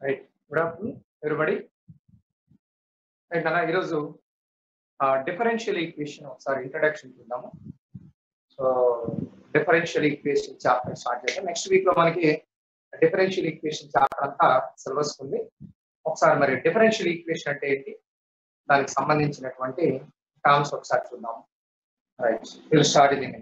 Right good afternoon everybody right అన్న ఈరోజు differential equation ఒకసారి ఇంట్రడక్షన్ చూద్దాము so differential equation chapter start చేద్దాం నెక్స్ట్ వీక్ లో మనకి డిఫరెన్షియల్ ఈక్వేషన్ చాప్టర్ అంతా సిలబస్ ఉంది ఒకసారి మరి డిఫరెన్షియల్ ఈక్వేషన్ అంటే ఏంటి దానికి సంబంధించినటువంటి టర్మ్స్ ఒకసారి చూద్దాము రైట్ విల్ స్టార్ట్ ఇది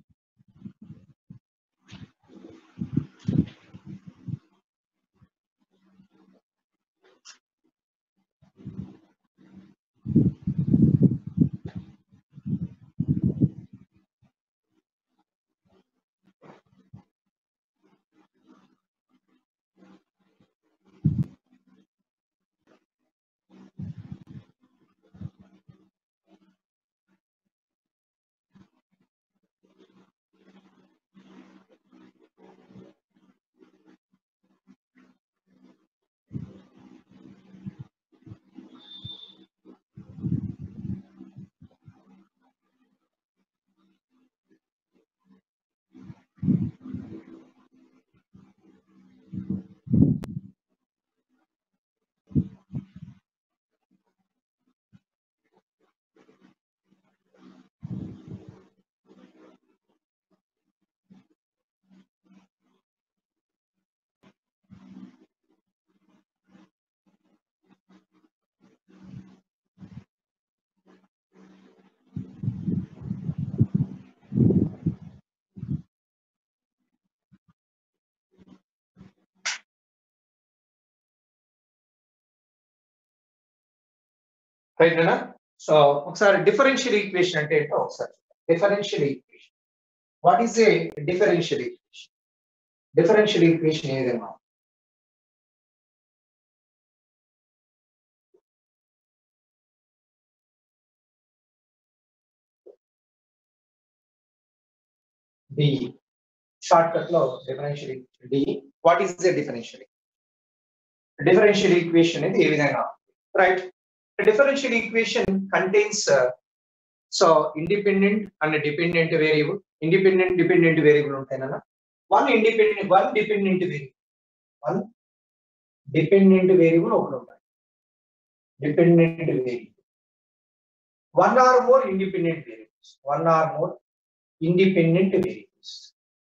రైట్ అన్న సో ఒకసారి డిఫరెన్షియల్ ఈక్వేషన్ అంటే ఏంటో ఒకసారి differential equation what is a differential equation differential equation ఏదైనా డి షార్ట్ కట్ లో differential D what is the differential differential equation అనేది ఏ విధంగా right differential equation contains uh, so independent and dependent variable independent dependent variable ఉంటాయన one independent one dependent variable one dependent variable ఒకటి ఉంటాయి dependent variable one or more independent variables one or more independent variables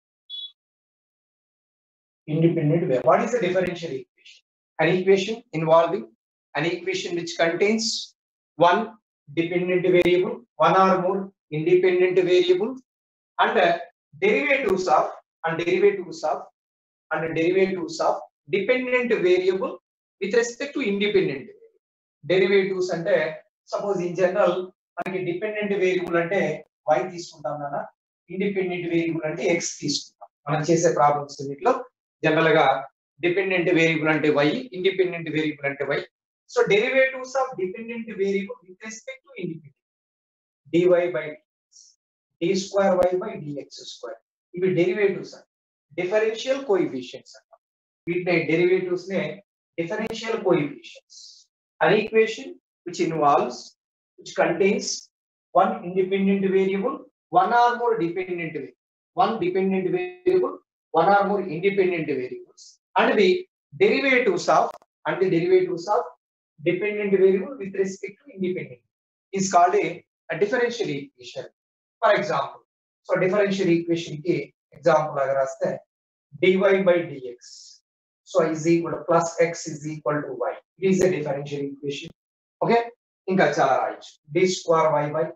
independent variable what is the differential equation an equation involving an equation which contains one dependent variable, one or more independent variable, and uh, derivatives of and derivatives of and derivatives of dependent variable with respect to independent variable. Derivatives అంటే suppose in general మనకి dependent variable అంటే y తీసుకుంటాం కదా independent variable అంటే x తీసుకుంటాం మనం చేసే problems వీటిలో జనరల్ గా డిపెండెంట్ వేరియబుల్ అంటే y ఇండిపెండెంట్ వేరియబుల్ అంటే y So derivatives of dependent variable with respect to independent. dy by dx, d square y by dx square. ఇవి డెరివేటివ్స్ డిఫరెన్షియల్ కోఎఫిషియన్స్ అంట వీటిని డెరివేటివ్స్ నే differential coefficients an equation which involves which contains one independent variable one or more dependent one dependent variable one or more independent variables and the derivatives of and the derivatives of dependent variable with respect to independent is called a, a differential equation. For example, so differential equation ki example agar aste dy by dx so is equal to plus x is equal to y. It is a differential equation. Okay? ఇంకా చాలా రాయొచ్చు d square y by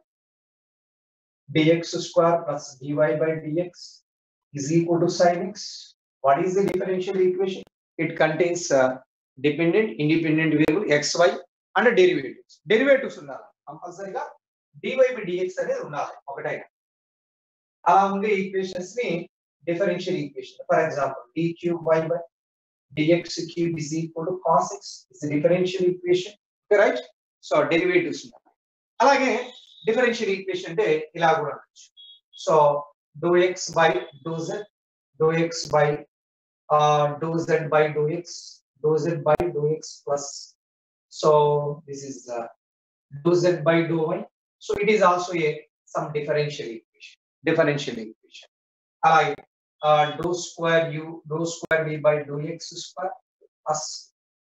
dx square plus dy by dx is equal to sin x. What is the differential equation? It contains uh, dependent independent variable x y and derivatives derivatives ఉండాలి కంపల్సరీగా DY by dx అనేది ఉండాలి ఒకటైనా అలా ఉండే equations ని differential equation for example d cube y by dx cube is equal to cos x is differential equation right so derivatives ఉండాలి అలాగే డిఫరెన్షియల్ ఈక్వేషన్ అంటే ఇలా కూడా ఉండొచ్చు so dou x by dou z dou x by dou z by dou x dou z by dou x plus so this is uh, dou z by dou y so it is also a some differential equation differential equation అలాగే dou square u dou square v by dou x square plus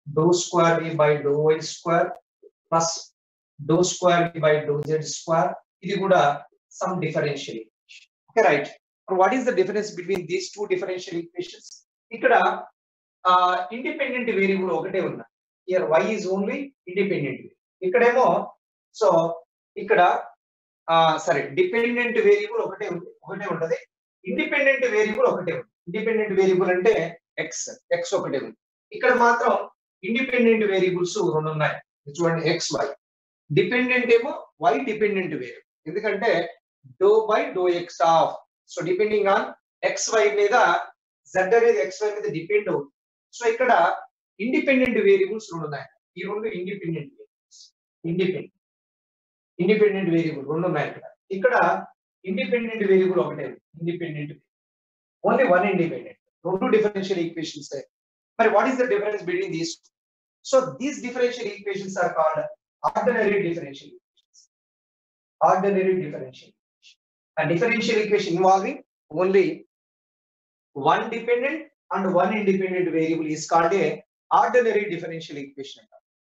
dou square v by dou y square plus dou square v by dou z square ఇది కూడా some differential equation okay right what is the difference between these two differential equations ఇక్కడ independent variable ఒకటే ఉన్నా here y is only independent ఇక్కడేమో so ఇక్కడ సరే dependent variable ఒకటే ఉంది ఒకటే ఉంటది ఇండిపెండెంట్ వేరియబుల్ ఒకటే ఉంది ఇండిపెండెంట్ వేరియబుల్ అంటే ఎక్స్ ఎక్స్ ఒకటే ఉంది ఇక్కడ మాత్రం ఇండిపెండెంట్ వేరియబుల్స్ రెండు ఉన్నాయి చూడండి ఎక్స్ వై డిపెండెంట్ ఏమో వై డిపెండెంట్ వేరియబుల్ ఎందుకంటే dou by dou x of so depending on x y మీద జెడ్ అనేది ఎక్స్ వై మీద డిపెండ్ అవుతుంది సో ఇక్కడ ఇండిపెండెంట్ వేరియబుల్స్ రెండు ఉన్నాయి ఈ రెండు independent variables independent independent variable రెండు ఉన్నాయి ఇక్కడ ఇక్కడ ఇండిపెండెంట్ వేరియబుల్ ఒకటే ఇండిపెండెంట్ ఓన్లీ వన్ ఇండిపెండెంట్ రెండు డిఫరెన్షియల్ ఈక్వేషన్స్ మరి what is the difference between these so these differential equations are called ordinary differential equations ordinary differential a differential equation involving only one dependent and one independent variable is called a ordinary differential equation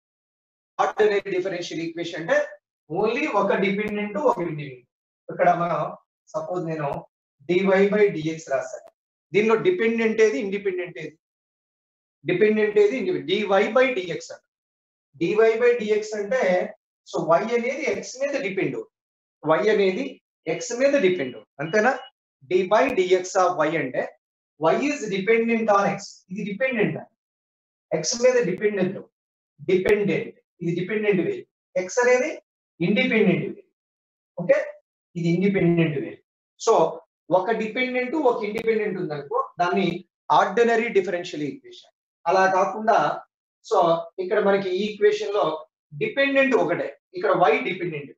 ordinary differential equation అంటే only ఒక dependent ఒక independent ఇక్కడ మనం suppose నేను DY by dx రాశాను దీనిలో dependent ఏది independent ఏది డిపెండెంట్ ఏది డివై బై డిఎక్స్ అంటే డివై బై డిఎక్స్ అంటే సో వై అనేది ఎక్స్ మీద డిపెండ్ వై అనేది ఎక్స్ మీద డిపెండ్ అంతేనా d by dx of y అంటే y is dependent on x ఇది డిపెండెంట్ ఎక్స్ మీద డిపెండెంట్ డిపెండెంట్ ఇది డిపెండెంట్ వే ఎక్స్ అనేది ఇండిపెండెంట్ వే ఓకే ఇది ఇండిపెండెంట్ వే సో ఒక డిపెండెంట్ ఒక ఇండిపెండెంట్ ఉందనుకో దాన్ని ఆర్డినరీ డిఫరెన్షియల్ ఈక్వేషన్ అలా కాకుండా సో ఇక్కడ మనకి ఈ ఈక్వేషన్ లో డిపెండెంట్ ఒకటే ఇక్కడ వై డిపెండెంట్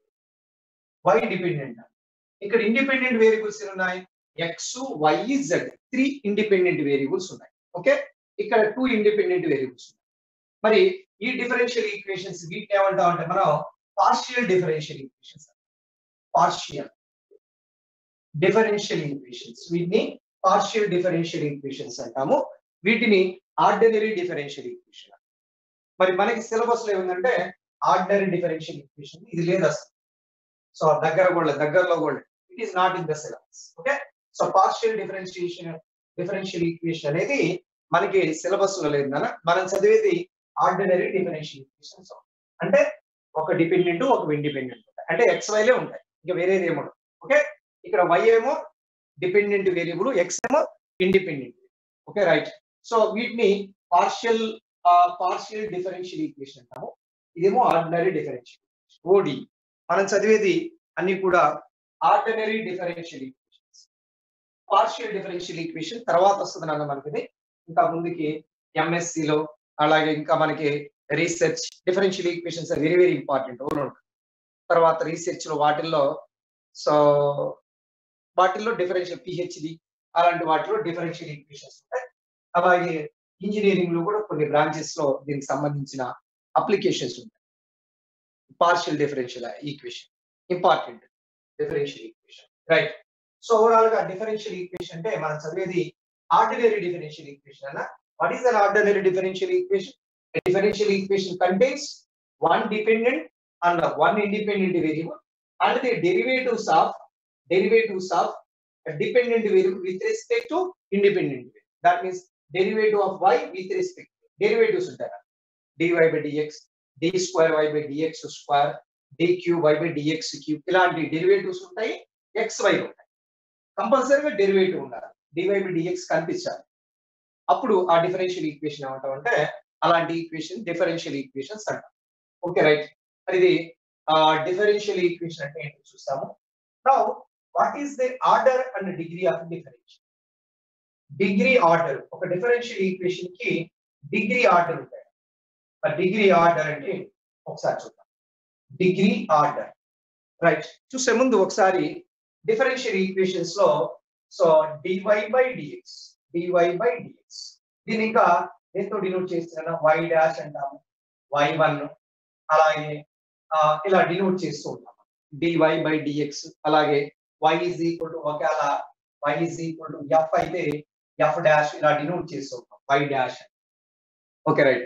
వై డిపెండెంట్ ఇక్కడ ఇండిపెండెంట్ వేరియబుల్స్ ఉన్నాయి x y z three independent variables ఉన్నాయి ఓకే ఇక్కడ టూ ఇండిపెండెంట్ వేరియబుల్స్ ఉన్నాయి మరి ఈ డిఫరెన్షియల్ ఈక్వేషన్స్ వీటిని ఏమంటాం అంటే మనం partial differential equations partial differential equations వీటిని పార్షియల్ డిఫరెన్షియల్ ఈక్వేషన్స్ అంటాము వీటిని ఆర్డినరీ డిఫరెన్షియల్ ఈక్వేషన్ మరి మనకి సిలబస్ లో ఏముందంటే ఆర్డినరీ డిఫరెన్షియల్ ఈక్వేషన్ ఇది లేదు అసలు సో దగ్గర కూడా దగ్గరలో కూడా it is not in the syllabus okay so partial differentiation differential equation అనేది మనకి సిలబస్ లో లేదు నాన్న మనం చదివేది ఆర్డినరీ డిఫరెన్షియల్ ఈక్వేషన్స్ అంటే ఒక డిపెండెంట్ ఒక ఇండిపెండెంట్ ఉంటాయి అంటే ఎక్స్ వైలే ఉంటాయి ఇంకా వేరేది ఏమో ఓకే ఇక్కడ వై ఏమో డిపెండెంట్ వేరియబుల్ ఎక్స్ ఏమో ఇండిపెండెంట్ ఓకే రైట్ సో వీటిని పార్షియల్ పార్షియల్ డిఫరెన్షియల్ ఈక్వేషన్ అంటాము ఇదేమో ఆర్డినరీ డిఫరెన్షియల్ ఓడి మనం చదివేది అన్ని కూడా ordinary differential equations partial differential equation తర్వాత వస్తుంది నాన్న మనకి ఇంకా ముందుకి ఎంఎస్సి లో అలాగే ఇంకా మనకి research differential equations very very important own తర్వాత రీసెర్చ్ లో వాటిల్లో సో వాటిల్లో డిఫరెన్షియల్ పిహెచ్డి అలాంటి వాటిలో డిఫరెన్షియల్ ఈక్వేషన్స్ ఉంటాయి అలాగే ఇంజనీరింగ్ లో కూడా కొన్ని బ్రాంచెస్ లో దీనికి సంబంధించిన అప్లికేషన్స్ ఉంటాయి partial differential equation important differential equation right so overall గా డిఫరెన్షియల్ ఈక్వేషన్ అంటే మనం చదివేది ఆర్డినరీ డిఫరెన్షియల్ ఈక్వేషన్ అన్న what is an ordinary differential equation differential equation contains one dependent and one independent variable and the derivatives of derivatives of dependent variable with respect to independent that means derivative of y with respect derivatives ఉంటాయి dy by dx d square y by dx square d cube y by dx cube ఇలాంటి derivatives ఉంటాయి x y ఉంటాయి కంపల్సరీగా derivative ఉండాలి DY by dx కనిపించాలి అప్పుడు ఆ differential equation ఏమంటాం అంటే అలాంటి ఈక్వేషన్ డిఫరెన్షియల్ ఈక్వేషన్స్ అంటాం ఓకే రైట్ మరి ఇది డిఫరెన్షియల్ ఈక్వేషన్ అంటే ఏంటో చూస్తాము now what is the order and degree of differential degree order ఒక డిఫరెన్షియల్ ఈక్వేషన్ కి డిగ్రీ ఆర్డర్ ఉంటాయి డిగ్రీ ఆర్డర్ అంటే ఒకసారి చూద్దాం డిగ్రీ ఆర్డర్ రైట్ చూసే ముందు ఒకసారి డిఫరెన్షియల్ ఈక్వేషన్స్ లో so dy by dx dy by dx దీని ఇంకా దేంతో డినోట్ చేస్తున్నా వై డాష్ అంటాము వై వన్ అలాగే ఇలా డినోట్ చేస్తూ ఉంటాము డివై బై డిఎక్స్ అలాగే వై ఈజ్ ఈక్వల్ టు ఒకవేళ y is equal to f అయితే ఎఫ్ డాష్ ఇలా డినోట్ చేస్తూ ఉంటాం y dash okay right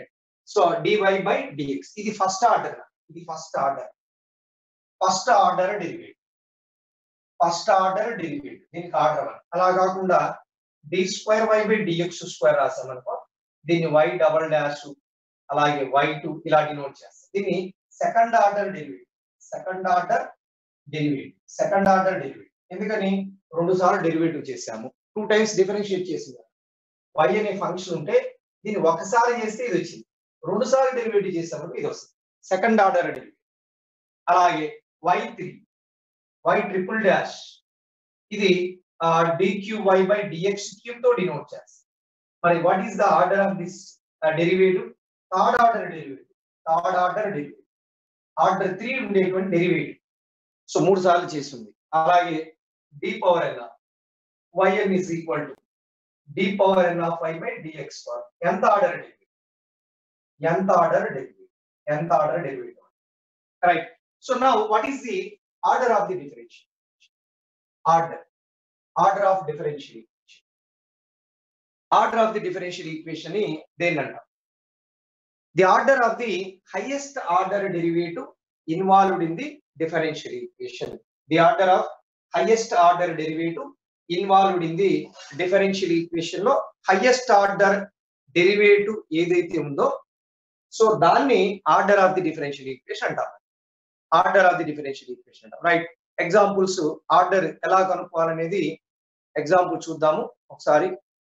so dy by dx ఇది ఫస్ట్ ఆర్డర్ ఇది first order first order derivative first order derivative దీనికి order one అలా కాకుండా d square y by dx square రాసామనుకో దీన్ని వై డబల్ డాష్ అలాగే వై టూ ఇలా denote చేస్తాం దీన్ని second order derivative second order derivative second order derivative ఎందుకని రెండు సార్లు డెరివేటివ్ చేసాము టూ టైమ్స్ డిఫరెన్షియేట్ చేసింది వై అనే ఫంక్షన్ ఉంటే దీన్ని ఒకసారి చేస్తే ఇది వచ్చింది రెండు సార్లు డెరివేటివ్ చేసాము ఇది వస్తుంది సెకండ్ ఆర్డర్ డెరివేటివ్ అలాగే y three y triple dash ఇది డిక్యూవై బై డిఎక్స్ క్యూబ్ తో డినోట్ చేస్తాం మరి what is the order of this derivative third order derivative third order derivative order three ఉండేటువంటి డెరివేటివ్ సో మూడు సార్లు చేస్తుంది అలాగే d power n y n is equal to d power n of y by dx power ఎంత order derivative ఎంత order derivative ఎంత order derivative right so now what is the order of the differential order order of differential equation order of the differential equation ని దేన్ని అంటాం the order of the highest order derivative involved in the differential equation the order of highest order derivative involved in the differential equation లో highest order derivative ఏదైతే ఉందో so దాన్ని order of the differential equation అంటాం order of the differential equation అంటాం right examples order ఎలా కనుక్కోవాలనేది example చూద్దాము ఒకసారి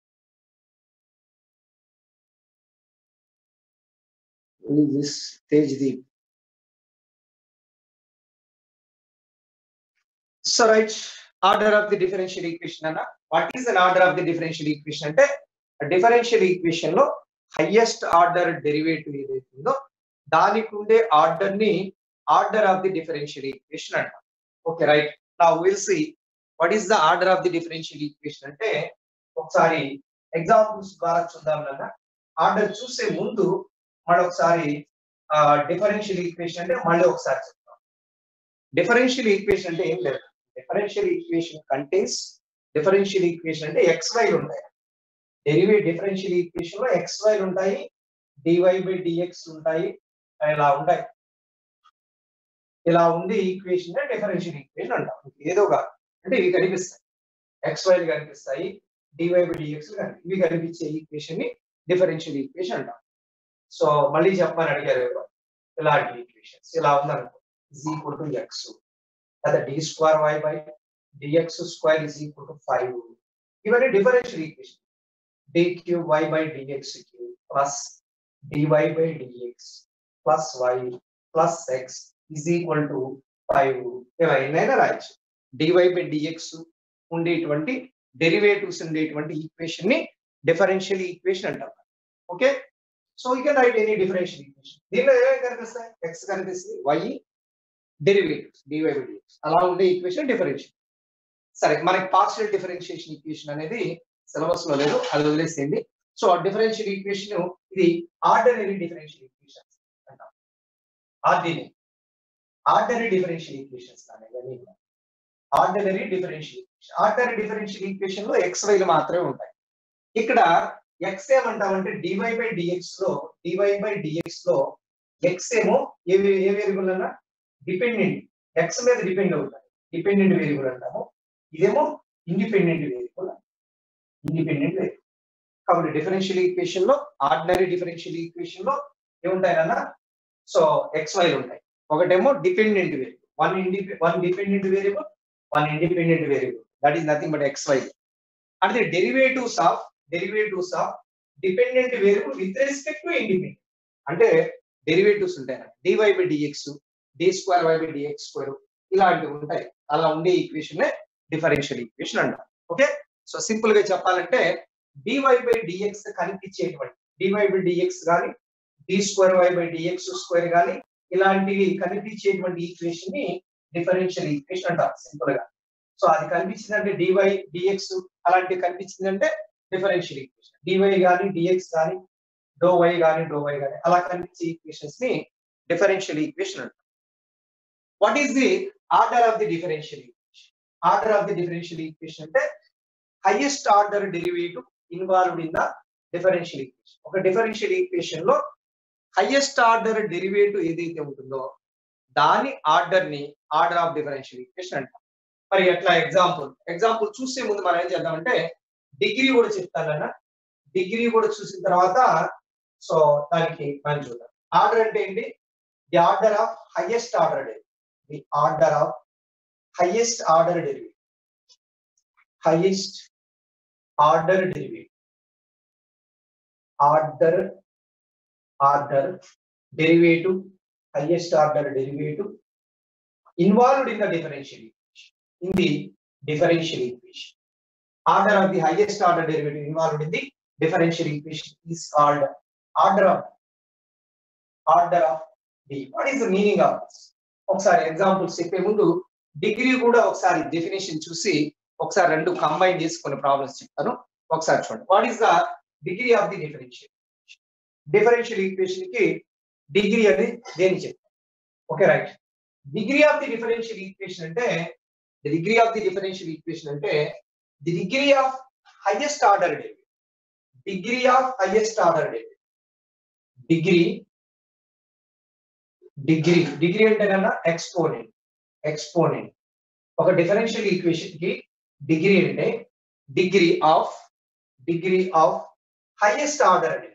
this Tejdeep so right order of the differential equation అన్న what is an order of the differential equation అంటే differential equation లో highest order derivative ఏదైతే ఉందో దానికి ఉండే ఆర్డర్ ని order of the differential equation అంటాం ఓకే రైట్ నా will see what is the order of the differential equation అంటే ఒకసారి ఎగ్జాంపుల్స్ ద్వారా చూద్దాం నాన్న ఆర్డర్ చూసే ముందు మళ్ళీ ఒకసారి డిఫరెన్షియల్ ఈక్వేషన్ అంటే మళ్ళీ ఒకసారి చెప్తాం డిఫరెన్షియల్ ఈక్వేషన్ అంటే ఏం లేదు differential equation contains differential equation అంటే ఎక్స్ వైలు ఉంటాయి డెరివేట్ డిఫరెన్షియల్ ఈక్వేషన్ లో ఎక్స్ వైలు ఉంటాయి డివై బై డిఎక్స్ ఉంటాయి ఇలా ఉంటాయి ఇలా ఉండే ఈక్వేషన్ డిఫరెన్షియల్ ఈక్వేషన్ అంటాం ఏదో కాదు అంటే ఇవి కనిపిస్తాయి ఎక్స్ వైలు కనిపిస్తాయి డివై బై డిఎక్స్ ఇవి కనిపించే ఈక్వేషన్ ని డిఫరెన్షియల్ ఈక్వేషన్ అంటాం సో మళ్ళీ చెప్పమని అడిగారు ఎవరు ఇలాంటి ఈక్వేషన్స్ ఇలా ఉందనుకో ఇస్ ఈక్వల్ టు ఎక్స్ లేదా d square y by dx square is equal to five ఇవన్నీ differential equation d cube y by dx cube plus DY by dx plus y plus x is equal to five ఇలా ఎన్నైనా రాయొచ్చు d y by d x ఉండేటువంటి derivatives ఉండేటువంటి equation ని differential equation అంటాం okay so you can write any differential equation దీనిలో ఏమేమి కనిపిస్తాయి ఎక్స్ కనిపిస్తుంది y derivatives DY by d x అలా ఉండే ఈక్వేషన్ డిఫరెన్షియల్ సరే మనకి పార్షియల్ డిఫరెన్షియేషన్ ఈక్వేషన్ అనేది సిలబస్ లో లేదు అది వదిలేసింది సో డిఫరెన్షియల్ ఈక్వేషన్ ఇది ఆర్డినరీ డిఫరెన్షియల్ ఈక్వేషన్ అంటాం ఆర్డినరీ ఆర్డినరీ డిఫరెన్షియల్ ఈక్వేషన్స్ కానీ ordinary differential equation ordinary differential equation లో ఎక్స్ వైలు మాత్రమే ఉంటాయి ఇక్కడ ఎక్స్ ఏమంటామంటే డివై బై డిఎక్స్ లో డివై బై డిఎక్స్ లో ఎక్స్ ఏమో ఏ వే- ఏ వేరియబుల్ అన్నా డిపెండెంట్ ఎక్స్ మీద డిపెండ్ అవుతాయి డిపెండెంట్ వేరియబుల్ అంటాము ఇదేమో ఇండిపెండెంట్ వేరియబుల్ ఇండిపెండెంట్ వేరియబుల్ కాబట్టి డిఫరెన్షియల్ ఈక్వేషన్ లో ఆర్డినరీ డిఫరెన్షియల్ ఈక్వేషన్ లో ఏముంటాయన్న సో ఎక్స్ వైలు ఉంటాయి ఒకటేమో డిపెండెంట్ వేరియబుల్ వన్ ఇండి one dependent variable one independent variable that is nothing but x y అంటే the derivatives of derivatives of dependent variable with respect to independent అంటే derivatives ఉంటాయి DY by dx d square y by dx square ఇలాంటివి ఉంటాయి అలా ఉండే equation differential equation అంటారు okay so simple గా చెప్పాలంటే డివై బై డిఎక్స్ కనిపించేటువంటి డివై బై డిఎక్స్ కానీ d square y by dx square కానీ ఇలాంటివి కనిపించేటువంటి ఈక్వేషన్ ని డిఫరెన్షియల్ ఈక్వేషన్ అంటారు సింపుల్ గా సో అది కనిపించిందంటే డివై డిఎక్స్ అలాంటివి కనిపించిందంటే డిఫరెన్షియల్ ఈక్వేషన్ డివై కానీ డిఎక్స్ కానీ డో వై కానీ డో వై కానీ అలా కనిపించే ఈక్వేషన్స్ ని డిఫరెన్షియల్ ఈక్వేషన్ అంటారు what is the order of the differential equation order of the differential equation అంటే highest order derivative involved in the differential equation ఒక డిఫరెన్షియల్ ఈక్వేషన్ లో హైయెస్ట్ ఆర్డర్ డెరివేటివ్ ఏదైతే ఉంటుందో దాని ఆర్డర్ ని ఆర్డర్ ఆఫ్ డిఫరెన్షియల్ ఈక్వేషన్ అంటాం మరి ఎట్లా ఎగ్జాంపుల్ ఎగ్జాంపుల్ చూసే ముందు మనం ఏం చేద్దామంటే డిగ్రీ కూడా చెప్తానన్న డిగ్రీ కూడా చూసిన తర్వాత సో దానికి మనం చూద్దాం ఆర్డర్ అంటే ఏంటి the order of highest order derivative the order of highest order derivative highest order derivative order order derivative highest order derivative involved in the differential equation in the differential equation order of the highest order derivative involved in the differential equation is called order of order of d what is the meaning of this ఒకసారి examples చెప్పే ముందు degree కూడా ఒకసారి definition చూసి ఒకసారి రెండు combine చేసి కొన్ని ప్రాబ్లమ్స్ చెప్తాను ఒకసారి చూడండి what is the degree of the differential differential equation కి డిగ్రీ అని దేని చెప్తాం okay right degree of the differential equation అంటే the degree of the differential equation అంటే the degree of highest order derivative degree of highest order derivative degree degree degree అంటే కన్నా exponent exponent ఒక differential equation కి degree అంటే degree of degree of highest order derivative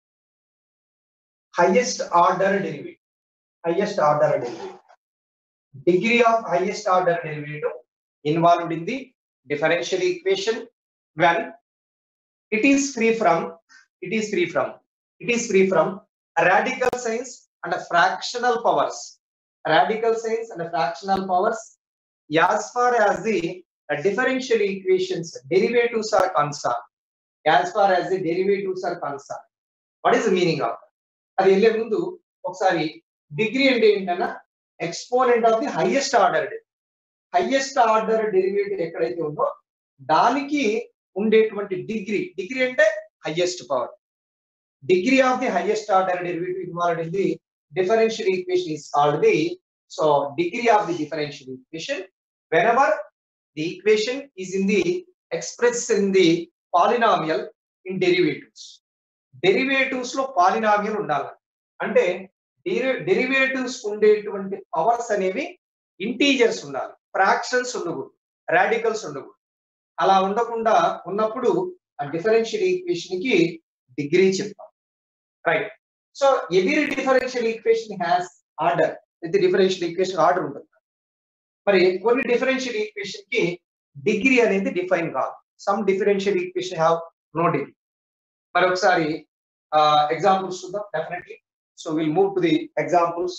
highest order derivative highest order derivative degree of highest order derivative involved in the differential equation when it is free from it is free from it is free from radical signs and fractional powers radical signs and fractional powers as far as the uh, differential equations derivatives are concerned as far as the derivatives are concerned what is the meaning of that అది వెళ్ళే ముందు ఒకసారి degree అంటే ఏంటన్నా exponent of the highest order highest order derivative ఎక్కడైతే ఉందో దానికి ఉండేటువంటి డిగ్రీ డిగ్రీ అంటే highest power degree of the highest order derivative involved in the differential equation is called the so degree of the differential equation whenever the equation is in the express in the polynomial in derivatives derivatives లో polynomial ఉండాలి అంటే derivatives ఉండేటువంటి powers అనేవి integers ఉండాలి fractions ఉండకూడదు radicals ఉండకూడదు అలా ఉండకుండా ఉన్నప్పుడు ఆ డిఫరెన్షియల్ ఈక్వేషన్ కి డిగ్రీ చెప్తాం right so every differential equation has order ప్రతి డిఫరెన్షియల్ ఈక్వేషన్ ఆర్డర్ ఉంటుంది మరి కొన్ని డిఫరెన్షియల్ ఈక్వేషన్ కి డిగ్రీ అనేది డిఫైన్ కాదు some differential equation have no degree మరి ఒకసారి ఎగ్జాంపుల్స్ చూద్దాం definitely so will move to the examples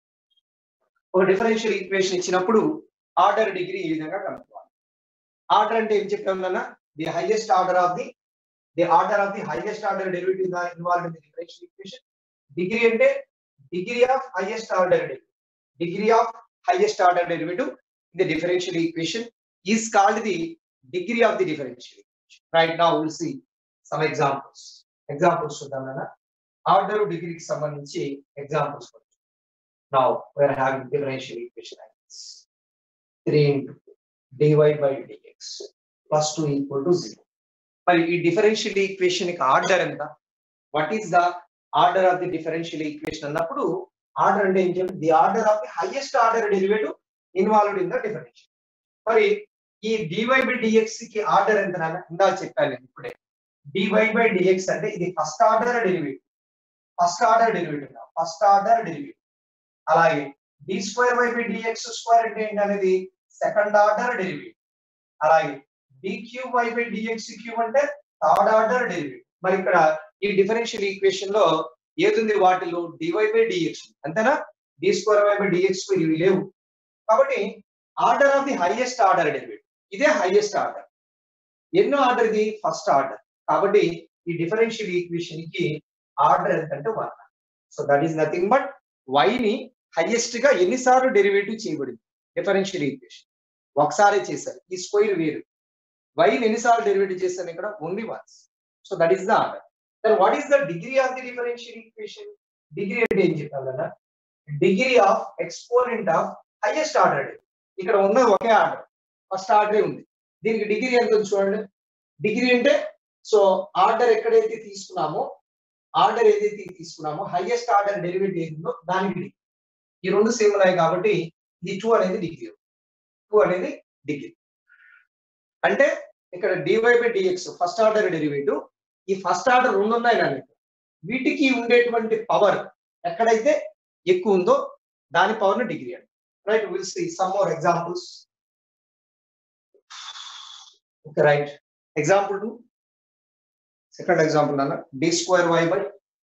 ఒక డిఫరెన్షియల్ ఈక్వేషన్ ఇచ్చినప్పుడు ఆర్డర్ డిగ్రీ ఈ విధంగా కనుక్కోవాలి ఆర్డర్ అంటే ఏం చెప్పామన్నా the highest order of the the order of the highest order derivative involve in the differential equation degree అంటే degree of highest order derivative degree of highest order derivative in the differential equation is called the degree of the differential equation right now will see some examples examples చూద్దాం నాన్న order డిగ్రీకి సంబంధించి examples now where having differential equation like this 3 into dy by dx plus 2 equal to 0 మరి ఈ differential equation కి order ఎంత what is the order of the differential equation అన్నప్పుడు order అంటే ఏం చెప్పి the order of the highest order derivative involved in the differential మరి ఈ dy బై dx కి ఆర్డర్ ఎంత నాన్న ఇందా చెప్పాను నేను ఇప్పుడే dy బై dx అంటే ఇది first order derivative first order derivative first order derivative అలాగే d square by b d x square అంటే ఏంటి అనేది సెకండ్ ఆర్డర్ డెరివేటివ్ అలాగే d cube by by dx cube అంటే థర్డ్ ఆర్డర్ డెరివేటివ్ మరి ఇక్కడ ఈ డిఫరెన్షియల్ ఈక్వేషన్ లో ఏదుంది వాటిలో డివై బై డిఎక్స్ అంతేనా d square by by d x ఇవి లేవు కాబట్టి order of the highest order derivative ఇదే హైయెస్ట్ ఆర్డర్ ఎన్నో ఆర్డర్ ఇది ఫస్ట్ ఆర్డర్ కాబట్టి ఈ డిఫరెన్షియల్ ఈక్వేషన్ కి ఆర్డర్ ఎంతంటే one so that is nothing but y ని హైయెస్ట్ గా ఎన్నిసార్లు డెరివేటివ్ చేయబడింది డిఫరెన్షియల్ ఈక్వేషన్ ఒకసారి చేశారు ఈ స్క్వేర్ వేరు వై ఎన్నిసార్లు డెరివేటివ్ చేశాను ఇక్కడ only once so that is the order then what is the degree of the differential equation degree అంటే ఏం చెప్పాను కదా degree of exponent of highest order ఇక్కడ ఉన్నది ఒకే ఆర్డర్ ఫస్ట్ ఆర్డరే ఉంది దీనికి డిగ్రీ ఎంత ఉంది చూడండి డిగ్రీ అంటే సో ఆర్డర్ ఎక్కడైతే తీసుకున్నామో ఆర్డర్ ఏదైతే తీసుకున్నామో హైయెస్ట్ ఆర్డర్ డెరివేటివ్ ఏదిందో దానికి డిగ్రీ ఈ రెండు సేమ్ ఉన్నాయి కాబట్టి ఇది టూ అనేది డిగ్రీ టూ అనేది డిగ్రీ అంటే ఇక్కడ d y by d x first order derivative ఈ ఫస్ట్ ఆర్డర్ రెండు ఉన్నాయి కానీ వీటికి ఉండేటువంటి పవర్ ఎక్కడైతే ఎక్కువ ఉందో దాని పవర్ ని డిగ్రీ అండి right will see some more examples okay right example two second example అన్న d square y by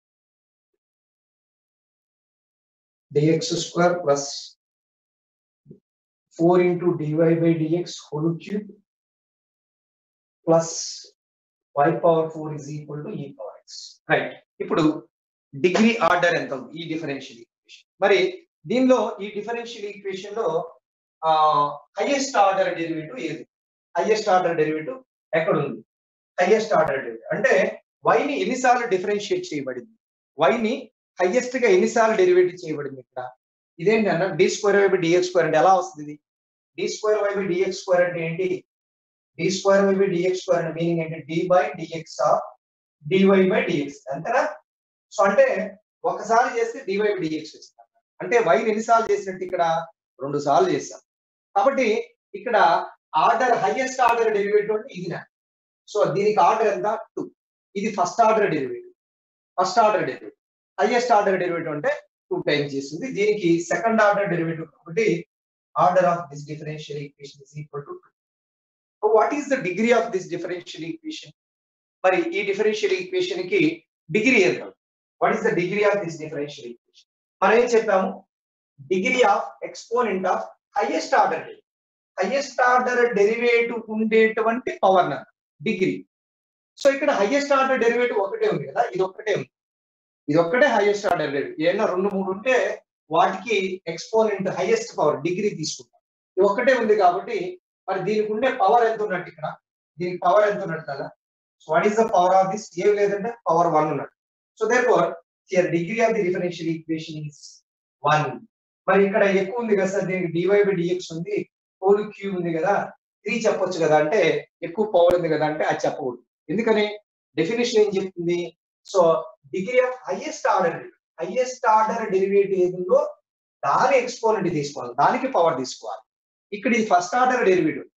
dx square plus 4 into dy by dx whole cube plus y power 4 is equal to e power x. Right ఇప్పుడు degree order ఎంత ఉంది ఈ differential equation మరి దీనిలో ఈ differential equation లో highest order derivative ఏది highest order derivative ఎక్కడ ఉంది హైయెస్ట్ ఆర్డర్ డెరివేటివ్ అంటే y ని ఎన్నిసార్లు డిఫరెన్షియేట్ చేయబడింది y ని హైయెస్ట్ గా ఎన్నిసార్లు డెరివేటివ్ చేయబడింది ఇక్కడ ఇదేంటి అన్న d square y by dx square అంటే ఎలా వస్తుంది ఇది d square y by dx square అంటే ఏంటి d square y by dx square అంటే మీనింగ్ ఏంటి d by dx of DY by d x అంతేనా సో అంటే ఒకసారి చేస్తే డివై బై డిఎక్స్ వచ్చింది అంటే వై ఎన్నిసార్లు చేసినట్టు ఇక్కడ రెండు సార్లు చేశాం కాబట్టి ఇక్కడ ఆర్డర్ హైయెస్ట్ ఆర్డర్ డెరివేటివ్ అంటే ఇది నా సో దీనికి ఆర్డర్ ఎంత టూ ఇది first order derivative first order derivative highest order derivative అంటే టూ టైమ్స్ చేస్తుంది దీనికి సెకండ్ ఆర్డర్ డెరివేటివ్ కాబట్టి order of this differential equation is equal to two what is the degree of this differential equation మరి ఈ differential equation కి degree ఎంత what is the degree of this differential equation మనం ఏం చెప్పాము degree of exponent of highest order highest order derivative ఉండేటువంటి power degree so ఇక్కడ highest order derivative ఒకటే ఉంది కదా ఇది ఒక్కటే ఉంది ఇది ఒక్కటే హైయెస్ట్ ఆర్డర్ డెరివేటివ్ ఏదైనా రెండు మూడు ఉంటే వాటికి ఎక్స్పోనెంట్ హైయెస్ట్ పవర్ డిగ్రీ తీసుకుంటాం ఇది ఒక్కటే ఉంది కాబట్టి మరి దీనికి ఉండే పవర్ ఎంత ఉన్నట్టు ఇక్కడ దీనికి పవర్ ఎంత ఉన్నట్టు కదా so what is the power of this ఏం లేదంటే పవర్ వన్ ఉన్నట్టు so therefore here degree of the differential equation is one మరి ఇక్కడ ఎక్కువ ఉంది కదా సార్ దీనికి డివై బై డిఎక్స్ ఉంది హోల్ క్యూ ఉంది కదా త్రీ చెప్పొచ్చు కదా అంటే ఎక్కువ పవర్ ఉంది కదా అంటే అది చెప్పకూడదు ఎందుకని డెఫినేషన్ ఏం చెప్తుంది so degree of highest order highest order derivative ఏది ఉందో దాని ఎక్స్పోనెంట్ తీసుకోవాలి దానికి పవర్ తీసుకోవాలి ఇక్కడ ఇది ఫస్ట్ ఆర్డర్ డెరివేటివ్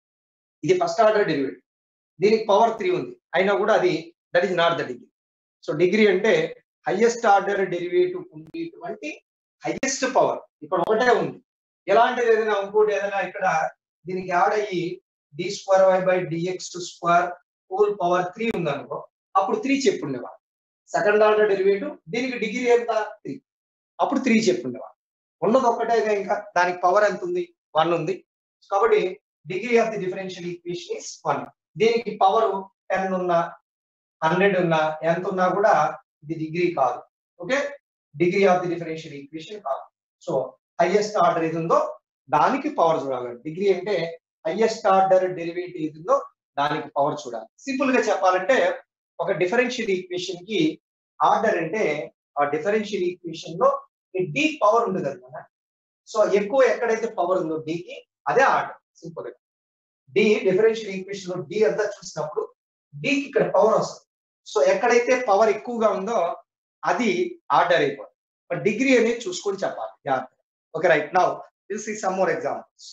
ఇది ఫస్ట్ ఆర్డర్ డెరివేటివ్ దీనికి పవర్ త్రీ ఉంది అయినా కూడా అది that is not the degree so degree అంటే హైయెస్ట్ ఆర్డర్ డెరివేటివ్ ఉండేటువంటి హైయెస్ట్ పవర్ ఇక్కడ ఒకటే ఉంది ఎలాంటిది ఏదైనా ఇంకోటి ఏదైనా ఇక్కడ దీనికి యాడ్ అయ్యి d square y by dx square whole power three ఉంది అనుకో అప్పుడు త్రీ చెప్పుండేవాడు సెకండ్ ఆర్డర్ డెరివేటివ్ దీనికి డిగ్రీ ఎంత త్రీ అప్పుడు త్రీ చెప్పుండేవాడు ఉన్నది ఒక్కటేగా ఇంకా దానికి పవర్ ఎంత ఉంది వన్ ఉంది కాబట్టి degree of the differential equation is one దీనికి పవర్ టెన్ ఉన్నా హండ్రెడ్ ఉన్నా ఎంత ఉన్నా కూడా ఇది డిగ్రీ కాదు okay degree of the differential equation కాదు సో హైయెస్ట్ ఆర్డర్ ఏది ఉందో దానికి పవర్ చూడాలి డిగ్రీ అంటే హైయెస్ట్ ఆర్డర్ డెరివేటివ్ ఏది ఉందో దానికి పవర్ చూడాలి సింపుల్ గా చెప్పాలంటే ఒక డిఫరెన్షియల్ ఈక్వేషన్ కి ఆర్డర్ అంటే ఆ డిఫరెన్షియల్ ఈక్వేషన్ లో డి పవర్ ఉంది కదా సో ఎక్కువ ఎక్కడైతే పవర్ ఉందో కి అదే ఆర్డర్ సింపుల్ గా డి డిఫరెన్షియల్ ఈక్వేషన్ లో డి అంతా చూసినప్పుడు కి ఇక్కడ పవర్ వస్తుంది సో ఎక్కడైతే పవర్ ఎక్కువగా ఉందో అది ఆర్డర్ అయిపోతుంది బట్ డిగ్రీ అనేది చూసుకొని చెప్పాలి జాగ్రత్త ఓకే రైట్ నౌ దిస్ ఈ సమ్ మోర్ ఎగ్జాంపుల్స్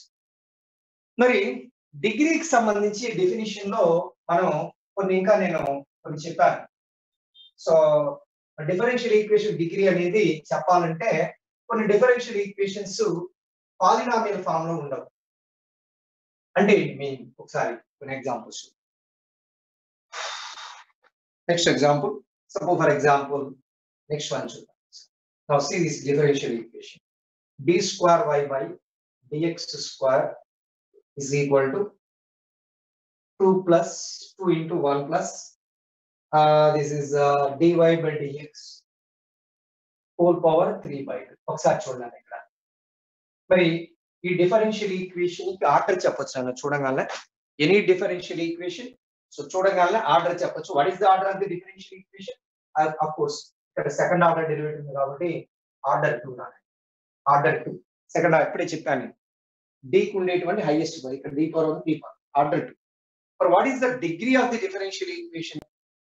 మరి డిగ్రీకి సంబంధించి డెఫినిషన్ లో మనం కొన్ని ఇంకా నేను కొన్ని చెప్పాను సో డిఫరెన్షియల్ ఈక్వేషన్ డిగ్రీ అనేది చెప్పాలంటే కొన్ని డిఫరెన్షియల్ ఈక్వేషన్స్ పాలినామియల్ ఫామ్ లో ఉండవు అంటే మీ ఒకసారి కొన్ని examples next example suppose for example next one చూద్దాం Now see this differential equation. d square y by dx square is equal to 2 plus 2 into 1 plus uh, this is uh, dy by dx whole power 3 by 2. ఒకసారి చూడండి ఇక్కడ మరి ఈ differential equation కి order చెప్పొచ్చు నన్ను చూడగానే ఎనీ డిఫరెన్షియల్ ఈక్వేషన్ సో చూడగానే ఆర్డర్ చెప్పొచ్చు what is the order of the differential equation of course ఇక్కడ సెకండ్ ఆర్డర్ డెరివేటివ్ ఉంది కాబట్టి ఆర్డర్ టూ రాదు ఆర్డర్ టూ సెకండ్ ఇప్పుడే చెప్పాను డీకి ఉండేటువంటి హైయెస్ట్ పవర్ ఇక్కడ డీ పవర్ ఉంది d power order two for what is the degree of the differential equation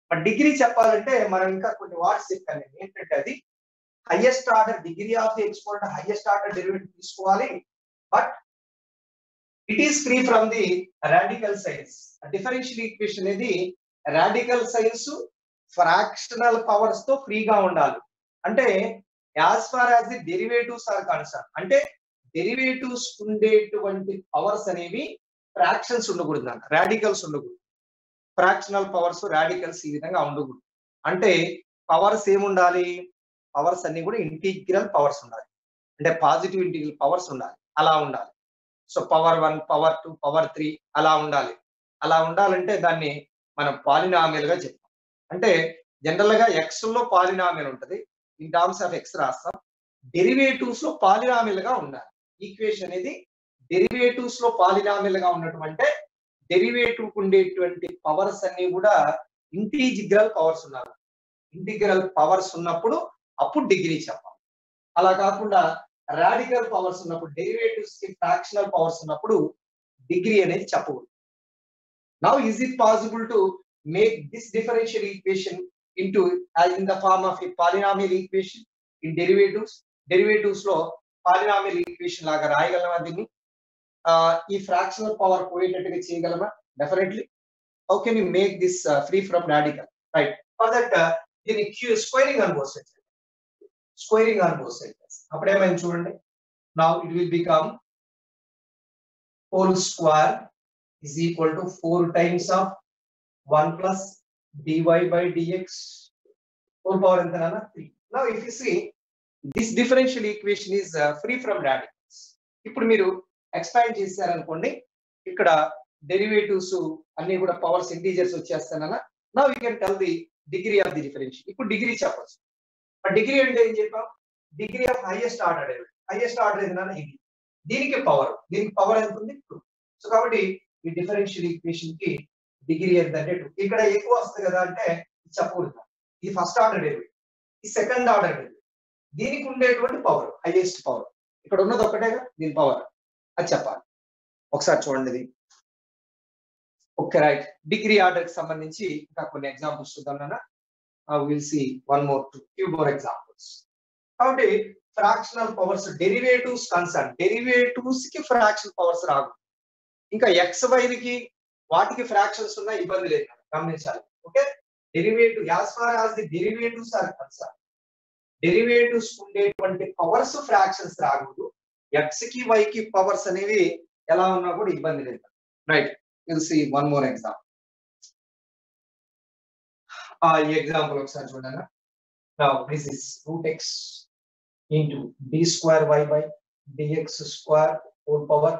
but degree చెప్పాలంటే మనం ఇంకా కొన్ని వార్డ్స్ చెప్పాను నేను ఏంటంటే అది highest order degree of the exponent highest order derivative తీసుకోవాలి but it is free from the radical signs differential equation అనేది రాడికల్ సైన్స్ ఫ్రాక్షనల్ పవర్స్ తో ఫ్రీగా ఉండాలి అంటే as far as the derivatives are concern అంటే డెరివేటివ్స్ ఉండేటువంటి powers అనేవి fractions ఉండకూడదు అంట రాడికల్స్ ఉండకూడదు ఫ్రాక్షనల్ పవర్స్ రాడికల్స్ ఈ విధంగా ఉండకూడదు అంటే పవర్స్ ఏముండాలి పవర్స్ అన్ని కూడా ఇంటిగ్రల్ పవర్స్ ఉండాలి అంటే పాజిటివ్ ఇంటిగ్రల్ పవర్స్ ఉండాలి అలా ఉండాలి so power one power two power three అలా ఉండాలి అలా ఉండాలంటే దాన్ని మనం పాలినామియల్ గా చెప్తాం అంటే జనరల్ గా ఎక్స్ లో పాలినామియల్ ఉంటది ఇన్ టర్మ్స్ ఆఫ్ ఎక్స్ రాస్తాం డెరివేటివ్స్ లో పాలినామియల్ గా ఉండాలి ఈక్వేషన్ అనేది డెరివేటివ్స్ లో పాలినామియల్ గా ఉన్నటువంటి డెరివేటివ్ ఉండేటువంటి పవర్స్ అన్ని కూడా ఇంటీజిగ్రల్ పవర్స్ ఉన్నారు ఇంటిగ్రల్ పవర్స్ ఉన్నప్పుడు అప్పుడు డిగ్రీ చెప్పాలి అలా కాకుండా రాడికల్ పవర్స్ ఉన్నప్పుడు డెరివేటివ్స్ కి ఫ్రాక్షనల్ పవర్స్ ఉన్నప్పుడు డిగ్రీ అనేది చెప్పకూడదు now is it possible to make this differential equation into in the form of a polynomial equation in derivatives derivatives లో పాలినామియల్ ఈక్వేషన్ లాగా రాయగలమా దీన్ని ఈ ఫ్రాక్షనల్ పవర్ పోయేటట్టుగా చేయగలమా definitely how can you make this free from radical right for that దీన్ని queue squaring అని both sides squaring on both sides అప్పుడు ఏమైంది చూడండి now it will become whole square is equal to 4 times of 1 plus dy by dx whole power ఎంత నాన్న 3 now if you see this differential equation is uh, free from radicals ఇప్పుడు మీరు expand చేశారనుకోండి ఇక్కడ derivatives అన్ని కూడా powers integers వచ్చేస్తానన్న నా you can tell the degree of the differential ఇప్పుడు డిగ్రీ చెప్పచ్చు డిగ్రీ అంటే ఏం చెప్పాం degree of highest order highest order ఏంటన్నా ఇది దీనికి పవర్ దీనికి పవర్ ఎంత ఉంది టూ సో కాబట్టి ఈ డిఫరెన్షియల్ ఈక్వేషన్ కి డిగ్రీ ఎంత అంటే టూ ఇక్కడ ఎక్కువ వస్తుంది కదా అంటే చెప్పకూడదు ఇది ఫస్ట్ ఆర్డర్ డెరివేటివ్ ఈ సెకండ్ ఆర్డర్ డెరివేటివ్ దీనికి ఉండేటువంటి పవర్ హైయెస్ట్ పవర్ ఇక్కడ ఉన్నది ఒక్కటేగా దీని పవర్ అది చెప్పాలి ఒకసారి చూడండి ఇది ఓకే రైట్ డిగ్రీ ఆర్డర్ కి సంబంధించి ఇంకా కొన్ని ఎగ్జాంపుల్స్ చూద్దాం నాన్న will see one more two few more examples కాబట్టి fractional powers derivatives concern derivatives కి ఫ్రాక్షన్ పవర్స్ రాదు ఇంకా ఎక్స్ వైకి వాటికి ఫ్రాక్షన్స్ ఉన్న ఇబ్బంది లేదు గమనించాలి okay derivative as far as the derivatives are concern derivatives ఉండేటువంటి పవర్స్ ఫ్రాక్షన్స్ రాకూడదు ఎక్స్ కి వై కి పవర్స్ అనేవి ఎలా ఉన్నా కూడా ఇబ్బంది లేదు right will see one more example ఈ ఎగ్జాంపుల్ ఒకసారి చూడండి now this is root x into d square y by dx square whole power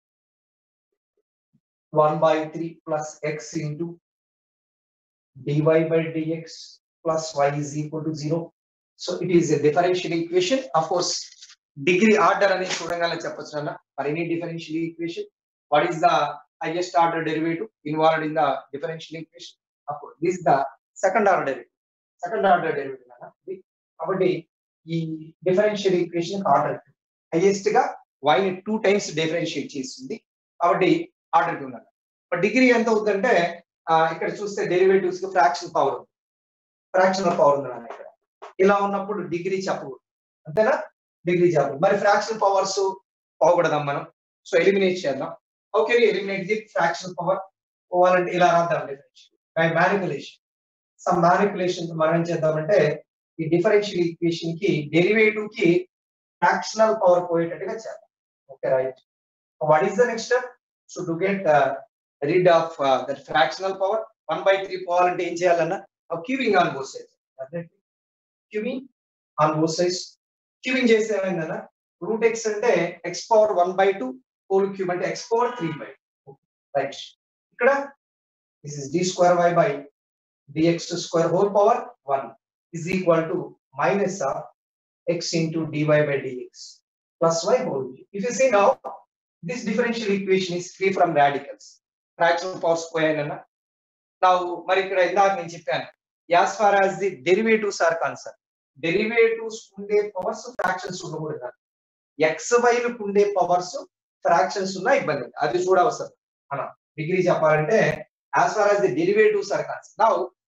1 by 3 plus x into dy by dx plus y is equal to 0. So it is a differential equation. Of course, degree order అనేది చూడగానే చెప్పొచ్చు అన్న for any differential equation. What is the highest order derivative involved in the differential equation? Of course, this is the second order derivative. Second order derivative అన్న ఇది. కాబట్టి ఈ differential equation order highest గా y ని two times differentiate చేస్తుంది కాబట్టి order కి ఉండాలి బట్ డిగ్రీ ఎంత అవుతుందంటే ఇక్కడ చూస్తే డెరివేటివ్స్ కి ఫ్రాక్షన్ పవర్ ఉంది ఫ్రాక్షనల్ పవర్ ఉంది నాన్న ఇక్కడ ఇలా ఉన్నప్పుడు డిగ్రీ చెప్పకూడదు అంతేనా డిగ్రీ చెప్పకూడదు మరి ఫ్రాక్షన్ పవర్స్ పోకూడదాం మనం సో ఎలిమినేట్ చేద్దాం okay eliminate the fraction power పోవాలంటే ఇలా రాద్దాం differential by manipulation some manipulation మనం ఏం చేద్దామంటే ఈ డిఫరెన్షియల్ ఈక్వేషన్ కి డెరివేటివ్ కి ఫ్రాక్షనల్ పవర్ పోయేటట్టుగా చేద్దాం okay right what is the next step so to get rid of that fractional power one by three పోవాలంటే ఏం చేయాలన్నా cubing on both sides cubing on both sides cubing చేస్తే ఏమైందన్నా root x అంటే x power one by two whole cube అంటే x power three by right ఇక్కడ this is d square y by dx square whole power one is equal to minus of x into DY by dx plus y whole cube if you see now this differential equation is free from radicals. Fractional powers పోయానన్నా ನಾವು మరి ఇక్కడ ఇందాక నేను చెప్పాను as far as the derivatives are concern derivatives ఉండే powers fractions ఉండకూడదు X వైలకు ఉండే పవర్స్ ఫ్రాక్షన్స్ ఉన్న ఇబ్బంది అది చూడవసరం మనం డిగ్రీ చెప్పాలంటే as far as the derivatives are concern now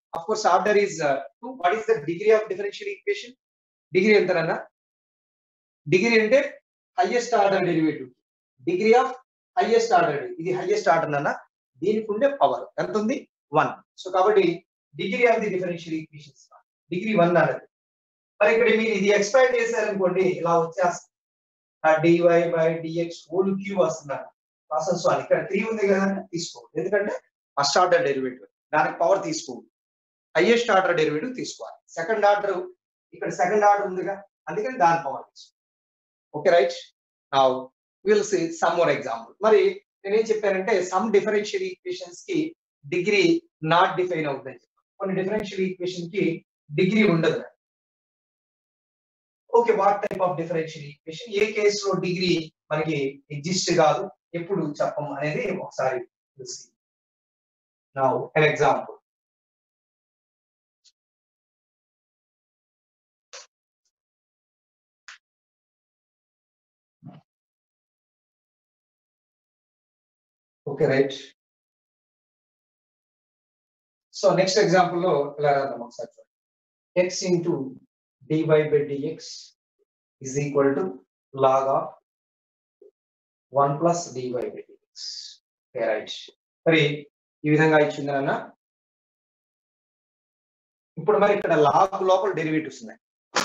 of course order is two what is the degree of differential equation degree ఎంతనన్నా degree అంటే highest order derivative degree of highest order ఇది highest order అన్న దీనికి ఉండే power ఎంత ఉంది one so కాబట్టి degree of the differential equations degree one అన్నది మరి ఇక్కడ మీరు ఇది ఎక్స్పాండ్ చేశారనుకోండి ఇలా వచ్చేస్తుంది dy by dx whole cube వస్తున్నారు ప్రాసెస్ వన్ ఇక్కడ త్రీ ఉంది కదా తీసుకోండి ఎందుకంటే ఫస్ట్ ఆర్డర్ డెరివేటివ్ దానికి పవర్ తీసుకోండి హైయెస్ట్ ఆర్డర్ డెరివేటివ్ తీసుకోవాలి సెకండ్ ఆర్డర్ ఇక్కడ సెకండ్ ఆర్డర్ ఉందిగా అందుకని దాని పవర్ తీసుకోవాలి ఓకే రైట్ నా will see some more example మరి నేనేం చెప్పానంటే సమ్ డిఫరెన్షియల్ ఈక్వేషన్స్ కి డిగ్రీ నాట్ డిఫైన్ అవుతుందని చెప్పాను కొన్ని డిఫరెన్షియల్ ఈక్వేషన్ కి డిగ్రీ ఉండదు okay what type of differential equation ఏ కేసులో డిగ్రీ మనకి ఎగ్జిస్ట్ కాదు ఎప్పుడు చెప్పం అనేది ఒకసారి చూసి now an example okay right so next example లో ఇలా రాద్దాం ఒకసారి చూడండి x into DY by dx is equal to log of one plus DY by dx okay right మరి ఈ విధంగా ఇచ్చింది అన్న ఇప్పుడు మరి ఇక్కడ లాగ్ లోపల డెరివేటివ్స్ ఉన్నాయి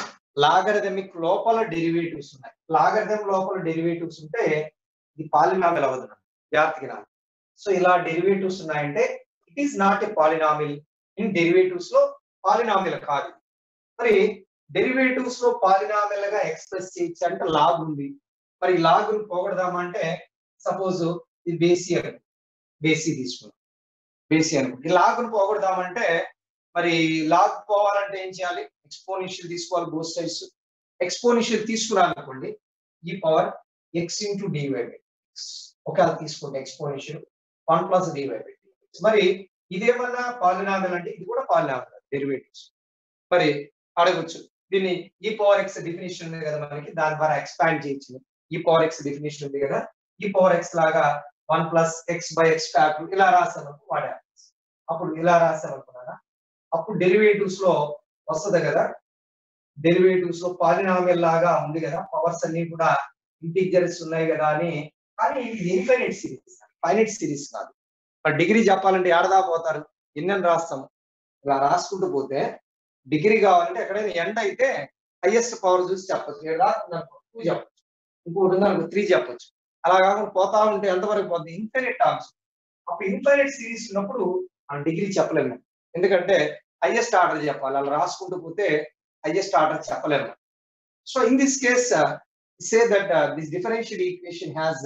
లాగరిథమిక్ లోపల డెరివేటివ్స్ ఉన్నాయి లాగరిథం లోపల డెరివేటివ్స్ ఉంటే ఇది పాలినామిల్ అవ్వదు జాగ్రత్తగా రాదు సో ఇలా డెరివేటివ్స్ ఉన్నాయంటే it is not a polynomial in derivatives లో పాలినామిల్ కాదు మరి డెరివేటివ్స్ లో పాలినామిల్ గా ఎక్స్ప్రెస్ చేయొచ్చు అంటే లాగ్ ఉంది మరి లాగ్ పోగొడదామా అంటే సపోజ్ ఇది బేసి అని బేసి తీసుకున్నాం బేసి అనుకో ఈ లాగ్ పోగొడదామంటే మరి లాగ్ పోవాలంటే ఏం చేయాలి ఎక్స్పోనిషియల్ తీసుకోవాలి బోత్ సైడ్స్ ఎక్స్పోనిషియల్ తీసుకురానుకోండి ఈ power x into DY by ఒకవేళ తీసుకోండి exponential one plus DY by మరి ఇదేమన్నా పాలినామిల్ అంటే ఇది కూడా పాలినామిల్ డెరివేటివ్స్ మరి అడగొచ్చు దీన్ని ఈ పవర్ ఎక్స్ డెఫినేషన్ ఉంది కదా మనకి దాని ద్వారా ఎక్స్పాండ్ చేయొచ్చు ఈ పవర్ ఎక్స్ డెఫినేషన్ ఉంది కదా ఈ పవర్ ఎక్స్ లాగా one plus x by x factor ఇలా రాసాను వాడా అప్పుడు ఇలా రాసాను అనుకున్నారా అప్పుడు డెరివేటివ్స్ లో వస్తుంది కదా డెరివేటివ్స్ లో పాలినామిల్ లాగా ఉంది కదా పవర్స్ అన్ని కూడా ఇంటీజర్స్ ఉన్నాయి కదా అని కానీ ఇది ఇన్ఫైనైట్ సిరీస్ ఫైనైట్ సిరీస్ కాదు మరి డిగ్రీ చెప్పాలంటే ఏడదా పోతారు ఎన్నెన్ని రాస్తాం ఇలా రాసుకుంటూ పోతే డిగ్రీ కావాలంటే ఎక్కడైనా ఎండ్ అయితే హైయెస్ట్ పవర్ చూసి చెప్పచ్చు ఏడు రాకుందనుకో టూ చెప్పచ్చు ఇంకోటి ఉందనుకో త్రీ చెప్పచ్చు అలా కాకుండా పోతా ఉంటే ఎంతవరకు పోతుంది ఇన్ఫైనైట్ టర్మ్స్ అప్పుడు ఇన్ఫైనైట్ సిరీస్ ఉన్నప్పుడు మనం డిగ్రీ చెప్పలేము ఎందుకంటే హైయెస్ట్ ఆర్డర్ చెప్పాలి అలా రాసుకుంటూ పోతే హైయెస్ట్ ఆర్డర్ చెప్పలేము so in this case say that this differential equation has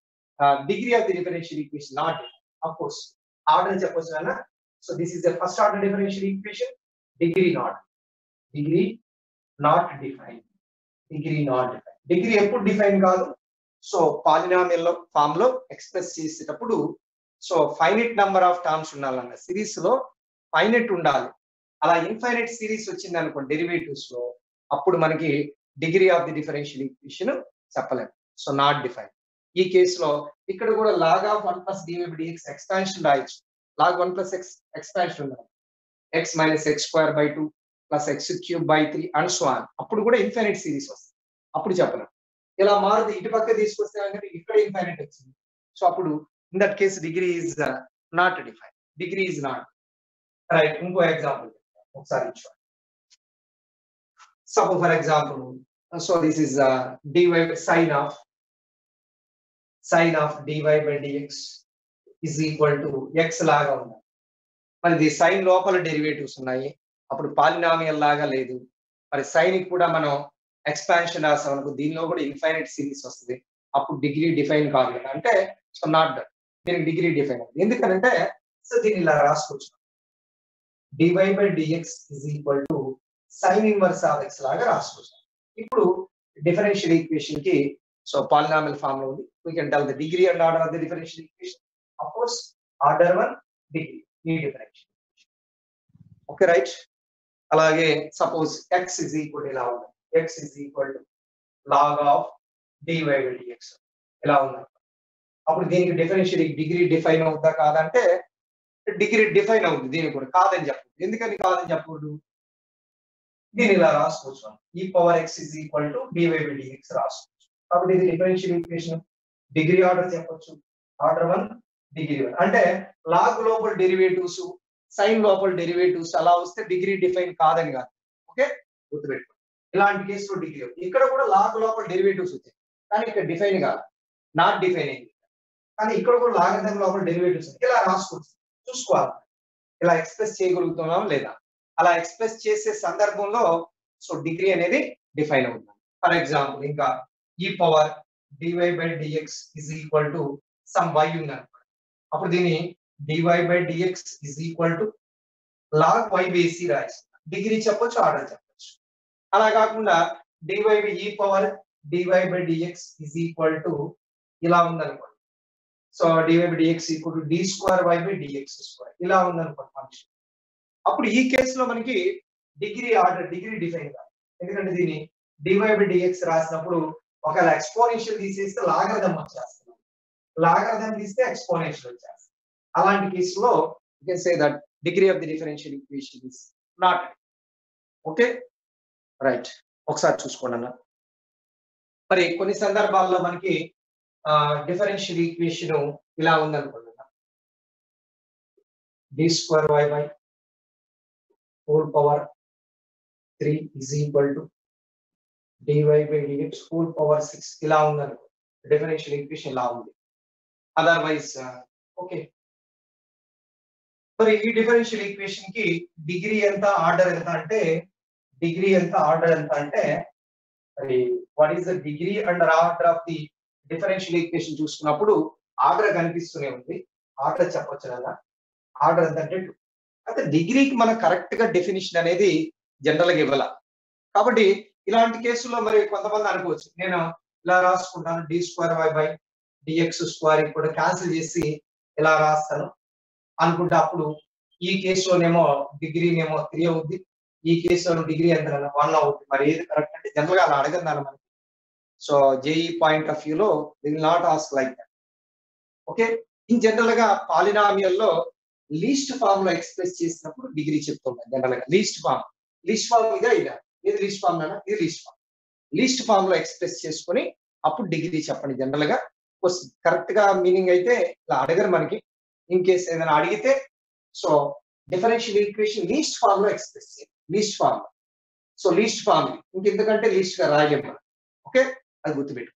degree of the differential equation not of course order చెప్పొచ్చు కదా so this is the first order differential equation degree not degree not define degree not define degree ఎప్పుడు డిఫైన్ కాదు so polynomial form లో express చేసేటప్పుడు so finite number of terms ఉండాలన్న series లో finite ఉండాలి అలా ఇన్ఫైనైట్ సిరీస్ వచ్చింది అనుకోండి డెరివేటివ్స్ లో అప్పుడు మనకి degree of the differential equation చెప్పలేము సో నాట్ డిఫైన్ ఈ కేసులో ఇక్కడ కూడా log of one plus dx expansion రాయొచ్చు log one plus x expansion ఉండాలి x minus x square by two plus x cube by three and so on అప్పుడు కూడా infinite series వస్తుంది అప్పుడు చెప్పలేం ఇలా మారుతుంది ఇటు పక్క తీసుకొస్తే కనుక ఇక్కడ ఇన్ఫైనైట్ వచ్చింది సో అప్పుడు in that case degree is not define degree is not right ఇంకో ఎగ్జాంపుల్ ఒకసారి చూడండి suppose for example so this is dy sine of sine of DY by dx is equal to x లాగా ఉంది మరి ఇది sign లోపల derivatives ఉన్నాయి అప్పుడు పాలినామియల్ లాగా లేదు మరి సైన్ కూడా మనం ఎక్స్పాన్షన్ రాసాం అనుకో దీనిలో కూడా ఇన్ఫైనైట్ సిరీస్ వస్తుంది అప్పుడు డిగ్రీ డిఫైన్ కాదు కదా అంటే సో నాట్ దట్ దీనికి డిగ్రీ డిఫైన్ అవుతుంది ఎందుకంటే సో దీన్ని ఇలా రాసుకోవచ్చు dy by dx is equal to sine inverse of x లాగా రాసుకోవచ్చు ఇప్పుడు డిఫరెన్షియల్ ఈక్వేషన్ కి సో పాలినామిల్ ఫామ్ లో ఉంది we can tell the degree and order of the differential equation of course order one degree ఈ differential okay right అలాగే suppose x is equal ఇలా ఉంది x is equal to log of DY by dx ఇలా ఉంది అప్పుడు దీనికి differential degree define అవుతా కాదంటే డిగ్రీ డిఫైన్ అవుతుంది దీనికి కూడా కాదని చెప్పకూడదు ఎందుకని కాదని చెప్పకూడదు దీని ఇలా రాసుకోవచ్చు మనం ఈ power x is equal to dy by dx రాసుకోవచ్చు కాబట్టి ఇది డిఫరెన్షియల్ ఈక్వేషన్ డిగ్రీ ఆర్డర్ చెప్పొచ్చు ఆర్డర్ వన్ డిగ్రీ వన్ అంటే లాగ్ లోపల డెరివేటివ్స్ సైన్ లోపల డెరివేటివ్స్ అలా వస్తే డిగ్రీ డిఫైన్ కాదని కాదు ఓకే గుర్తుపెట్టుకోండి ఇలాంటి కేసులో డిగ్రీ ఇక్కడ కూడా లాగ్ లోపల డెరివేటివ్స్ వచ్చాయి కానీ ఇక్కడ డిఫైన్ కాదు నాట్ డిఫైన్ అయింది కానీ ఇక్కడ కూడా లాగర్థం లోపల డెరివేటివ్స్ ఇలా రాసుకోవచ్చు చూసుకోవాలి ఇలా ఎక్స్ప్రెస్ చేయగలుగుతున్నాం లేదా అలా ఎక్స్ప్రెస్ చేసే సందర్భంలో సో డిగ్రీ అనేది డిఫైన్ అవుతుంది ఫర్ ఎగ్జాంపుల్ ఇంకా ఈ power dy by dx is equal to some y ఉంది అనుకోండి అప్పుడు దీన్ని dy by dx is equal to log y వేసి రాయిస్తాం డిగ్రీ చెప్పొచ్చు ఆర్డర్ చెప్పొచ్చు అలా కాకుండా డివై బై ఈ power dy by dx is equal to ఇలా ఉందనుకోండి so dy by dx equal to d square y by dx square ఇలా ఉందనుకోండి ఫంక్షన్ అప్పుడు ఈ కేసులో మనకి డిగ్రీ ఆర్డర్ డిగ్రీ డిఫైన్ కాదు ఎందుకంటే దీన్ని డివై బై డిఎక్స్ రాసినప్పుడు ఒకవేళ ఎక్స్పోనెన్షియల్ తీసేస్తే లాగర్థం వచ్చేస్తుంది లాగర్థం తీస్తే ఎక్స్పోనెన్షియల్ వచ్చేస్తుంది అలాంటి కేసులో you can say that degree of the differential equation is not okay right ఒకసారి చూసుకోండి అన్న మరి కొన్ని సందర్భాల్లో మనకి డిఫరెన్షియల్ ఈక్వేషన్ ఇలా ఉందనుకోండి d square y by whole power 3 is equal to dy by dx whole power 6 ఇలా ఉందనుకో డిఫరెన్షియల్ ఈక్వేషన్ ఇలా ఉంది అదర్వైజ్ ఓకే మరి ఈ డిఫరెన్షియల్ ఈక్వేషన్ కి డిగ్రీ ఎంత ఆర్డర్ ఎంత అంటే డిగ్రీ ఎంత ఆర్డర్ ఎంత అంటే మరి what is the degree and order of the differential equation చూసుకున్నప్పుడు ఆర్డర్ కనిపిస్తూనే ఉంది ఆర్డర్ చెప్పొచ్చు కదా ఆర్డర్ ఎంత అంటే అయితే డిగ్రీకి మనం కరెక్ట్ గా డెఫినేషన్ అనేది జనరల్ గా ఇవ్వాల కాబట్టి ఇలాంటి కేసుల్లో మరి కొంతమంది అనుకోవచ్చు నేను ఇలా రాసుకుంటాను d square y by dx square కూడా క్యాన్సిల్ చేసి ఇలా రాస్తాను అనుకుంటే అప్పుడు ఈ కేసులోనేమో డిగ్రీనేమో త్రీ అవుద్ది ఈ కేసులో డిగ్రీ ఎంత వన్ అవుద్ది మరి ఏది కరెక్ట్ అంటే జనరల్ గా అలా అడగన్నారు మనకి సో జేఈ పాయింట్ ఆఫ్ వ్యూలో will not ask like that okay in general గా పాలినామియల్లో లీస్ట్ ఫామ్ లో ఎక్స్ప్రెస్ చేసినప్పుడు డిగ్రీ చెప్తుంటాం జనరల్ గా లీస్ట్ ఫామ్ లీస్ట్ ఫామ్ ఇదే ఇదా ఇది లీస్ట్ ఫామ్ నానా ఇది లీస్ట్ ఫామ్ లీస్ట్ ఫామ్ లో ఎక్స్ప్రెస్ చేసుకొని అప్పుడు డిగ్రీ చెప్పండి జనరల్ గా వస్తుంది కరెక్ట్ గా మీనింగ్ అయితే ఇలా అడగరు మనకి ఇన్ కేస్ ఏదైనా అడిగితే so differential equation least form లో ఎక్స్ప్రెస్ చేయండి least form so least form ఇంక ఎందుకంటే లీస్ట్ గా రాయలేము మనం ఓకే అది గుర్తుపెట్టు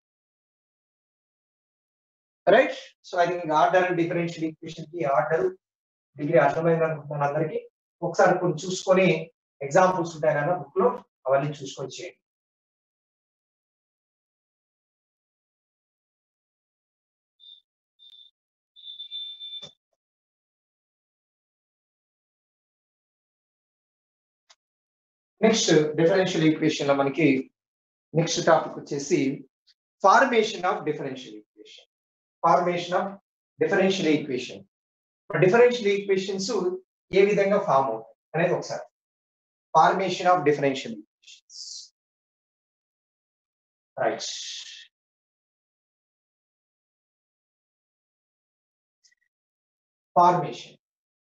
right so I think order and differential equation కి ఆర్డర్ డిగ్రీ అర్థమైంది అనుకుంటున్నాను అందరికి ఒకసారి కొన్ని చూసుకొని ఎగ్జాంపుల్స్ ఉంటాయి కదా బుక్ లో అవన్నీ చూసుకొని చేయండి నెక్స్ట్ డిఫరెన్షియల్ ఈక్వేషన్ లో మనకి నెక్స్ట్ టాపిక్ వచ్చేసి formation of differential equation formation of differential equation differential equations ఏ విధంగా ఫామ్ అవుతాయి అనేది ఒకసారి formation of differential equations right formation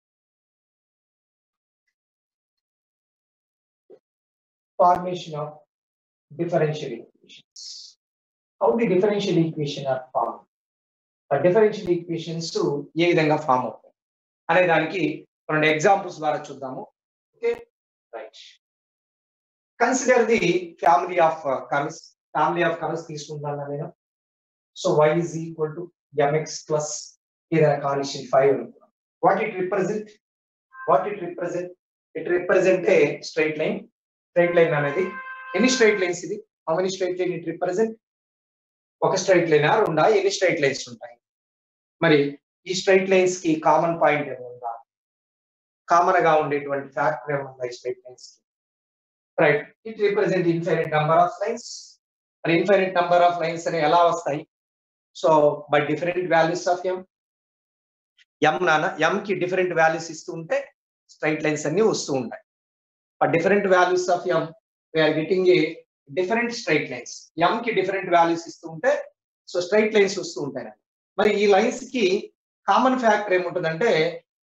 formation of differential equations. How the differential equation are formed? ఆ differential equations ఏ విధంగా form అవుతాయి అనే దానికి రెండు ఎగ్జాంపుల్స్ ద్వారా చూద్దాము okay right consider the family of curves family of curves తీసుకుంటాను నేను so y is equal to mx plus ఏదైనా కాన్స్టెంట్ ఫైవ్ అనుకున్నాం what it represent what it represent it represent a straight line straight line అనేది ఎన్ని straight lines ఇది how many straight line it represent ఒక straight line రెండా ఎన్ని straight lines ఉంటాయి మరి ఈ స్ట్రైట్ లైన్స్ కి కామన్ పాయింట్ ఏముందా కామన్ గా ఉండేటువంటి ఫ్యాక్టర్ ఏముందా ఈ స్ట్రైట్ లైన్స్ కి right it represent infinite number of lines మరి ఇన్ఫైనైట్ నంబర్ ఆఫ్ లైన్స్ అని ఎలా వస్తాయి so by different values of m m నాన్న ఎం కి డిఫరెంట్ వాల్యూస్ ఇస్తూ ఉంటే స్ట్రైట్ లైన్స్ అన్ని వస్తూ ఉంటాయి for different values of m we are getting a different straight lines m కి డిఫరెంట్ వాల్యూస్ ఇస్తూ ఉంటే సో స్ట్రైట్ లైన్స్ వస్తూ ఉంటాయి మరి ఈ లైన్స్ కి కామన్ ఫ్యాక్టర్ ఏముంటుందంటే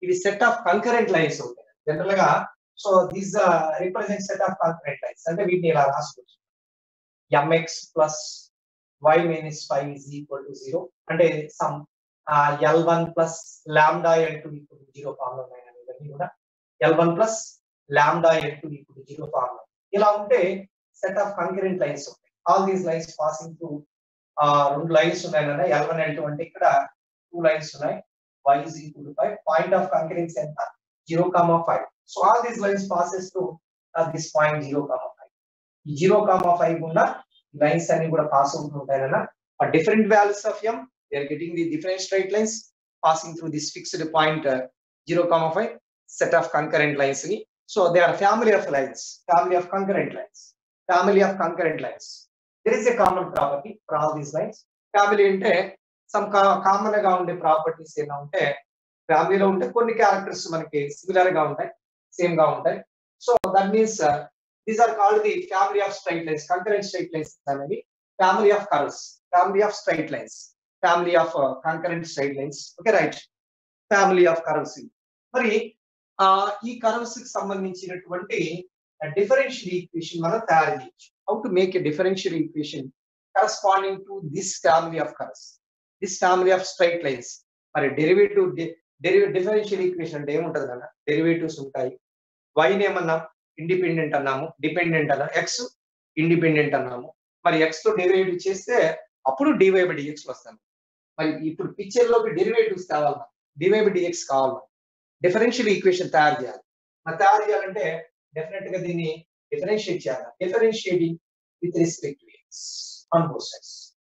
ఇవి సెట్ ఆఫ్ కంకరెంట్ లైన్స్ ఉంటాయి జనరల్ గా so this represent set of concurrent lines అంటే వీటిని ఇలా రాసుకోవచ్చు mx plus y minus five is equal to zero అంటే some L one plus lambda L two equal to zero form లో ఉన్నాయి ఇవన్నీ కూడా L one plus lambda L two equal to zero form లో ఇలా ఉంటే సెట్ ఆఫ్ కంకరెంట్ లైన్స్ ఉంటాయి all these lines passing to రెండు లైన్స్ ఉన్నాయి కదా ఎల్ వన్ ఎల్ టూ అంటే ఇక్కడ టూ లైన్స్ ఉన్నాయి y is equal to 5 point of concurrence ఎంత 0 comma 5 so all these lines passes to uh, this point 0 comma 5 ఈ 0 comma 5 గుండా lines అన్ని కూడా పాస్ అవుతూ ఉంటాయి కదా ఆ different values of m they are getting the different straight lines passing through this fixed point uh, 0 comma 5 set of concurrent lines ని so they are family of lines family of concurrent lines family of concurrent lines there is a common property for all these lines family అంటే some common గా ఉండే properties ఏమైనా ఉంటే ఫ్యామిలీలో ఉంటే కొన్ని characters మనకి సిమిలర్ గా ఉంటాయి సేమ్ గా ఉంటాయి so that means these are called the family of straight lines concurrent straight lines అనేవి family of curves family of straight lines family of concurrent straight lines okay right family of curves మరి ఆ ఈ curves కి సంబంధించినటువంటి differential equation మనం తయారు చేయొచ్చు how to make a differential equation corresponding to this family of curves this family of straight lines మరి derivative derive differential equation అంటే ఏముంటది కదా డెరివేటివ్స్ ఉంటాయి వైన్ ఏమన్నాం ఇండిపెండెంట్ అన్నాము డిపెండెంట్ అన్నాం ఎక్స్ ఇండిపెండెంట్ అన్నాము మరి ఎక్స్ తో డెరివేటివ్ చేస్తే అప్పుడు డివై బై డిఎక్స్ వస్తాను మరి ఇప్పుడు పిక్చర్ లోకి డెరివేటివ్స్ కావాలి డివై బై డిఎక్స్ కావాలి డిఫరెన్షియల్ ఈక్వేషన్ తయారు చేయాలి మరి తయారు చేయాలంటే డెఫినెట్ గా దీన్ని డిఫరెన్షియేట్ చేయాలి differentiating with respect to x on both sides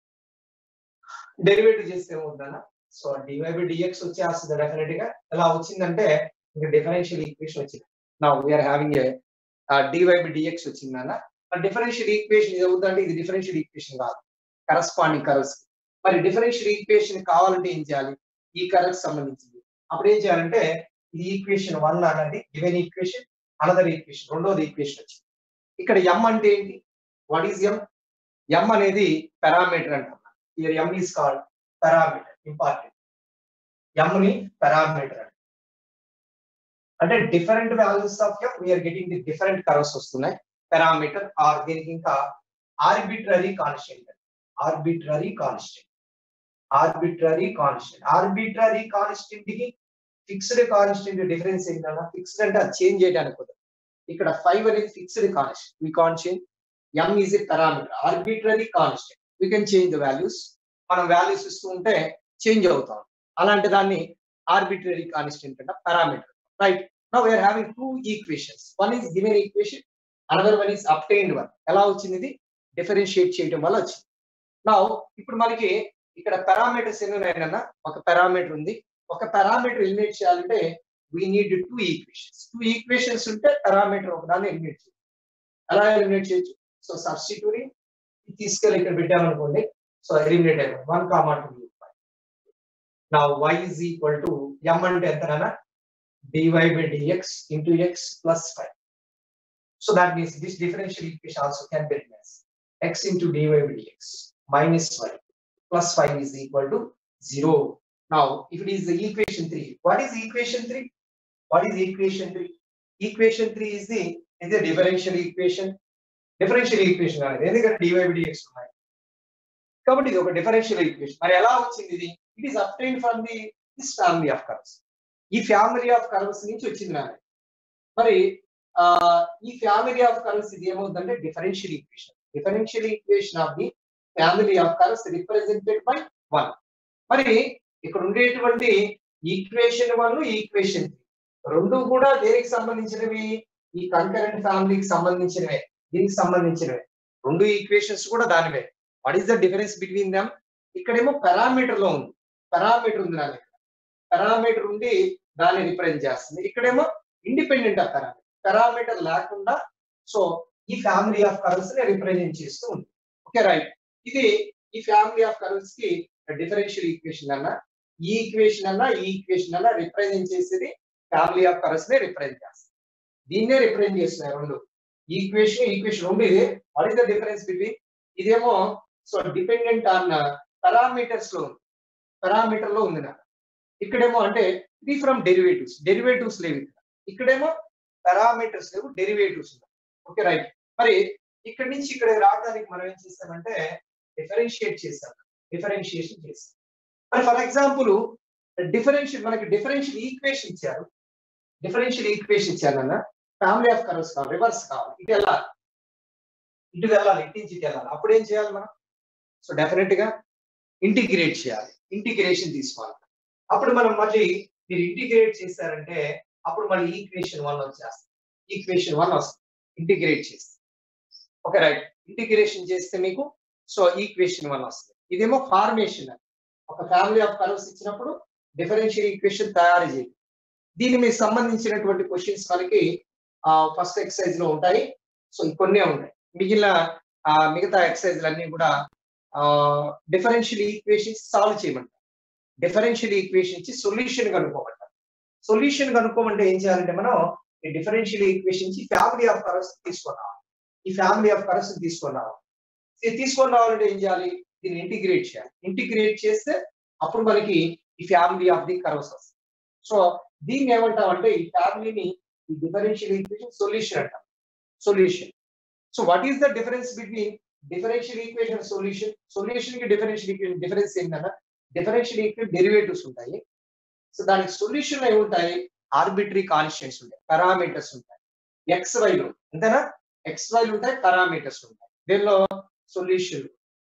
derivative చేస్తే ఏమవుతుందన్న సో డివై బై డిఎక్స్ వచ్చేస్తుంది డెఫినెట్ గా ఎలా వచ్చిందంటే ఇంకా డిఫరెన్షియల్ ఈక్వేషన్ వచ్చింది నా we are having a dy by dx వచ్చిందన్న డిఫరెన్షియల్ ఈక్వేషన్ ఇది అవుతుందంటే ఇది డిఫరెన్షియల్ ఈక్వేషన్ కాదు కరస్పాండింగ్ కర్వ్స్ మరి డిఫరెన్షియల్ ఈక్వేషన్ కావాలంటే ఏం చేయాలి ఈ కర్వ్స్ సంబంధించింది అప్పుడు ఏం చేయాలంటే ఈ ఈక్వేషన్ వన్ అన్నది గివెన్ ఈక్వేషన్ అనదర్ ఈక్వేషన్ రెండోది ఈక్వేషన్ వచ్చింది ఇక్కడ ఎం అంటే ఏంటి వాట్ ఈస్ ఎం ఎం అనేది పారామీటర్ అంటాం here m is called parameter important m ని parameter అంటే different values of m we are getting the different curves వస్తున్నాయి పారామీటర్ ఆర్ దీనికి ఇంకా arbitrary constant arbitrary constant arbitrary constant arbitrary constant కి fixed constant difference ఏంటన్నా fixed అంటే అది change చేయడానికి కుదరదు ఇక్కడ ఫైవ్ అనేది fixed constant we can change m is a parameter arbitrary constant we can change the values మనం వాల్యూస్ ఇస్తూ ఉంటే చేంజ్ అవుతాం అలాంటి దాన్ని ఆర్బిటరీ కాన్స్టెంట్ అంట parameter right now we are having two equations one is given equation another one is obtained one ఎలా వచ్చింది ఇది డిఫరెన్షియేట్ చేయడం వల్ల వచ్చింది నా ఇప్పుడు మనకి ఇక్కడ పారామీటర్స్ ఎన్ని ఉన్నాయన్నా ఒక పారామీటర్ ఉంది ఒక పారామీటర్ ఎలిమినేట్ చేయాలంటే we need two equations two equations ఉంటే పారామీటర్ ఒకదాన్ని ఎలిమినేట్ చేయొచ్చు ఎలా ఎలిమినేట్ చేయొచ్చు సో సబ్స్టిట్యూటింగ్ తీసుకెళ్ళి ఇక్కడ పెట్టామనుకోండి సో ఎలిమినేట్ అయిపోయింది వన్ కామా టూ నా y is equal to m అంటే ఎంతనా dy by dx into X plus five so that means this differential equation also can be written x into DY by dx minus y plus five is equal to zero now if it is the equation three what is equation three what is equation three equation three is the is the differential equation differential equation అనేది ఎందుకంటే DY by dx ఉన్నాయి కాబట్టి ఇది ఒక differential equation మరి ఎలా వచ్చింది ఇది it is obtain from the this family of curves ఈ ఫ్యామిలీ ఆఫ్ కర్వ్స్ నుంచి వచ్చింది నాది మరి ఆ ఈ ఫ్యామిలీ ఆఫ్ కర్వ్స్ ఇది ఏమవుతుందంటే differential equation differential equation of the family of curves represented by one మరి ఇక్కడ ఉండేటువంటి ఈక్వేషన్ వన్ ఈక్వేషన్ రెండు కూడా దేనికి సంబంధించినవి ఈ కంకరెంట్ ఫ్యామిలీకి సంబంధించినవే దీనికి సంబంధించినవే రెండు ఈక్వేషన్స్ కూడా దానివే what is the difference between them ఇక్కడేమో పారామీటర్ లో ఉంది పారామీటర్ ఉంది దాని పారామీటర్ ఉండి దాన్ని రిప్రజెంట్ చేస్తుంది ఇక్కడేమో ఇండిపెండెంట్ ఆఫ్ పారామీటర్ పారామీటర్ లేకుండా సో ఈ ఫ్యామిలీ ఆఫ్ కర్వ్స్ ని రిప్రజెంట్ చేస్తూ ఉంది ఓకే రైట్ ఇది ఈ ఫ్యామిలీ ఆఫ్ కర్వ్స్ కి డిఫరెన్షియల్ ఈక్వేషన్ అన్న ఈ ఈక్వేషన్ అన్న ఈ ఈక్వేషన్ అన్న రిప్రజెంట్ చేసేది ఫ్యామిలీ ఆఫ్ కర్వ్స్ ని రిప్రజెంట్ చేస్తుంది దీన్నే రిప్రజెంట్ చేస్తున్నాయి రెండు ఈక్వేషన్ ఈక్వేషన్ రెండు ఇదే what is the difference between ఇదేమో సో డిపెండెంట్ ఆన్ పారామీటర్స్ లో ఉంది పారామీటర్ లో ఉంది నాకు ఇక్కడేమో అంటే ఇది ఫ్రమ్ డెరివేటివ్స్ డెరివేటివ్స్ లేవు ఇక్కడ ఇక్కడేమో పారామీటర్స్ లేవు డెరివేటివ్స్ ఓకే రైట్ మరి ఇక్కడ నుంచి ఇక్కడ రావడానికి మనం ఏం చేస్తామంటే డిఫరెన్షియేట్ చేస్తాం డిఫరెన్షియేషన్ చేస్తాం మరి ఫర్ ఎగ్జాంపుల్ డిఫరెన్షియల్ మనకి డిఫరెన్షియల్ ఈక్వేషన్ ఇచ్చారు డిఫరెన్షియల్ ఈక్వేషన్ ఇచ్చారు అన్న ఫ్యామిలీ ఆఫ్ కర్వ్స్ కావాలి రివర్స్ కావాలి ఇటు వెళ్ళాలి ఇటు వెళ్ళాలి ఇటు నుంచి ఇటు వెళ్ళాలి అప్పుడు ఏం చేయాలి మనం సో డెఫినెట్ గా ఇంటిగ్రేట్ చేయాలి ఇంటిగ్రేషన్ తీసుకోవాలి అప్పుడు మనం మళ్ళీ మీరు ఇంటిగ్రేట్ చేశారంటే అప్పుడు మళ్ళీ ఈక్వేషన్ వన్ వచ్చేస్తుంది ఈక్వేషన్ వన్ వస్తుంది ఇంటిగ్రేట్ చేస్తే ఓకే రైట్ ఇంటిగ్రేషన్ చేస్తే మీకు సో ఈక్వేషన్ వన్ వస్తుంది ఇదేమో ఫార్మేషన్ ఒక ఫ్యామిలీ ఆఫ్ కర్వ్స్ ఇచ్చినప్పుడు డిఫరెన్షియల్ ఈక్వేషన్ తయారు చేయాలి దీని మీకు సంబంధించినటువంటి క్వశ్చన్స్ మనకి ఫస్ట్ ఎక్సర్సైజ్ లో ఉంటాయి సో కొన్ని ఉంటాయి మిగిలిన ఆ, మిగతా ఎక్సర్సైజ్లు అన్ని కూడా డిఫరెన్షియల్ ఈక్వేషన్స్ సాల్వ్ చేయమంటారు డిఫరెన్షియల్ ఈక్వేషన్ ఇచ్చి సొల్యూషన్ కనుక్కోమంటారు సొల్యూషన్ కనుక్కోమంటే ఏం చేయాలంటే మనం ఈ డిఫరెన్షియల్ ఈక్వేషన్ ఇచ్చి ఫ్యామిలీ ఆఫ్ కర్వ్స్ తీసుకొని రావాలి ఈ ఫ్యామిలీ ఆఫ్ కర్వ్స్ తీసుకొని రావాలి ఇది తీసుకొని రావాలంటే ఏం చేయాలి దీన్ని ఇంటిగ్రేట్ చేయాలి ఇంటిగ్రేట్ చేస్తే అప్పుడు మనకి ఈ ఫ్యామిలీ ఆఫ్ ది కర్వ్స్ వస్తుంది సో దీన్ని ఏమంటాం అంటే ఈ ఫ్యామిలీని ఈ డిఫరెన్షియల్ ఈక్వేషన్ సొల్యూషన్ అంటాం solution so what is the difference between differential equation solution solution కి డిఫరెన్షియల్ ఈక్వేషన్ డిఫరెన్స్ ఏంటన్నా డిఫరెన్షియల్ ఈక్వేషన్ డెరివేటివ్స్ ఉంటాయి సో దానికి సొల్యూషన్ అయి ఉంటాయి ఆర్బిటరీ కాన్స్టెంట్స్ ఉంటాయి పారామీటర్స్ ఉంటాయి ఎక్స్ వైలు అంతేనా ఎక్స్ వైలు ఉంటాయి పారామీటర్స్ ఉంటాయి దీనిలో సొల్యూషన్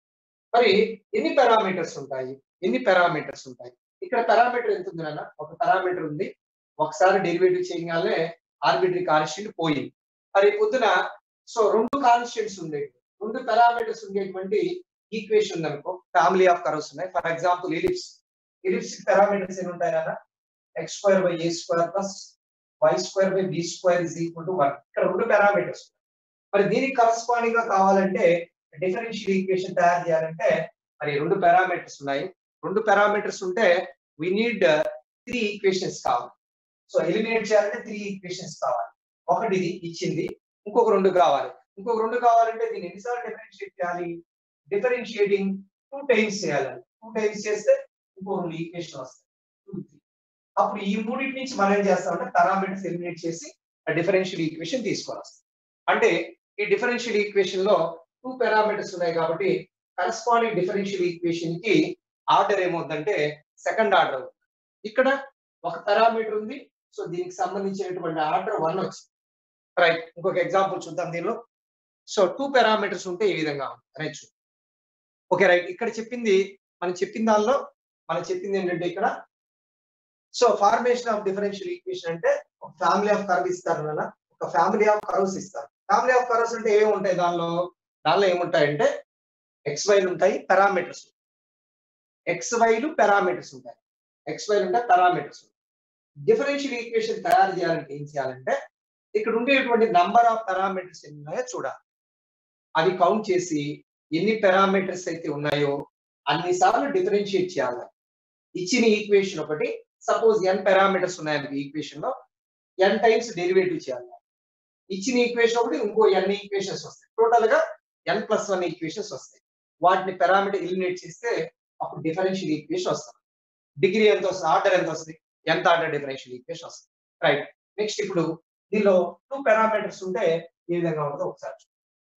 మరి ఎన్ని పారామీటర్స్ ఉంటాయి ఎన్ని పారామీటర్స్ ఉంటాయి ఇక్కడ పారామీటర్ ఎంత ఉంది నాన్న ఒక పారామీటర్ ఉంది ఒకసారి డెరివేటివ్ చేయగానే ఆర్బిటరీ కాన్స్టెంట్ పోయింది మరి పొద్దున సో రెండు కాన్స్టెంట్స్ ఉండేవి రెండు పారామీటర్స్ ఉండేటువంటి ఈక్వేషన్ ఉంది అనుకో ఫ్యామిలీ ఆఫ్ కర్వ్స్ ఉన్నాయి for example ellipse ellipse parameters ఎన్ని ఉంటాయి నాన్న x square by a square plus y square by b square is equal to one ఇక్కడ రెండు పారామీటర్స్ మరి దీనికి కరస్పాండింగ్ గా కావాలంటే డిఫరెన్షియల్ ఈక్వేషన్ తయారు చేయాలంటే మరి రెండు పారామీటర్స్ ఉన్నాయి రెండు పారామీటర్స్ ఉంటే వి నీడ్ త్రీ ఈక్వేషన్స్ కావాలి సో ఎలిమినేట్ చేయాలంటే త్రీ ఈక్వేషన్స్ కావాలి ఒకటి ఇది ఇచ్చింది ఇంకొక రెండు కావాలి ఇంకొక రెండు కావాలంటే దీన్ని ఎన్నిసార్లు డిఫరెన్షియేట్ చేయాలి డిఫరెన్షియేటింగ్ టూ టైమ్స్ చేయాలి టూ టైమ్స్ చేస్తే ఇంకో రెండు ఈక్వేషన్ వస్తాయి Two, three. అప్పుడు ఈ మూడింటి నుంచి మనం ఏం చేస్తామంటే పారామీటర్స్ ఎలిమినేట్ చేసి డిఫరెన్షియల్ ఈక్వేషన్ తీసుకొని వస్తాం అంటే ఈ డిఫరెన్షియల్ ఈక్వేషన్ లో టూ పారామీటర్స్ ఉన్నాయి కాబట్టి కరస్పాండింగ్ డిఫరెన్షియల్ ఈక్వేషన్ కి ఆర్డర్ ఏమవుతుందంటే సెకండ్ ఆర్డర్ అవుతుంది ఇక్కడ ఒక పారామీటర్ ఉంది సో దీనికి సంబంధించినటువంటి ఆర్డర్ వన్ వచ్చింది రైట్ ఇంకొక ఎగ్జాంపుల్ చూద్దాం దీనిలో సో టూ పారామీటర్స్ ఉంటే ఈ విధంగా రైట్ చూ ఓకే రైట్ ఇక్కడ చెప్పింది మనం చెప్పిన దానిలో మనం చెప్పింది ఏంటంటే ఇక్కడ so formation of differential equation అంటే ఒక ఫ్యామిలీ ఆఫ్ కర్వ్ ఇస్తారు నాన్న ఒక ఫ్యామిలీ ఆఫ్ కర్వ్స్ ఇస్తారు ఫ్యామిలీ ఆఫ్ కర్వ్స్ అంటే ఏమి ఉంటాయి దానిలో దానిలో ఏముంటాయంటే ఎక్స్ వైలు ఉంటాయి పారామీటర్స్ ఎక్స్ వైలు పారామీటర్స్ ఉంటాయి ఎక్స్ వైలు ఉంటాయి పారామీటర్స్ డిఫరెన్షియల్ ఈక్వేషన్ తయారు చేయాలంటే ఏం చేయాలంటే ఇక్కడ ఉండేటువంటి నంబర్ ఆఫ్ పారామీటర్స్ ఎన్ని ఉన్నాయో చూడాలి అది కౌంట్ చేసి ఎన్ని పారామీటర్స్ అయితే ఉన్నాయో అన్ని సార్లు డిఫరెన్షియేట్ చేయాలి ఇచ్చిన ఈక్వేషన్ ఒకటి సపోజ్ ఎన్ పారామీటర్స్ ఉన్నాయనుకో ఈక్వేషన్ లో ఎన్ టైమ్స్ డెరివేటివ్ చేయాలి ఇచ్చిన ఈక్వేషన్ ఒకటి ఇంకో ఎన్ ఈక్వేషన్స్ వస్తాయి టోటల్ గా ఎన్ ప్లస్ వన్ ఈక్వేషన్స్ వస్తాయి వాటిని పారామీటర్ ఎలిమినేట్ చేస్తే అప్పుడు డిఫరెన్షియల్ ఈక్వేషన్ వస్తుంది డిగ్రీ ఎంత వస్తుంది ఆర్డర్ ఎంత వస్తుంది ఎంత ఆర్డర్ డిఫరెన్షియల్ ఈక్వేషన్ వస్తుంది రైట్ నెక్స్ట్ ఇప్పుడు దీనిలో టూ పారామీటర్స్ ఉంటే ఏ విధంగా ఉంటుందో ఒకసారి చూద్దాం.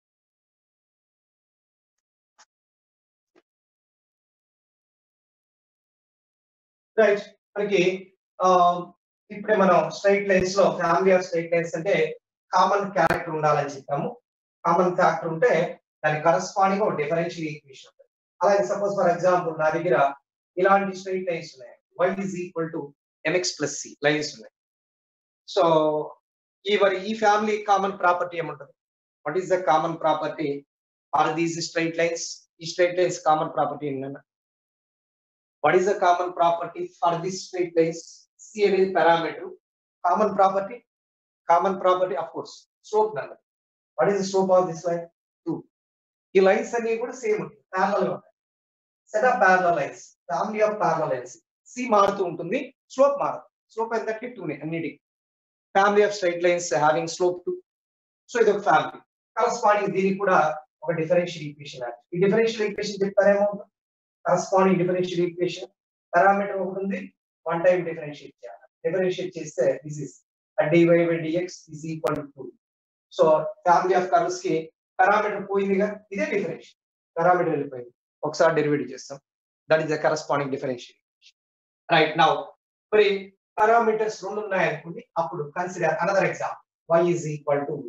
రైట్ మనకి ఆ, ఇప్పుడే మనం స్ట్రైట్ లైన్స్ లో ఫ్యామిలీ ఆఫ్ స్ట్రైట్ లైన్స్ అంటే కామన్ క్యారెక్టర్ ఉండాలని చెప్పాము కామన్ క్యారెక్టర్ ఉంటే దాని కరస్పాండింగ్ ఒక డిఫరెన్షియల్ ఈక్వేషన్ ఉంటుంది అలాగే సపోజ్ ఫర్ ఎగ్జాంపుల్ నా దగ్గర ఇలాంటి స్ట్రైట్ లైన్స్ ఉన్నాయి y is equal to m x plus c lines ఉన్నాయి సో ఈ మరి ఈ ఫ్యామిలీ కామన్ ప్రాపర్టీ ఏముంటుంది what is the common property are these straight lines ఈ స్ట్రైట్ లైన్స్ కామన్ ప్రాపర్టీ ఏంటన్నా what is the common property for this straight lines c అనేది parameter common property common property of course slope number what is the slope of this line two ఈ lines అన్ని కూడా same ఉంటాయి parallel గా ఉంటాయి set of parallel lines family of parallel lines c మారుతూ ఉంటుంది slope మారదు స్లోప్ ఎంతకి టూనే అన్నిటికి family of straight lines having slope two so ఇది ఒక ఫ్యామిలీ కరస్పాండింగ్ దీనికి కూడా ఒక డిఫరెన్షియల్ ఈక్వేషన్ ఈ డిఫరెన్షియల్ ఈక్వేషన్ చెప్తారేమో కరస్పాండింగ్ డిఫరెన్షియల్ ఈక్వేషన్ పారామీటర్ ఒకటి ఉంది వన్ టైం డిఫరెన్షియేట్ చేయాలి డిఫరెన్షియేట్ చేస్తే this is d y by dx is equal to so family of curves కి పారామీటర్ పోయిందిగా ఇదే డిఫరెన్షియల్ పారామీటర్ వెళ్ళిపోయింది ఒకసారి డెరివేటివ్ చేస్తాం that is the corresponding differential right now మరి పారామీటర్స్ రెండు ఉన్నాయి అనుకోండి అప్పుడు consider another example y is equal to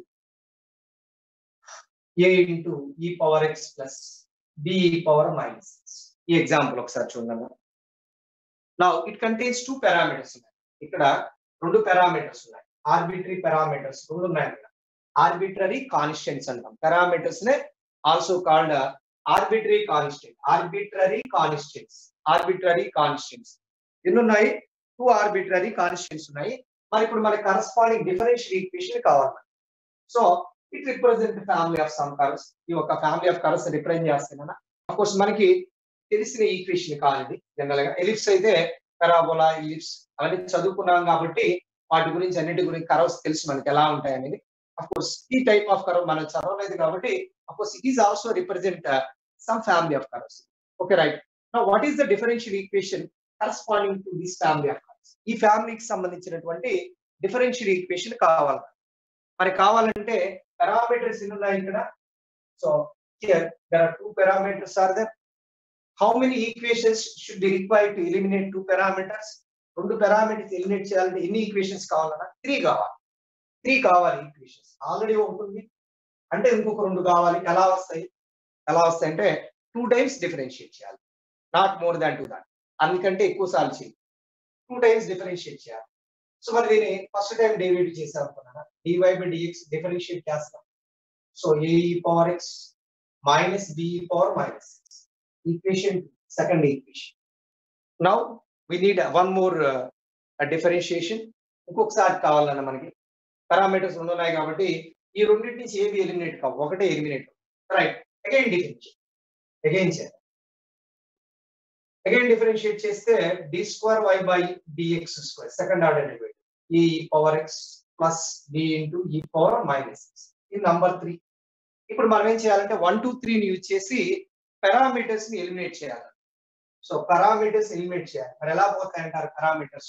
a into e power x plus b power minus ఈ ఎగ్జాంపుల్ ఒకసారి చూడండి నా ఇట్ కంటైన్స్ టూ పారామీటర్స్ ఉన్నాయి ఇక్కడ రెండు పారామీటర్స్ ఉన్నాయి ఆర్బిటరీ పారామీటర్స్ రెండు ఉన్నాయి ఇక్కడ ఆర్బిటరీ కాన్స్టెంట్స్ అంటాం పారామీటర్స్ నే also called arbitrary constant arbitrary constants arbitrary constants ఎన్ని ఉన్నాయి టూ ఆర్బిటరీ కాన్స్టెంట్స్ ఉన్నాయి మరి ఇప్పుడు మనకి కరస్పాండింగ్ డిఫరెన్షియల్ ఈక్వేషన్ కావాలి so it represent family of some curves ఈ ఒక ఫ్యామిలీ ఆఫ్ కర్వ్స్ రిప్రజెంట్ చేస్తున్నా అఫ్ కోర్స్ మనకి తెలిసిన ఈక్వేషన్ కాదు జనరల్ గా ఎలిప్స్ అయితే పెరాబోలా ఎలిప్స్ అవన్నీ చదువుకున్నాం కాబట్టి వాటి గురించి అన్నిటి గురించి కర్వ్స్ తెలుసు మనకి ఎలా ఉంటాయి అనేది అఫ్ కోర్స్ ఈ టైప్ ఆఫ్ కర్వ్ మనం చదవలేదు కాబట్టి of course it is also represent some family of curves okay right no what is the differential equation corresponding to this family of curves ఈ ఫ్యామిలీకి సంబంధించినటువంటి డిఫరెన్షియల్ ఈక్వేషన్ కావాలి మరి కావాలంటే పారామీటర్స్ ఎన్ని ఉన్నాయి ఇక్కడ so here there are two parameters are there how many equations should be required to eliminate two parameters రెండు పారామీటర్స్ ఎలిమినేట్ చేయాలంటే ఎన్ని ఈక్వేషన్స్ కావాలన్నా త్రీ కావాలి త్రీ కావాలి ఈక్వేషన్స్ ఆల్రెడీ ఒకటి ఉంది అంటే ఇంకొక రెండు కావాలి ఎలా వస్తాయి ఎలా వస్తాయి అంటే టూ టైమ్స్ డిఫరెన్షియేట్ చేయాలి not more than two than అందుకంటే ఎక్కువ సార్లు చేయాలి టూ టైమ్స్ డిఫరెన్షియేట్ చేయాలి సో మరి దీన్ని ఫస్ట్ టైం డెరివేటివ్ చేసాం అనుకున్నాను డివై బై డిఎక్స్ డిఫరెన్షియేట్ చేస్తాం so a power x minus b e power minus equation second equation now we need one more differentiation ఇంకొకసారి కావాలన్న మనకి పారామీటర్స్ రెండు ఉన్నాయి కాబట్టి ఈ రెండింటి నుంచి ఏవి ఎలిమినేట్ కావు ఒకటే eliminate right again differentiate again చేద్దాం అగైన్ డిఫరెన్షియేట్ చేస్తే d square y by dx square second order derivative e power x plus d into e power minus x ఇది నంబర్ త్రీ ఇప్పుడు మనం ఏం చేయాలంటే వన్ టూ త్రీని యూజ్ చేసి parameters ని ఎలిమినేట్ చేయాలి సో పారామీటర్స్ ఎలిమినేట్ చేయాలి మరి ఎలా పోతాయంటారు parameters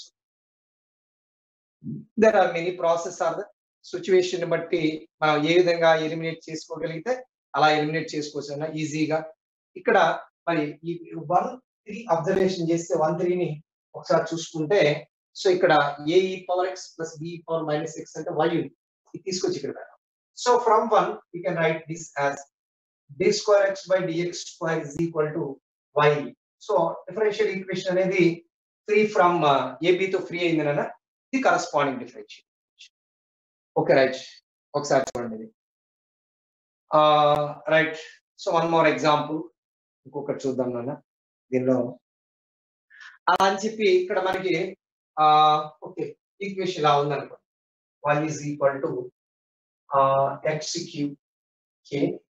there are many process are the situation బట్టి మనం ఏ విధంగా ఎలిమినేట్ చేసుకోగలిగితే అలా ఎలిమినేట్ చేసుకోవచ్చు ఈజీగా ఇక్కడ మరి ఈ వన్ త్రీ అబ్జర్వేషన్ చేస్తే వన్ త్రీని ఒకసారి చూసుకుంటే సో ఇక్కడ a e power x plus b power minus x అంటే వై ఇది తీసుకొచ్చి ఇక్కడ పెడదాం so from one you can write this as d square x by dx square is equal to y so differential equation అనేది free from ఏబితో free అయింది నాన్న ఇది కరస్పాండింగ్ డిఫరెన్షియల్ ఓకే రైట్ ఒకసారి చూడండి ఇది right so one more example ఇంకొకటి చూద్దాం నాన్న దీనిలో అలా అని చెప్పి ఇక్కడ మనకి ఓకే ఈక్వేషన్ ఇలా ఉందనుకోండి one is equal to x cube k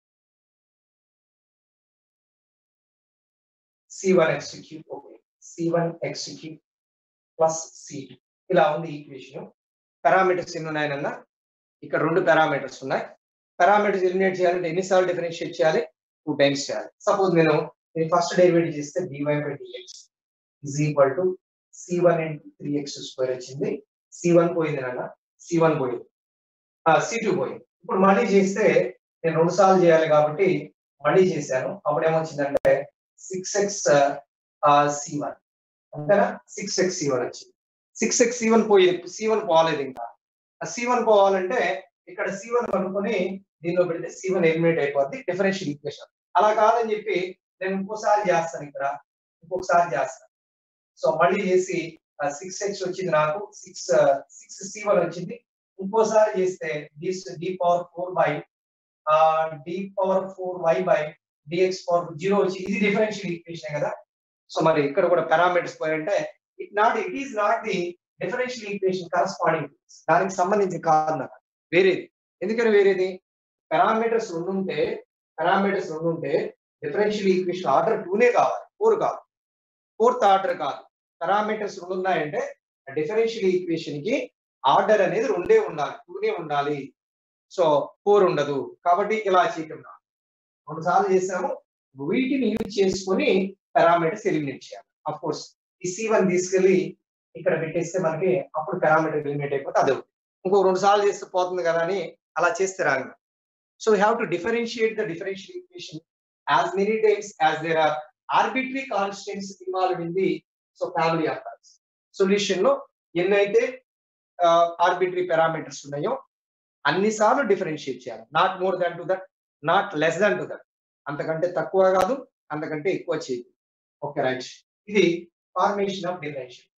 c one x cube okay c one x cube plus c ఇలా ఉంది ఈక్వేషన్ పారామీటర్స్ ఎన్ని ఉన్నాయనన్నా ఇక్కడ రెండు పారామీటర్స్ ఉన్నాయి పారామీటర్స్ ఎలిమినేట్ చేయాలంటే ఎన్నిసార్లు డిఫరెన్షియేట్ చేయాలి టూ టైమ్స్ చేయాలి సపోజ్ నేను నేను ఫస్ట్ డెరివేటివ్ చేస్తే d y by d x is equal to c one into three x square వచ్చింది సి వన్ పోయింది నాన్న సి వన్ పోయింది సి టూ పోయింది ఇప్పుడు మళ్ళీ చేస్తే నేను రెండు సార్లు చేయాలి కాబట్టి మళ్ళీ చేశాను అప్పుడు ఏమొచ్చిందంటే సిక్స్ ఎక్స్ సి వన్ అంతేనా సిక్స్ ఎక్స్ సి వన్ వచ్చింది సిక్స్ ఎక్స్ సి వన్ పోయి సి వన్ పోలేదు ఇంకా సి వన్ పోవాలంటే ఇక్కడ సి వన్ కనుక్కొని దీనిలో పెడితే సి వన్ ఎలిమినేట్ అయిపోద్ది డిఫరెన్షియల్ ఈక్వేషన్ అలా కాదని చెప్పి నేను ఇంకోసారి చేస్తాను ఇక్కడ ఇంకొకసారి చేస్తాను సో మళ్ళీ చేసి సిక్స్ ఎక్స్ వచ్చింది నాకు సిక్స్ సిక్స్ సి వన్ వచ్చింది ఇంకోసారి చేస్తే d d power four by d power four y by dx power zero వచ్చి ఇది డిఫరెన్షియల్ ఈక్వేషన్ కదా సో మరి ఇక్కడ కూడా పారామీటర్స్ పోయారంటే it not it is not the differential equation corresponding దానికి సంబంధించి కాదు నాకు వేరేది ఎందుకని వేరేది పారామీటర్స్ రెండు ఉంటే పారామీటర్స్ రెండు ఉంటే డిఫరెన్షియల్ ఈక్వేషన్ ఆర్డర్ టూనే కావాలి ఫోర్ కాదు ఫోర్త్ ఆర్డర్ కాదు పారామీటర్స్ రెండు ఉన్నాయంటే డిఫరెన్షియల్ ఈక్వేషన్ కి ఆర్డర్ అనేది రెండే ఉండాలి టూనే ఉండాలి సో ఫోర్ ఉండదు కాబట్టి ఇలా చేయటం రెండు సార్లు చేసాము వీటిని యూజ్ చేసుకొని పారామీటర్స్ ఎలిమినేట్ చేయాలి అఫ్ కోర్స్ ఈ సి వన్ తీసుకెళ్లి ఇక్కడ పెట్టేస్తే మనకి అప్పుడు పారామీటర్ ఎలిమినేట్ అయిపోతే అదే అవుతుంది. ఇంకో రెండు సార్లు చేస్తే పోతుంది కదా అని అలా చేస్తే wrong so we have to differentiate the differential equation as many times as there are arbitrary constants involve in the so family of terms solution లో ఎన్నైతే ఆర్బిటరీ పారామీటర్స్ ఉన్నాయో అన్ని సార్లు డిఫరెన్షియేట్ చేయాలి not more than to that not less than to that అంతకంటే తక్కువ కాదు అంతకంటే ఎక్కువ చేయదు ఓకే రైట్ ఇది ఫార్మేషన్ ఆఫ్ డిఫరెన్షియల్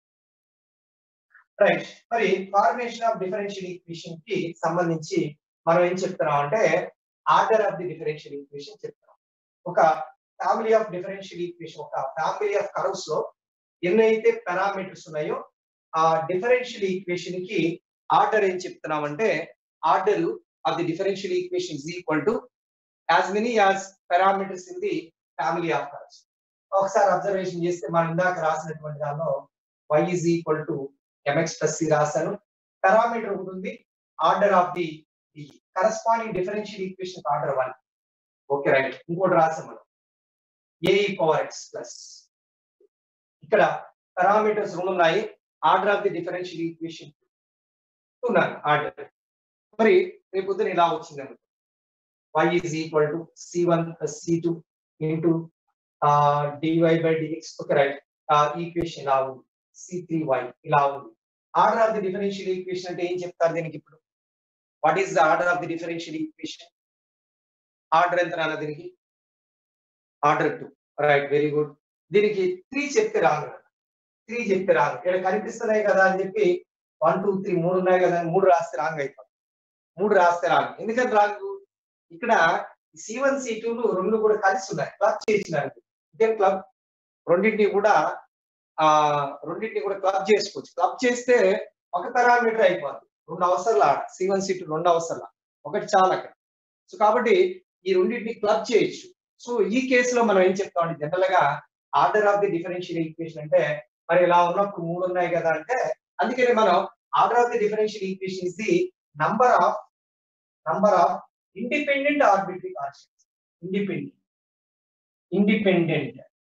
రైట్ మరి ఫార్మేషన్ ఆఫ్ డిఫరెన్షియల్ ఈక్వేషన్ కి సంబంధించి మనం ఏం చెప్తున్నాం అంటే order of the differential equation చెప్తున్నాం ఒక ఫ్యామిలీ ఆఫ్ డిఫరెన్షియల్ ఈక్వేషన్ ఒక ఫ్యామిలీ ఆఫ్ కర్వ్స్ లో ఎన్నైతే పారామీటర్స్ ఉన్నాయో ఆ డిఫరెన్షియల్ ఈక్వేషన్ కి ఆర్డర్ ఏం చెప్తున్నాం అంటే order of the differential equation is equal to as many as parameters in the family of curves ఒకసారి అబ్జర్వేషన్ చేస్తే మనం ఇందాక రాసినటువంటి దానిలో y is equal to m x plus c రాశాను పారామీటర్ ఒకటి ఉంది order of the corresponding differential equation order one okay right ఇంకోటి రాసాం మనం ఏ పవర్ ఎక్స్ ప్లస్ ఇక్కడ పారామీటర్స్ రెండు ఉన్నాయి order of the differential equation ఉన్నాను ఆర్డర్ మరి రేపు పొద్దున ఇలా వచ్చింది అనుకో y is equal to c one plus C two into DY by dx okay right equation ఇలా ఉంది సి త్రీ వై ఇలా ఉంది order of the differential equation అంటే ఏం చెప్తారు దీనికి ఇప్పుడు what is the order of the differential equation order ఎంత నాన్న దీనికి order two right very good దీనికి త్రీ చెప్తే రాను త్రీ చెప్తే రాను ఇక్కడ కనిపిస్తున్నాయి కదా అని చెప్పి వన్ టూ త్రీ మూడు ఉన్నాయి కదా అని మూడు రాస్తే రాంగ్ అయిపోతుంది మూడు రాస్తే రాంగ్ ఎందుకంటే రాంగ్ ఇక్కడ సి వన్ సి టూలు రెండు కూడా కలిసి ఉన్నాయి క్లబ్ చేసినారు ఇదే క్లబ్ రెండింటిని కూడా ఆ రెండింటిని కూడా క్లబ్ చేసుకోవచ్చు క్లబ్ చేస్తే ఒక పారామీటర్ అయిపోతుంది రెండు అవసరాలు ఆడ సి వన్ సి టూ రెండు అవసరాలు ఒకటి చాలా అక్కడ సో కాబట్టి ఈ రెండింటిని క్లబ్ చేయొచ్చు సో ఈ కేసులో మనం ఏం చెప్తామంటే జనరల్ గా order of the differential equation అంటే మరి ఇలా ఉన్నప్పుడు మూడు ఉన్నాయి కదా అంటే అందుకని మనం order of the differential equation is the number of number of independent arbitrary constants independent independent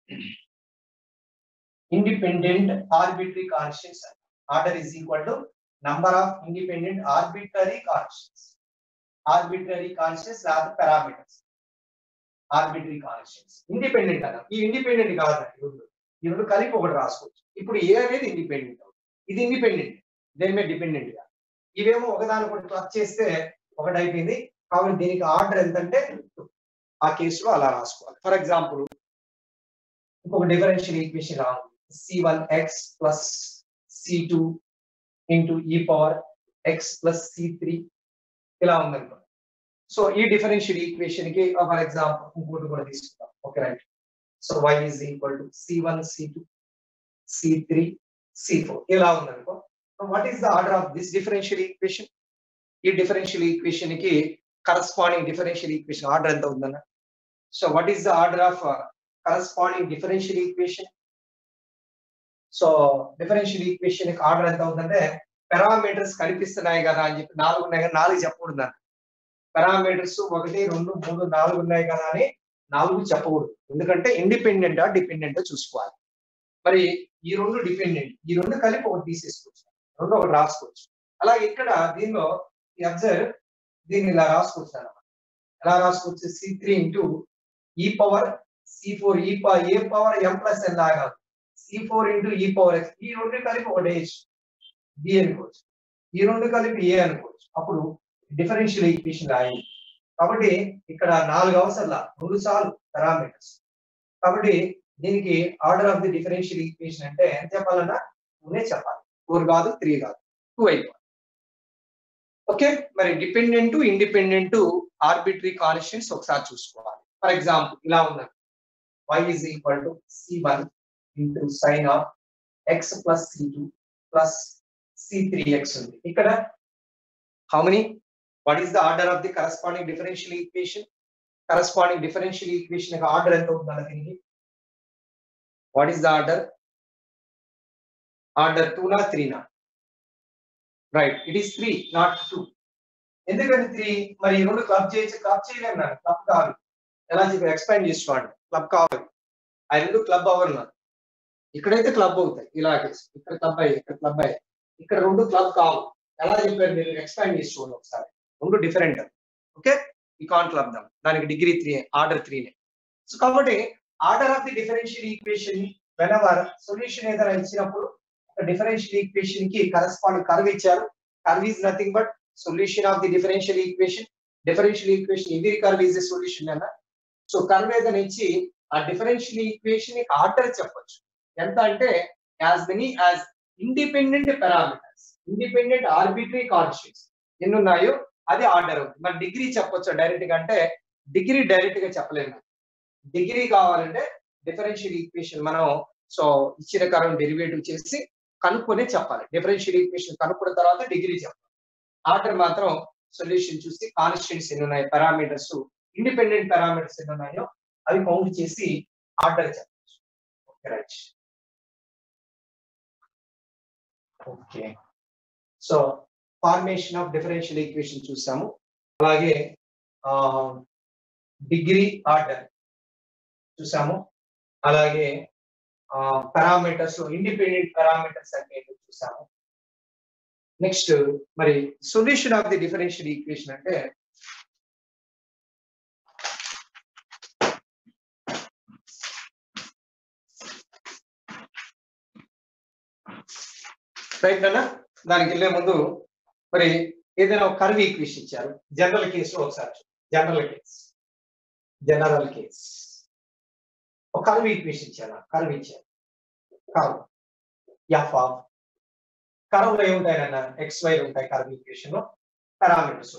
independent arbitrary constants order is equal to number of independent arbitrary constants arbitrary constants లేదా పారామీటర్స్ ఆర్బిటరీ కాన్స్టెంట్స్ ఇండిపెండెంట్ అన్న ఈ independent కాదండి ఈ రెండు ఈ రెండు కలిపి ఒకటి రాసుకోవచ్చు ఇప్పుడు ఏ అనేది ఇండిపెండెంట్ ఇది ఇండిపెండెంట్ దేని మీద డిపెండెంట్ గా ఇవేమో ఒకదాని ఒకటి క్లబ్ చేస్తే ఒకటి అయిపోయింది కాబట్టి దీనికి ఆర్డర్ ఎంతంటే ఆ కేసులో అలా రాసుకోవాలి ఫర్ ఎగ్జాంపుల్ ఇంకొక డిఫరెన్షియల్ ఈక్వేషన్ లా ఉంది c one x plus C two into e power x plus c three ఇలా ఉందనుకో సో ఈ డిఫరెన్షియల్ ఈక్వేషన్ కి ఫర్ ఎగ్జాంపుల్ ఇంకోటి కూడా తీసుకుందాం okay right so y is equal to c one C two C three c four ఇలా ఉందనుకో what is the order of this differential equation ఈ డిఫరెన్షియల్ ఈక్వేషన్ కి కరస్పాండింగ్ డిఫరెన్షియల్ ఈక్వేషన్ ఆర్డర్ ఎంత ఉందన్న so what is the order of corresponding differential equation so differential equation order ఎంత అవుతుందంటే parameters కనిపిస్తున్నాయి కదా అని చెప్పి నాలుగు ఉన్నాయి కదా నాలుగు చెప్పకూడదు పారామీటర్స్ ఒకటి రెండు మూడు నాలుగు ఉన్నాయి కదా అని నాలుగు చెప్పకూడదు ఎందుకంటే ఇండిపెండెంటా డిపెండెంటా చూసుకోవాలి మరి ఈ రెండు డిపెండెంట్ ఈ రెండు కలిపి ఒకటి తీసేసుకోవచ్చు రెండు ఒకటి రాసుకోవచ్చు అలాగే ఇక్కడ దీనిలో ఈ అబ్జర్వ్ దీన్ని ఇలా రాసుకోవచ్చు అన్నమాట ఎలా రాసుకోవచ్చు c three into e power c four e a power m plus n లాగా c four into e power x ఈ రెండు కలిపి ఒకటి వేయచ్చు బి అనుకోవచ్చు ఈ రెండు కలిపి ఏ అనుకోవచ్చు అప్పుడు డిఫరెన్షియల్ ఈక్వేషన్ రాయండి కాబట్టి ఇక్కడ నాలుగు అవసరాల రెండు సార్లు పారామీటర్స్ కాబట్టి దీనికి order of the differential equation అంటే ఎంత చెప్పాలన్నా టూనే చెప్పాలి ఫోర్ కాదు త్రీ కాదు టూ అయిపోవాలి ఓకే మరి డిపెండెంట్ ఇండిపెండెంట్ ఆర్బిటరీ కాన్స్టెంట్స్ ఒకసారి చూసుకోవాలి ఫర్ ఎగ్జాంపుల్ ఇలా ఉన్నది y is equal to c1 into sin of x plus c2 plus c3x ఉంది ఇక్కడ how many what is the order of the corresponding differential equation corresponding differential equation యొక్క order ఎంత అవుతుంది దీనికి what is the order order two నా three నా right it is three not two ఎందుకంటే three మరి ఈ రెండు క్లబ్ చేయొచ్చు క్లబ్ చేయలేము నాకు క్లబ్ కావాలి ఎలా చెప్పి ఎక్స్పాండ్ చేసుకోండి క్లబ్ కావాలి ఆ రెండు క్లబ్ అవ్వాలి నాకు ఇక్కడైతే క్లబ్ అవుతాయి ఇలాగే ఇక్కడ క్లబ్ అయ్యి ఇక్కడ క్లబ్ అయ్యి ఇక్కడ రెండు క్లబ్ కావు ఎలా చెప్పారు మీరు ఎక్స్పాండ్ చేసి చూడండి ఒకసారి రెండు డిఫరెంట్ ఓకే ఈ కాన్ క్లబ్ దమ్ దానికి డిగ్రీ త్రీ ఆర్డర్ త్రీనే సో కాబట్టి order of the differential equation whenever solution ఏదైనా ఇచ్చినప్పుడు ఒక డిఫరెన్షియల్ ఈక్వేషన్ కి కరస్పాండింగ్ కర్వ్ ఇచ్చారు curve is nothing but solution of the differential equation differential equation ఇది కర్వ్ ఈజ్ సొల్యూషన్ అన్న సో కర్వ్ ఏదైనా ఇచ్చి ఆ డిఫరెన్షియల్ ఈక్వేషన్ ఆర్డర్ చెప్పొచ్చు ఎంత అంటే as many as independent parameters independent arbitrary constants ఎన్ని ఉన్నాయో అది ఆర్డర్ అవుతుంది మరి డిగ్రీ చెప్పొచ్చు డైరెక్ట్ గా అంటే డిగ్రీ డైరెక్ట్ గా చెప్పలేము డిగ్రీ కావాలంటే డిఫరెన్షియల్ ఈక్వేషన్ మనం సో ఇచ్చిన కరం డెరివేటివ్ చేసి కనుక్కొని చెప్పాలి డిఫరెన్షియల్ ఈక్వేషన్ కనుక్కున్న తర్వాత డిగ్రీ చెప్పాలి ఆర్డర్ మాత్రం సొల్యూషన్ చూసి కాన్స్టెంట్స్ ఎన్ని ఉన్నాయి పారామీటర్స్ ఇండిపెండెంట్ పారామీటర్స్ ఎన్ని ఉన్నాయో అవి కౌంట్ చేసి ఆర్డర్ చెప్పచ్చు okay right okay so formation of differential equation చూసాము అలాగే డిగ్రీ ఆర్డర్ చూసాము అలాగే పారామీటర్స్ ఇండిపెండెంట్ పారామీటర్స్ అంటే ఏంటో చూసాము నెక్స్ట్ మరి solution of the differential equation అంటే రైట్ అన్న దానికి వెళ్ళే ముందు మరి ఏదైనా ఒక కర్వ్ ఈక్వేషన్ ఇచ్చారు జనరల్ కేసులో ఒకసారి జనరల్ కేస్ జనరల్ కేస్ ఒక కర్వ్ ఈక్వేషన్ ఇచ్చారు కర్వ్ ఇచ్చారు కర్వ్ ఎఫ్ ఆఫ్ కర్వ్ లో ఏముంటాయన్న ఎక్స్ వై ఉంటాయి కర్వ్ ఈక్వేషన్ లో parameters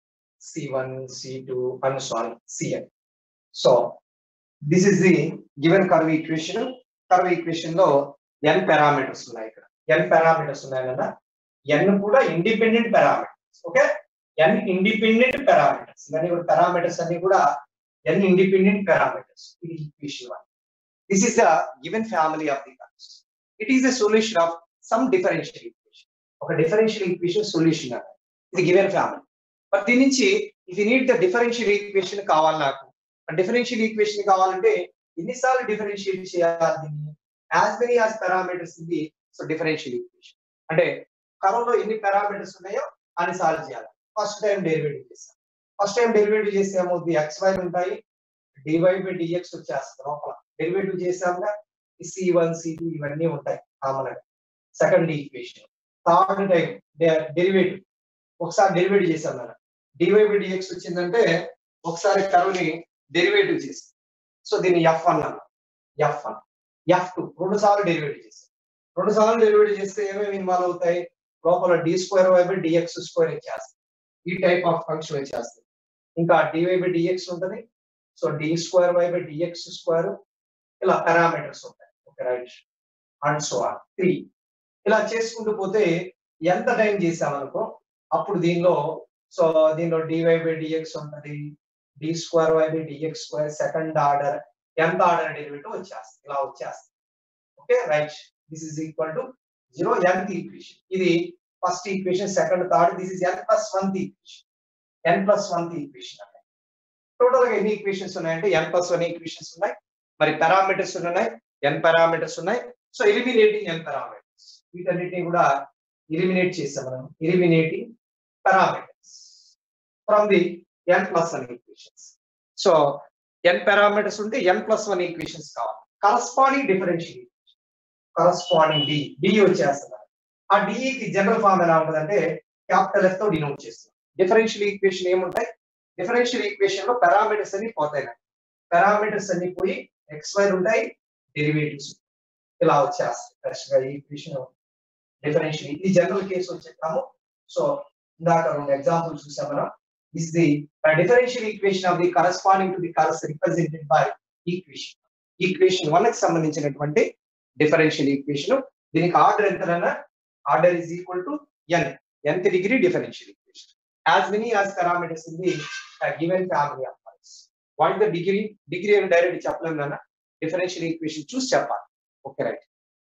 c one C two and so cn so this is the given curve equation curve equation లో n parameters ఉన్నాయి ఇక్కడ ఎన్ పారామీటర్స్ ఉన్నాయి కదా ఎన్ కూడా independent parameters okay n independent parameters ఇవన్నీ కూడా పారామీటర్స్ అన్ని కూడా ఎన్ ఇండిపెండెంట్ పారామీటర్స్ ఇది equation one this is the given family of the curves it is the solution of some differential equation ఒక డిఫరెన్షియల్ ఈక్వేషన్ సొల్యూషన్ అన్నది ఇది given family మరి దీని నుంచి ఇది నీడ్ ద డిఫరెన్షియల్ ఈక్వేషన్ కావాలి నాకు డిఫరెన్షియల్ ఈక్వేషన్ కావాలంటే ఎన్నిసార్లు డిఫరెన్షియేట్ చేయాలి దీన్ని యాజ్ మెనీ యాజ్ పారామీటర్స్ ఇది సో డిఫరెన్షియల్ ఈక్వేషన్ అంటే కర్వ్లో ఎన్ని పారామీటర్స్ ఉన్నాయో అన్ని సాల్వ్ చేయాలి ఫస్ట్ టైం డెరివేటివ్ చేస్తాం ఫస్ట్ టైం డెరివేటివ్ చేస్తే ఏమవుతుంది ఎక్స్ వై ఉంటాయి డివై బై డిఎక్స్ వచ్చేస్తుంది లోపల డెరివేటివ్ చేసాముగా సి వన్ సి టూ ఇవన్నీ ఉంటాయి కామన్ గా second equation third time derivative ఒకసారి డెరివేటివ్ చేసాం మనం డివై బై డిఎక్స్ వచ్చిందంటే ఒకసారి కర్వ్ ని డెరివేటివ్ చేస్తాం సో దీన్ని ఎఫ్ వన్ అన్న ఎఫ్ వన్ ఎఫ్ టూ రెండు సార్లు డెరివేటివ్ చేస్తాం రెండు సార్లు డెరివేటివ్ చేస్తే ఏమేమి ఇన్వాల్వ్ అవుతాయి లోపల d square y by dx square వచ్చేస్తుంది ఈ టైప్ ఆఫ్ ఫంక్షన్ వచ్చేస్తుంది ఇంకా డివై బై డిఎక్స్ ఉంటుంది so d square y by dx square ఇలా పారామీటర్స్ ఉంటాయి okay right and so or three ఇలా చేసుకుంటూ పోతే ఎంత టైం చేసామనుకో అప్పుడు దీనిలో సో దీనిలో డివై బై డిఎక్స్ ఉంటుంది d square y by dx square second order ఎంత ఆర్డర్ డెరివేటివ్ వచ్చేస్తుంది ఇలా వచ్చేస్తుంది okay right this is equal to zero nth equation ఇది first equation second third this is n plus one equation n plus one equation అన్నాయి total గా ఎన్ని equations ఉన్నాయంటే ఎన్ plus one equations ఉన్నాయి మరి పారామీటర్స్ ఉన్నాయి ఎన్ పారామీటర్స్ ఉన్నాయి so eliminating n parameters వీటన్నిటిని కూడా ఎలిమినేట్ చేస్తాం మనం eliminating parameters from the n plus one equations so n parameters ఉంటే ఎన్ ప్లస్ వన్ ఈక్వేషన్స్ కావాలి corresponding differential corresponding D D వచ్చేస్తున్నారు ఆ డిఈకి జనరల్ ఫామ్ ఎలా ఉంటుందంటే క్యాపిటల్ ఎఫ్ తో డినోట్ చేస్తుంది డిఫరెన్షియల్ ఈక్వేషన్ ఏముంటాయి డిఫరెన్షియల్ ఈక్వేషన్ లో పారామీటర్స్ అన్ని పోతాయి పారామీటర్స్ అన్ని పోయి ఎక్స్ వై ఉంటాయి డెరివేటివ్స్ ఇలా వచ్చేస్తాయి ఫ్రెష్ గా ఈక్వేషన్ డిఫరెన్షియల్ ఇది జనరల్ కేసు వచ్చేస్తాము సో ఇందాక రెండు ఎగ్జాంపుల్ చూసాం మనం is the differential equation of the corresponding to the curves represented by equation equation one కి సంబంధించినటువంటి డిఫరెన్షియల్ ఈక్వేషన్ దీనికి ఆర్డర్ ఎంతనన్నా order is equal to n nth degree differential equation as many as parameters in the given family of functions what the degree degree అని direct చెప్పలేము నాన్న differential equation చూసి చెప్పాలి okay right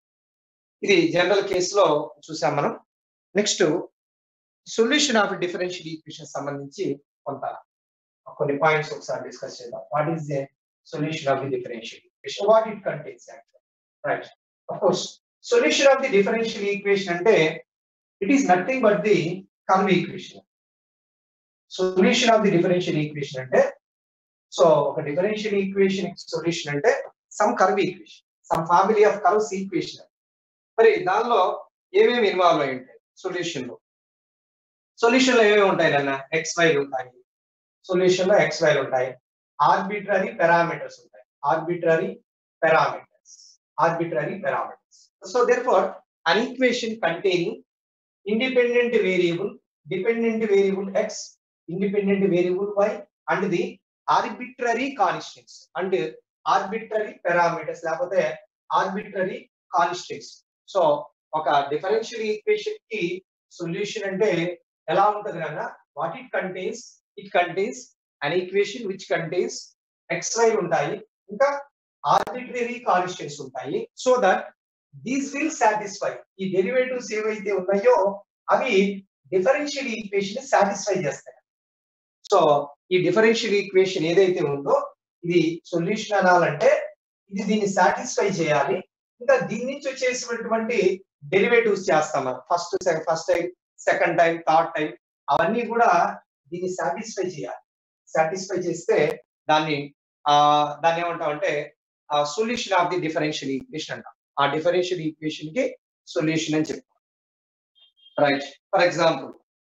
ఇది general కేసులో చూసాం మనం next solution of differential equation సంబంధించి కొంత కొన్ని పాయింట్స్ ఒకసారి డిస్కస్ చేద్దాం what is the solution of the differential equation what it contains right of course solution of the differential equation అంటే it is nothing but the curve equation solution of the differential equation అంటే so ఒక differential equation solution అంటే some curve equation some family of curves equation మరి దానిలో ఏమేమి involve అయి ఉంటాయి solution లో సొల్యూషన్ లో ఏమేమి ఉంటాయి నాన్న ఎక్స్ వైలు ఉంటాయి సొల్యూషన్ లో ఎక్స్ వైలు ఉంటాయి ఆర్బిట్రరీ పారామీటర్స్ ఉంటాయి arbitrary parameters arbitrary parameters so therefore an equation containing independent variable dependent variable x independent variable y and the arbitrary constants అంటే ఆర్బిట్రరీ పారామీటర్స్ లేకపోతే ఆర్బిట్రరీ కాన్స్టెంట్స్ సో ఒక differential equation కి solution అంటే ఎలా ఉంటది కన్నా what it contains it contains an equation which contains x y ఉంటాయి ఇంకా ఆర్బిట్రరీ కాన్స్టెంట్స్ ఉంటాయి so that these will satisfy ఈ డెరివేటివ్స్ ఏవైతే ఉన్నాయో అవి డిఫరెన్షియల్ ఈక్వేషన్ సాటిస్ఫై చేస్తాయి సో ఈ డిఫరెన్షియల్ ఈక్వేషన్ ఏదైతే ఉందో ఇది సొల్యూషన్ అనాలంటే ఇది దీన్ని సాటిస్ఫై చేయాలి ఇంకా దీని నుంచి వచ్చేసినటువంటి డెరివేటివ్స్ చేస్తాం మనం first first time second time third time అవన్నీ కూడా దీన్ని సాటిస్ఫై చేయాలి సాటిస్ఫై చేస్తే దాన్ని ఆ దాన్ని ఏమంటాం అంటే solution of the differential equation అంటాం ఆ డిఫరెన్షియల్ ఈక్వేషన్ కి సొల్యూషన్ అని చెప్తాం right for example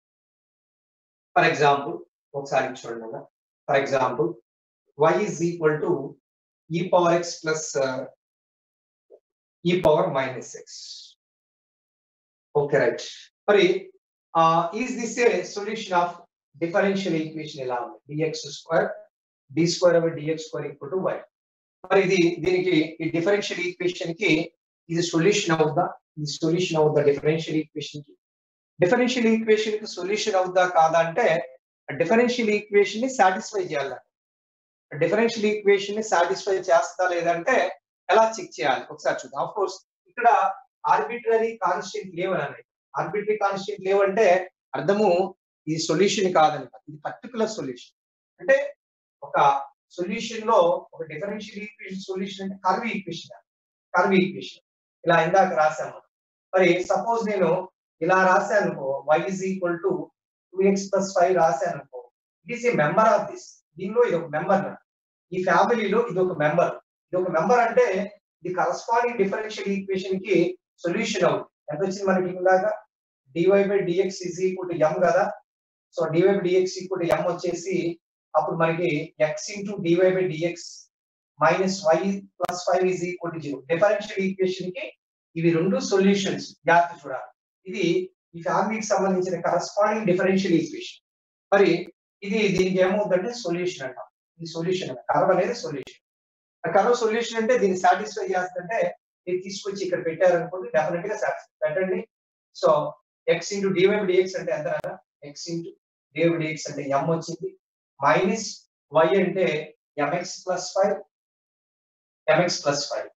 for example ఒకసారి చూడండి for example y is equal to e power x plus uh, e power minus x. Okay, right. మరి is this a solution of differential equation ఎలా ఉంది dx square d square అవి dx square equal to y మరి ఇది దీనికి ఈ differential equation కి ఇది సొల్యూషన్ అవుద్దా ఇది సొల్యూషన్ అవుద్దా డిఫరెన్షియల్ ఈక్వేషన్ కి డిఫరెన్షియల్ ఈక్వేషన్ కి సొల్యూషన్ అవుద్దా కాదా అంటే డిఫరెన్షియల్ ఈక్వేషన్ ని సాటిస్ఫై చేయాలి డిఫరెన్షియల్ ఈక్వేషన్ ని సాటిస్ఫై చేస్తా లేదంటే ఎలా చెక్ చేయాలి ఒకసారి చూద్దాం ఆఫ్ కోర్స్ ఇక్కడ ఆర్బిటరీ కాన్స్టెంట్ లేవని ఆర్బిటరీ కాన్స్టెంట్ లేవంటే అర్థము ఇది సొల్యూషన్ కాదని ఇది పర్టికులర్ సొల్యూషన్ అంటే ఒక సొల్యూషన్ లో ఒక డిఫరెన్షియల్ ఈక్వేషన్ సొల్యూషన్ అంటే కర్వ్ ఈక్వేషన్ కర్వ్ ఈక్వేషన్ ఇలా ఇందాక రాశాము మరి సపోజ్ నేను ఇలా రాశాను అనుకో y is equal to two X plus five రాశాను అనుకో it is a member of this దీనిలో ఇది ఒక మెంబర్ ఈ ఫ్యామిలీలో ఇది ఒక మెంబర్ ఇది ఒక మెంబర్ అంటే ఇది కరస్పాండింగ్ డిఫరెన్షియల్ ఈక్వేషన్ కి సొల్యూషన్ అవుతుంది ఎంత వచ్చింది మనకి ఇందాక dy by dx is equal to m కదా so dy by dx equal to m వచ్చేసి అప్పుడు మనకి x into DY by dx minus y plus five is equal to zero differential equation కి ఇవి రెండు సొల్యూషన్స్ జాగ్రత్త చూడాలి ఇది ఈ ఫ్యామిలీకి సంబంధించిన కరస్పాండింగ్ డిఫరెన్షియల్ ఈక్వేషన్ మరి ఇది దీనికి ఏమవుతుందంటే సొల్యూషన్ అంటాం ఇది సొల్యూషన్ కర్వ్ అనేది సొల్యూషన్ కర్వ్ సొల్యూషన్ అంటే దీన్ని సాటిస్ఫై చేస్తుంటే ఇది తీసుకొచ్చి ఇక్కడ పెట్టారనుకోండి డెఫినెట్ గా సాటిస్ఫై పెట్టండి so x into dy dx అంటే ఎంత ఎక్స్ ఇంటూ డివై డిఎక్స్ అంటే ఎం వచ్చింది మైనస్ వై అంటే mx plus five mx plus five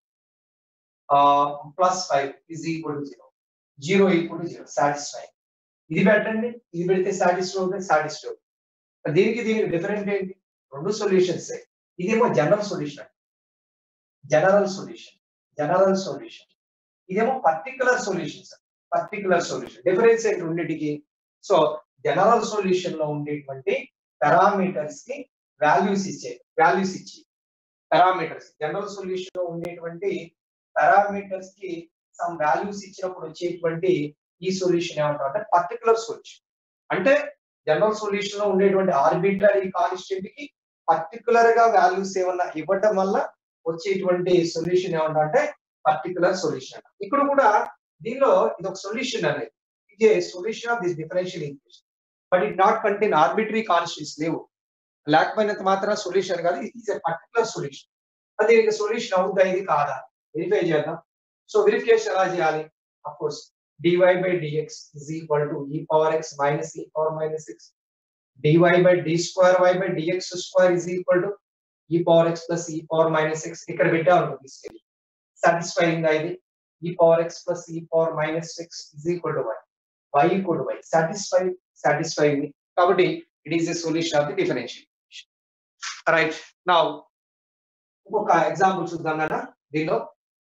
plus five is equal to zero zero equal to zero satisfy ఇది పెట్టండి ఇది పెడితే సాటిస్ఫై అవుతుంది సాటిస్ఫై అవుతుంది దీనికి దీనికి డిఫరెంట్ ఏంటి రెండు సొల్యూషన్స్ ఇదేమో general solution general solution general solution ఇదేమో particular solutions particular solution difference ఏంటి రెండింటికి సో జనరల్ సొల్యూషన్ లో ఉండేటువంటి పారామీటర్స్ కి వాల్యూస్ ఇచ్చే వాల్యూస్ ఇచ్చి పారామీటర్స్ జనరల్ సొల్యూషన్ లో ఉండేటువంటి పారామీటర్స్ కి సమ్ వాల్యూస్ ఇచ్చినప్పుడు వచ్చేటువంటి ఈ సొల్యూషన్ ఏమంటారు అంటే పర్టికులర్ సొల్యూషన్ అంటే జనరల్ సొల్యూషన్ లో ఉండేటువంటి ఆర్బిటరీ కాన్స్టెంట్ కి పర్టికులర్ గా వాల్యూస్ ఏమన్నా ఇవ్వటం వల్ల వచ్చేటువంటి సొల్యూషన్ ఏమంటా అంటే పర్టికులర్ సొల్యూషన్ ఇక్కడ కూడా దీనిలో ఇది ఒక సొల్యూషన్ అనేది ఇది solution of this differential equation but it not contain arbitrary constants లేవు లేకపోయినంత మాత్రం సొల్యూషన్ కాదు ఇది ఈజ్ ఎ పర్టికులర్ సొల్యూషన్ అది దీనికి సొల్యూషన్ అవుద్దా ఇది కాదా వెరిఫై చేద్దాం సో వెరిఫికేషన్ ఎలా చేయాలి of course dy by dx is equal to e power x minus e power minus x. dy by d square y by dx square is equal to e power x plus e power minus x. ఇక్కడ పెట్టాము తీసుకెళ్ళి satisfying ఇది e power x plus e power minus x is equal to y. y equal to y. Satisfy satisfying కాబట్టి it is a solution of the differential equation. Right now ఇంకొక example చూద్దాం నాన్న దీనిలో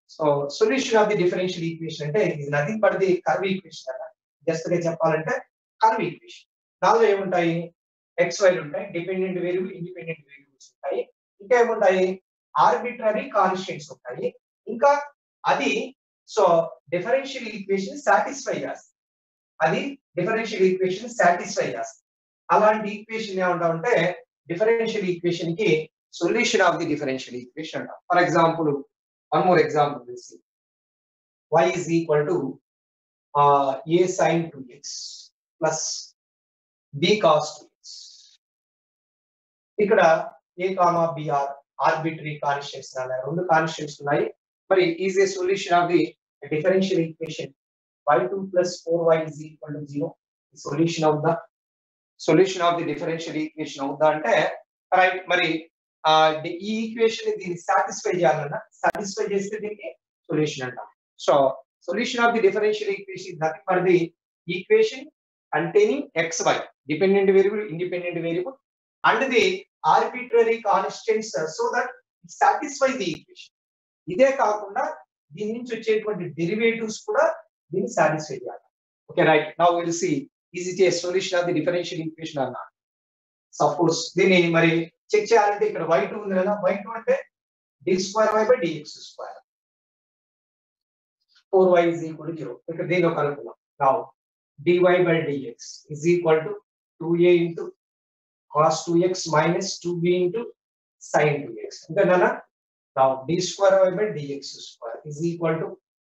so solution of the differential equation అంటే ఇది nothing but the curve equation అన్న just గా చెప్పాలంటే కర్వ్ ఈక్వేషన్ దానిలో ఏముంటాయి ఎక్స్ వైలు ఉంటాయి డిపెండెంట్ వేరియబుల్ ఇండిపెండెంట్ వేరియబుల్స్ ఉంటాయి ఇంకా ఏముంటాయి ఆర్బిట్రరీ కాన్స్టెంట్స్ ఉంటాయి ఇంకా అది సో డిఫరెన్షియల్ ఈక్వేషన్ సాటిస్ఫై చేస్తుంది అది డిఫరెన్షియల్ ఈక్వేషన్ సాటిస్ఫై చేస్తుంది అలాంటి ఈక్వేషన్ ఏమంటా ఉంటే డిఫరెన్షియల్ ఈక్వేషన్ కి solution of the differential equation అంటాం for example one more example తెలిసి y is equal to uh, a sin 2x plus b cos 2x ఇక్కడ a comma b are arbitrary constants అనే రెండు constants ఉన్నాయి మరి is a solution of the differential equation y2 plus 4y is equal to 0 solution of the solution of the differential equation అవుద్దా అంటే right మరి ఆ, the- ఈ ఈక్వేషన్ దీన్ని సాటిస్ఫై చేయాలన్నా సాటిస్ఫై చేస్తే దీనికి సొల్యూషన్ అంటాం so solution of the differential equation nothing for the equation containing xy dependent variable independent variable and the arbitrary constants uh, so that it satisfy the equation ఇదే కాకుండా దీని నుంచి వచ్చేటువంటి డెరివేటివ్స్ కూడా దీన్ని సాటిస్ఫై చేయాలి okay right now will see is it a solution of the differential equation అన్న సఫ్ కోర్స్ దీన్ని మరి చెక్ చేయాలంటే ఇక్కడ వై టూ ఉంది కదా వై టూ అంటే d square y by dx square four y is equal zero ఇక్కడ దీనిలో కలుపుకుందాం now dy by dx is equal to 2a into cos 2x minus 2b into sin 2x. Okay, Nana? Now d square y by dx square is equal to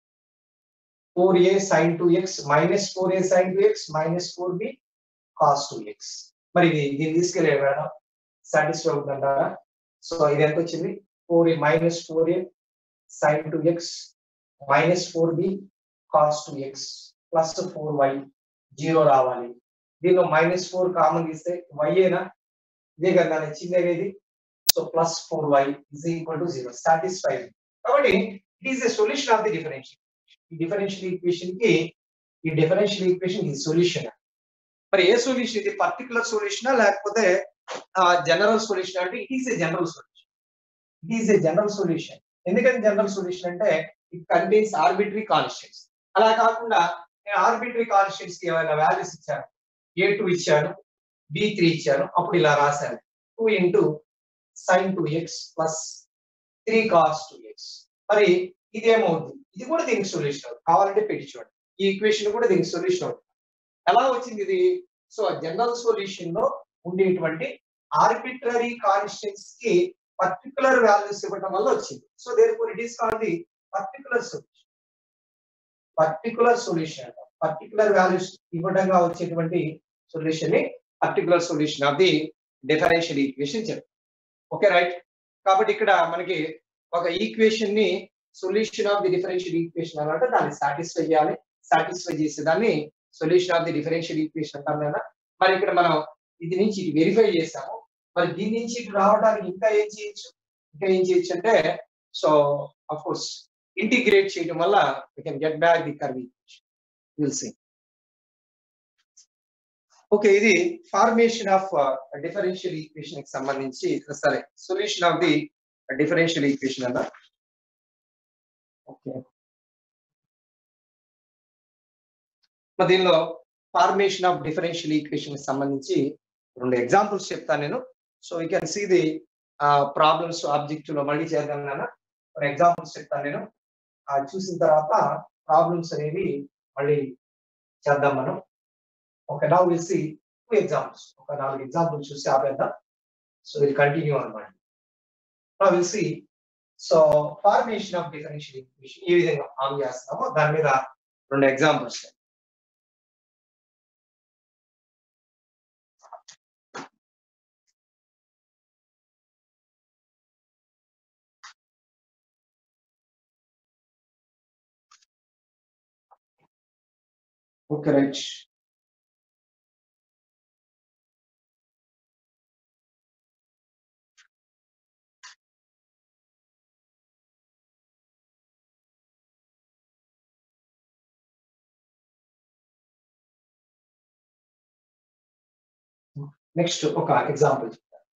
4a sin 2x minus 4a sin 2x minus 4b cos 2x. మరి ఇది దీన్ని తీసుకెళ్ళే madam satisfy అవుతుందంటారా so ఇది ఎంత వచ్చింది four a minus four a sine two x minus four b cos two X plus four y zero రావాలి దీనిలో మైనస్ ఫోర్ కామన్ తీస్తే వై ఏనా ఇదే కదా నేను చిన్నది ఇది so plus four y is equal to zero satisfy కాబట్టి it is a solution of the differential ఈ డిఫరెన్షియల్ ఈక్వేషన్ కి ఈ డిఫరెన్షియల్ ఈక్వేషన్ ఈ సొల్యూషన్ మరి ఏ సొల్యూషన్ ఇది పర్టికులర్ సొల్యూషన్ లేకపోతే జనరల్ సొల్యూషన్ అంటే it is a general solution it is a general solution ఎందుకంటే జనరల్ సొల్యూషన్ అంటే ఇట్ కంటైన్స్ ఆర్బిటరీ కాన్స్టెంట్స్ అలా కాకుండా నేను ఆర్బిటరీ కాన్స్టెంట్స్ కి ఏమైనా వాల్యూస్ ఇచ్చాను ఏ టూ ఇచ్చాను బి త్రీ ఇచ్చాను అప్పుడు ఇలా రాశాను two into sine two X plus three cos two x మరి ఇది ఏమవుతుంది ఇది కూడా దీనికి సొల్యూషన్ అవుతుంది కావాలంటే పెట్టి చూడండి ఈ ఈక్వేషన్ కూడా దీనికి సొల్యూషన్ అవుతుంది ఎలా వచ్చింది ఇది సో జనరల్ సొల్యూషన్ లో ఉండేటువంటి ఆర్బిటరీ కాన్స్టెంట్స్ కి పర్టికులర్ వాల్యూస్ ఇవ్వడం వల్ల వచ్చింది so therefore it is called the particular solution particular solution particular values ఇవ్వడంగా వచ్చేటువంటి సొల్యూషన్ ని particular solution of the differential equation చెప్తాం ఓకే రైట్ కాబట్టి ఇక్కడ మనకి ఒక ఈక్వేషన్ ని solution of the differential equation అనంటే దాన్ని సాటిస్ఫై చేయాలి సాటిస్ఫై చేసేదాన్ని solution of the differential equation అంటాం కదా మరి ఇక్కడ మనం ఇది నుంచి ఇటు వెరిఫై చేసాము మరి దీని నుంచి ఇటు రావడానికి ఇంకా ఏం చేయొచ్చు ఇంకా ఏం చేయొచ్చు అంటే సో అఫ్ కోర్స్ ఇంటిగ్రేట్ చేయడం వల్ల we can get back the curve equation will see okay ఇది ఫార్మేషన్ ఆఫ్ డిఫరెన్షియల్ ఈక్వేషన్ కి సంబంధించి సరే solution of the differential equation అన్న ఓకే మరి దీనిలో ఫార్మేషన్ ఆఫ్ డిఫరెన్షియల్ ఈక్వేషన్ కి సంబంధించి రెండు ఎగ్జాంపుల్స్ చెప్తాను నేను so you can see the problems objective లో మళ్ళీ చేద్దాం నాన్న ఫర్ ఎగ్జాంపుల్స్ చెప్తాను నేను ఆ చూసిన తర్వాత ప్రాబ్లమ్స్ అనేవి మళ్ళీ చేద్దాం మనం ఓకే నా విల్ సి టూ ఎగ్జాంపుల్స్ ఒక నాలుగు ఎగ్జాంపుల్స్ చూసి ఆపేద్దాం సో విల్ కంటిన్యూ అనమాట నా will see so formation of differential equation ఏ విధంగా ఆన్ చేస్తామో దాని మీద రెండు ఎగ్జాంపుల్స్ ఓకే రైట్ నెక్స్ట్ ఒక ఎగ్జాంపుల్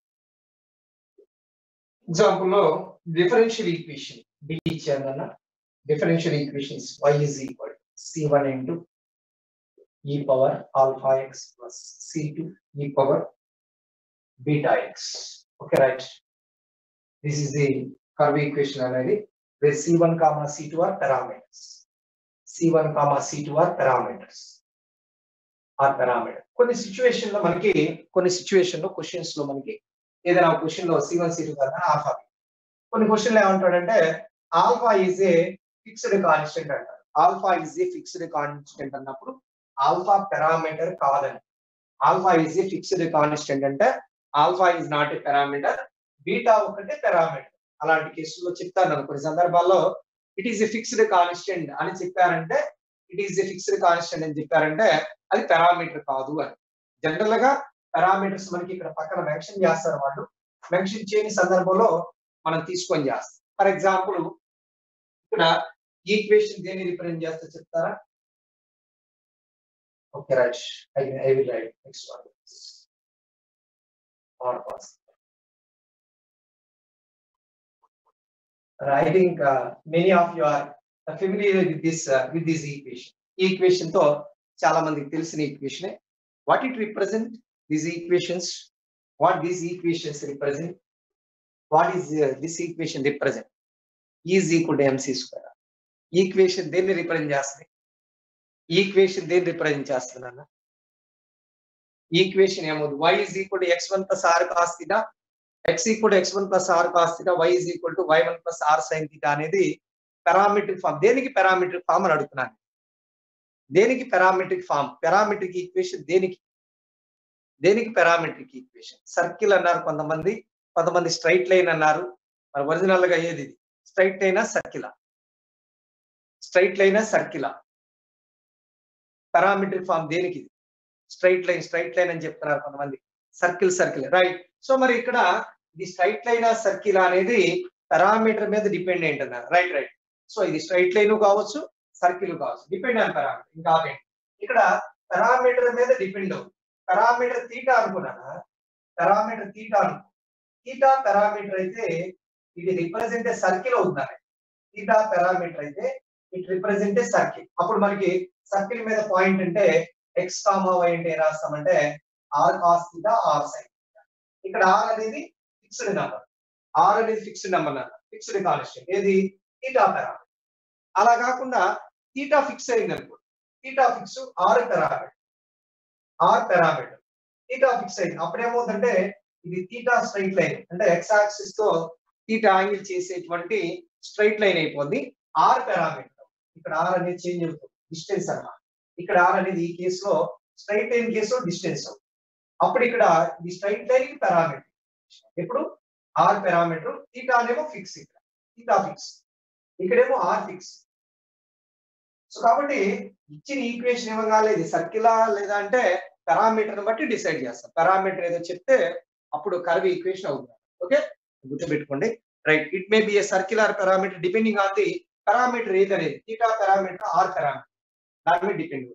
ఎగ్జాంపుల్ లో డిఫరెన్షియల్ ఈక్వేషన్ డి ఇచ్చారన్న differential equation is y is equal to c1 into e power alpha x plus c2 e power beta x. Okay, right. This is the curve equation అనేది where c1 comma c2 are parameters. c1 comma c2 are parameters. Are parameter కొన్ని situation లో మనకి కొన్ని situation లో questions లో మనకి ఏదైనా question లో సి వన్ సి టూ కదా ఆల్ఫా కొన్ని క్వశ్చన్లు ఏమంటాడంటే alpha is a fixed constant అంటారు alpha is a fixed constant అన్నప్పుడు ఆల్ఫా పారామీటర్ కాదని alpha is a fixed constant అంటే alpha is not a parameter beta ఒకటే పారామీటర్ అలాంటి కేసుల్లో చెప్తాను కొన్ని సందర్భాల్లో it is a fixed constant అని చెప్పారంటే it is a fixed constant అని చెప్పారంటే అది పారామీటర్ కాదు అని జనరల్ గా పారామీటర్స్ మనకి ఇక్కడ పక్కన మెన్షన్ చేస్తారు వాళ్ళు మెన్షన్ చేయని సందర్భంలో మనం తీసుకొని చేస్తాం ఫర్ ఎగ్జాంపుల్ ఇక్కడ ఈక్వేషన్ దేన్ని రిప్రజెంట్ చేస్తా చెప్తారా okay right I I will write next one or pass I think uh, many of you are familiar with this uh, with this equation. ఈ ఈక్వేషన్ తో చాలా మందికి తెలిసిన equation what it represent these equations what these equations represent what is this equation represent is equal to MC square equation దేన్ని represent చేస్తుంది equation దేన్ని represent చేస్తుంది అన్న ఈక్వేషన్ ఏమవుతుంది Y is equal to X one plus R cos theta X equal to X one plus R cos theta Y is equal to Y one plus R sine theta అనేది parametric form దేనికి parametric form అని అడుగుతున్నాను దేనికి parametric form parametric equation దేనికి దేనికి parametric equation circle అన్నారు కొంతమంది కొంతమంది స్ట్రైట్ లైన్ అన్నారు మరి ఒరిజినల్ గా ఏది ఇది స్ట్రైట్ లైనా సర్కిలా స్ట్రైట్ లైనా సర్కిలా పారామెట్రిక్ ఫామ్ దేనికి ఇది స్ట్రైట్ లైన్ స్ట్రైట్ లైన్ అని చెప్తున్నారు కొంతమంది సర్కిల్ సర్కిల్ రైట్ సో మరి ఇక్కడ ఇది స్ట్రైట్ లైన్ సర్కిల్ అనేది పారామీటర్ మీద డిపెండెంట్ అన్నారు రైట్ రైట్ సో ఇది స్ట్రైట్ లైన్ కావచ్చు సర్కిల్ కావచ్చు డిపెండ్ ఆన్ పారామీటర్ ఇంకా ఆగండి ఇక్కడ పారామీటర్ మీద డిపెండ్ అవుతుంది పారామీటర్ తీటా అనుకున్నానా పారామీటర్ తీటా అనుకో తీటా పారామీటర్ అయితే ఇది రిప్రజెంట్ సర్కిల్ అవుతుందని తీటా పారామీటర్ అయితే ఇట్ రిప్రజెంట్ సర్కిల్ అప్పుడు మనకి సర్కిల్ మీద పాయింట్ అంటే ఎక్స్ కామా వై అంటే ఏం రాస్తామంటే R cos theta R sine ఇక్కడ ఆర్ అనేది ఫిక్స్డ్ నెంబర్ ఆర్ అనేది ఫిక్స్డ్ నెంబర్ అన్న ఫిక్స్డ్ కాన్స్టెంట్ ఏది థీటా పారామీటర్ అలా కాకుండా థీటా ఫిక్స్ అయింది అనుకో theta fix R parameter R parameter theta fix అయింది అప్పుడు ఏమవుతుందంటే ఇది థీటా స్ట్రైట్ లైన్ అంటే ఎక్స్ యాక్సిస్ తో థీటా యాంగిల్ చేసేటువంటి స్ట్రైట్ లైన్ అయిపోద్ది ఆర్ పారామీటర్ ఇక్కడ ఆర్ అనేది చేంజ్ అవుతుంది డిస్టెన్స్ అన్నమాట ఇక్కడ ఆర్ అనేది ఈ కేసులో స్ట్రైట్ లైన్ కేసులో డిస్టెన్స్ అవుతుంది అప్పుడు ఇక్కడ ఇది స్ట్రైట్ లైన్ కి పారామీటర్ ఇప్పుడు ఆర్ పారామీటర్ థీటా అనేమో ఫిక్స్ ఇక్కడ థీటా ఫిక్స్ ఇక్కడేమో ఆర్ ఫిక్స్ సో కాబట్టి ఇచ్చిన ఈక్వేషన్ ఇవ్వగానే ఇది సర్కిలా లేదా అంటే పారామీటర్ బట్టి డిసైడ్ చేస్తాం పారామీటర్ ఏదో చెప్తే అప్పుడు కర్వ్ ఈక్వేషన్ అవుతుంది ఓకే గుర్తుపెట్టుకోండి right it may be a circular parameter depending on the parameter ఏదనేది థీటా పారామీటర్ ఆర్ పారామీటర్ దాని మీద depend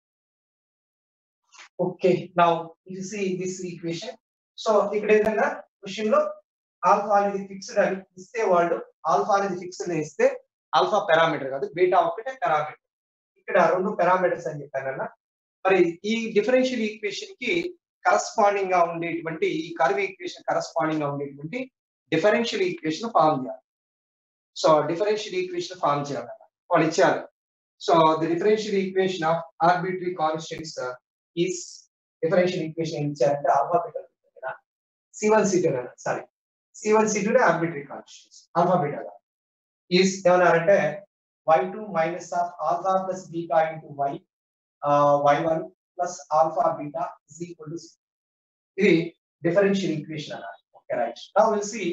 okay now you see this equation so ఇక్కడ ఏంటంటే క్వశ్చన్ లో ఆల్ఫా అనేది ఫిక్స్డ్ అని ఇస్తే వాళ్ళు ఆల్ఫా అనేది ఫిక్స్డ్ అని ఇస్తే ఆల్ఫా పారామీటర్ కాదు బీటా ఒకటే పారామీటర్ ఇక్కడ రెండు పారామీటర్స్ అని చెప్పానన్న మరి ఈ డిఫరెన్షియల్ ఈక్వేషన్ కి కరస్పాండింగ్ గా ఉండేటువంటి ఈ కర్వ్ ఈక్వేషన్ కరస్పాండింగ్ గా ఉండేటువంటి డిఫరెన్షియల్ ఈక్వేషన్ ఫామ్ చేయాలి సో డిఫరెన్షియల్ ఈక్వేషన్ ఫామ్ చేయాలి వాళ్ళు ఇచ్చారు so the differential equation of arbitrary constants is differential equation ఇచ్చారంటే ఆల్ఫాబెటల్ C one C two sorry C one C two arbitrary constants ఆల్ఫాబెటల్ is ఏమన్నారంటే Y two minus of alpha plus beta into Y Y one plus alpha beta is equal to ఇది differential equation అన్నారు okay right now will see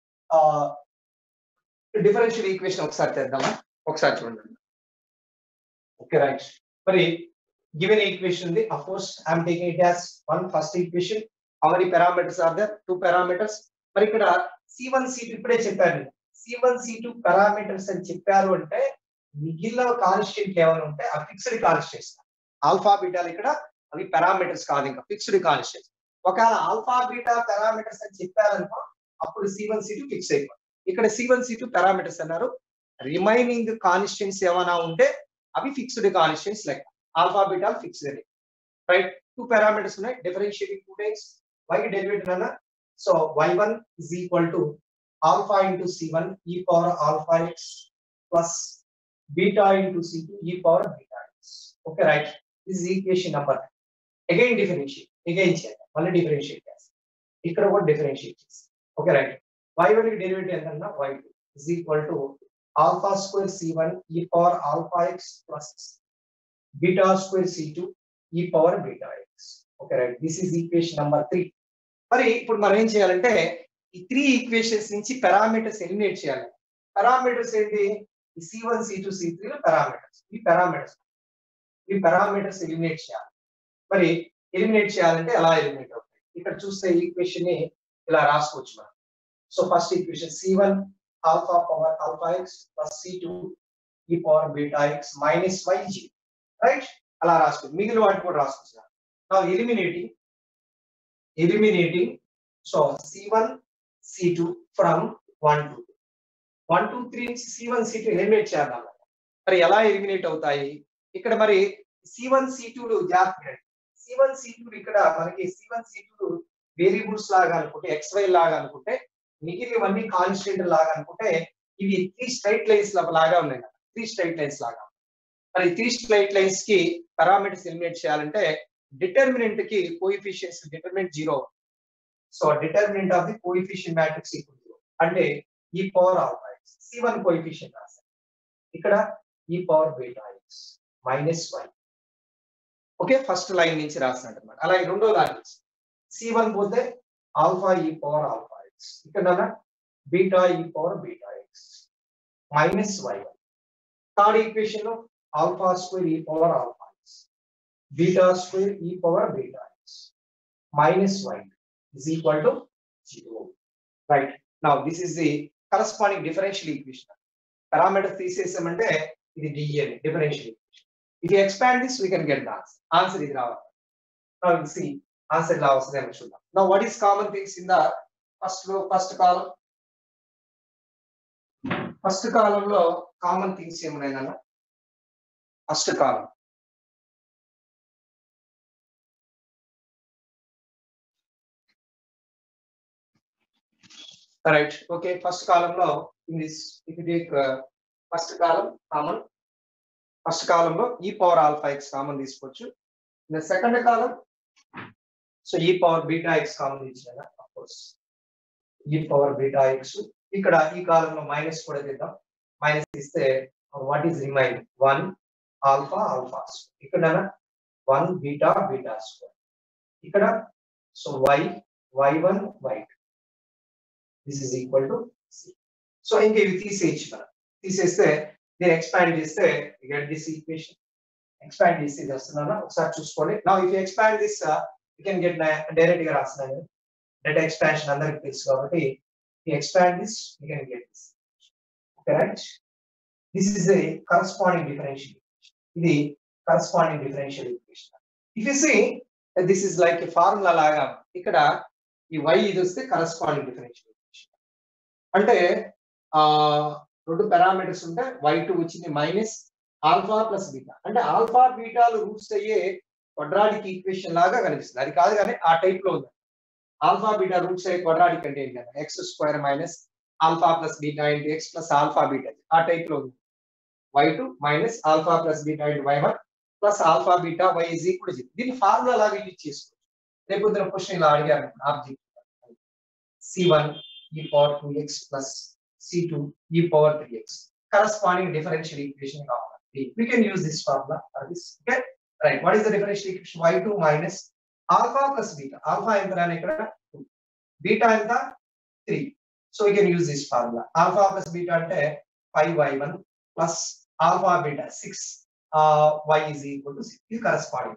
differential equation ఒకసారి తెద్దామా ఒకసారి చూడండి okay right మరి given equation ఉంది of course i am taking it as one first equation how many parameters are there two parameters మరి ఇక్కడ c1 c2 ఇప్పుడే చెప్పాను c1 c2 పారామీటర్స్ అని చెప్పారు అంటే మిగిలిన కాన్స్టెంట్ ఏమైనా ఉంటే ఆ ఫిక్స్డ్ కాన్స్టెంట్స్ ఆల్ఫా బీటాలు ఇక్కడ అవి పారామీటర్స్ కాదు ఇంకా ఫిక్స్డ్ కాన్స్టెంట్స్ ఒకవేళ ఆల్ఫా బీటా పారామీటర్స్ అని చెప్పారనుకో అప్పుడు C one C two fix అయిపోయింది ఇక్కడ C one C two parameters అన్నారు రిమైనింగ్ కాన్స్టెంట్స్ ఏమైనా ఉంటే అవి ఫిక్స్డ్ కాన్స్టెంట్స్ లెక్క alpha beta fixed right two parameters ఉన్నాయి differentiating two times Y derivative అన్న so Y one is equal to alpha into C one ఈ power alpha X plus beta into C two ఈ power beta X okay right this equation number again differentiate again చేద్దాం మళ్ళీ differentiate చేస్తాం ఇక్కడ కూడా differentiate చేస్తాం okay right Y one కి derivative ఎంతన్నా Y two is equal to alpha square C one ఈ power alpha X plus beta square C two ఈ power beta X okay right this is equation number three మరి ఇప్పుడు మనం ఏం చేయాలంటే ఈ త్రీ ఈక్వేషన్స్ నుంచి పారామీటర్స్ ఎలిమినేట్ చేయాలి పారామీటర్స్ ఏంటి ఈ C one C two C three parameters ఈ పారామీటర్స్ ఈ పారామీటర్స్ ఎలిమినేట్ చేయాలి మరి ఎలిమినేట్ చేయాలంటే ఎలా ఎలిమినేట్ అవుతాయి ఇక్కడ చూస్తే ఈక్వేషన్ ని ఇలా రాసుకోవచ్చు మనం so first equation C one alpha power alpha X plus C two ఈ power beta X minus Y G right అలా రాసుకోవచ్చు మిగిలిన వాటి కూడా రాసుకోవచ్చు నా eliminating eliminating so C one C two from one to one two three నుంచి C one C two eliminate చేద్దాం మరి ఎలా ఎలిమినేట్ అవుతాయి ఇక్కడ మరి సి వన్ సి టూలు జాగ్రత్త సి వన్ సి టూ ఇక్కడ మనకి C one C two variables లాగా అనుకుంటే ఎక్స్ వై లాగా అనుకుంటే మిగిలినవన్నీ కాన్స్టెంట్ లాగా అనుకుంటే ఇవి త్రీ స్ట్రైట్ లైన్స్ లాగా ఉన్నాయి కదా త్రీ స్ట్రైట్ లైన్స్ లాగా మరి త్రీ స్ట్రైట్ లైన్స్ కి పారామీటర్స్ ఎలిమినేట్ చేయాలంటే డిటర్మినెంట్ కి coefficients determinant zero so determinant of the coefficient matrix equal zero అంటే E power alpha X C one coefficient రాశారు ఇక్కడ E power beta X minus Y okay first line నుంచి రాసినట్టు అనమాట అలాగే రెండో లైన్ నుంచి సి వన్ పోతే alpha E power alpha X ఇక్కడ beta E power beta X minus Y one third equation లో alpha square E power alpha X beta square E power beta X minus Y is equal to 0. Right. Now, this is the corresponding differential equation. Parameters తీసేసామంటే ఇది డిఎన్ differential equation. If you expand this, we can get the answer. Answer ఇది రావాలి. Now, we'll see answer ఎలా వస్తుందేమో చూద్దాం. Now, what is common things in the first row, first column? First కాలంలో common things ఏమున్నాయన్న first column right okay first కాలంలో in this if take first column common first కాలంలో E power alpha X common తీసుకోవచ్చు in second column so E power beta X common తీసిన course E power beta X ఇక్కడ ఈ కాలంలో minus కూడా తీద్దాం minus తీస్తే what is remain one alpha alpha ఇక్కడ వన్ బీటా బీటా స్క్వేర్ ఇక్కడ so Y Y one why this is equal to C so ఇంక ఇవి తీసేయచ్చు మనం తీసేస్తే దీన్ని ఎక్స్పాండ్ చేస్తే గెట్ దిస్ ఈక్వేషన్ ఎక్స్పాండ్ చేసి ఇది వస్తున్నాను ఒకసారి చూసుకోండి నా if expand this you can get direct గా రాస్తున్నాను డేటా ఎక్స్పాన్షన్ అందరికి తెలుసు కాబట్టి expand this you can get this okay right this is a corresponding differential ఇది corresponding differential equation if you see this is like formula లాగా ఇక్కడ ఈ y ఇది వస్తే కరస్పాండింగ్ డిఫరెన్షియల్ అంటే ఆ రెండు పారామీటర్స్ ఉంటే వై టూ వచ్చింది మైనస్ ఆల్ఫా ప్లస్ బీటా అంటే ఆల్ఫా బీటాలు రూట్స్ అయ్యే క్వడ్రాటిక్ ఈక్వేషన్ లాగా కనిపిస్తుంది అది కాదు కానీ ఆ టైప్ లో ఉంది ఆల్ఫా బీటా రూట్స్ అయ్యే క్వడ్రాటిక్ అంటే ఏంటి కదా X square minus alpha plus beta into X plus alpha beta ఆ టైప్ లో ఉంది Y two minus alpha plus beta into why one plus alpha beta Y is equal దీన్ని formula లాగా use చేసుకోవచ్చు రేపు పొద్దున క్వశ్చన్ ఇలా అడిగారు ఆబ్జెక్ట్ సి వన్ ఈ power two X plus C two ఈ power three X corresponding differential equation కావాలి we can use this formula for this okay right what is the differential equation y2 minus alpha plus beta alpha ఎంత రాని ఇక్కడ 2 beta ఎంత 3 so we can use this formula alpha plus beta అంటే 5y1 plus alpha beta 6 uh, y is equal to 6 ఇది corresponding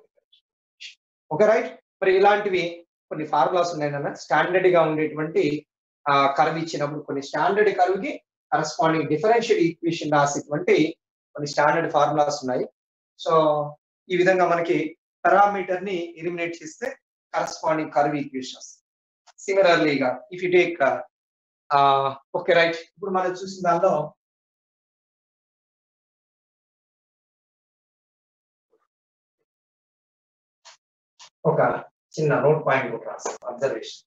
okay right మరి ఇలాంటివి కొన్ని formulas ఉన్నాయన్న స్టాండర్డ్ గా ఉండేటువంటి కర్వ్ ఇచ్చినప్పుడు కొన్ని స్టాండర్డ్ కర్వ్ కి కరస్పాండింగ్ డిఫరెన్షియల్ ఈక్వేషన్ రాసేటువంటి కొన్ని స్టాండర్డ్ ఫార్ములాస్ ఉన్నాయి సో ఈ విధంగా మనకి పారామీటర్ ని ఎలిమినేట్ చేస్తే కరస్పాండింగ్ కర్వ్ ఈక్వేషన్స్ సిమిలర్లీగా if you take okay right ఇప్పుడు మనం చూసిన దానిలో ఒక చిన్న నోట్ పాయింట్ కూడా రాస్తాం అబ్జర్వేషన్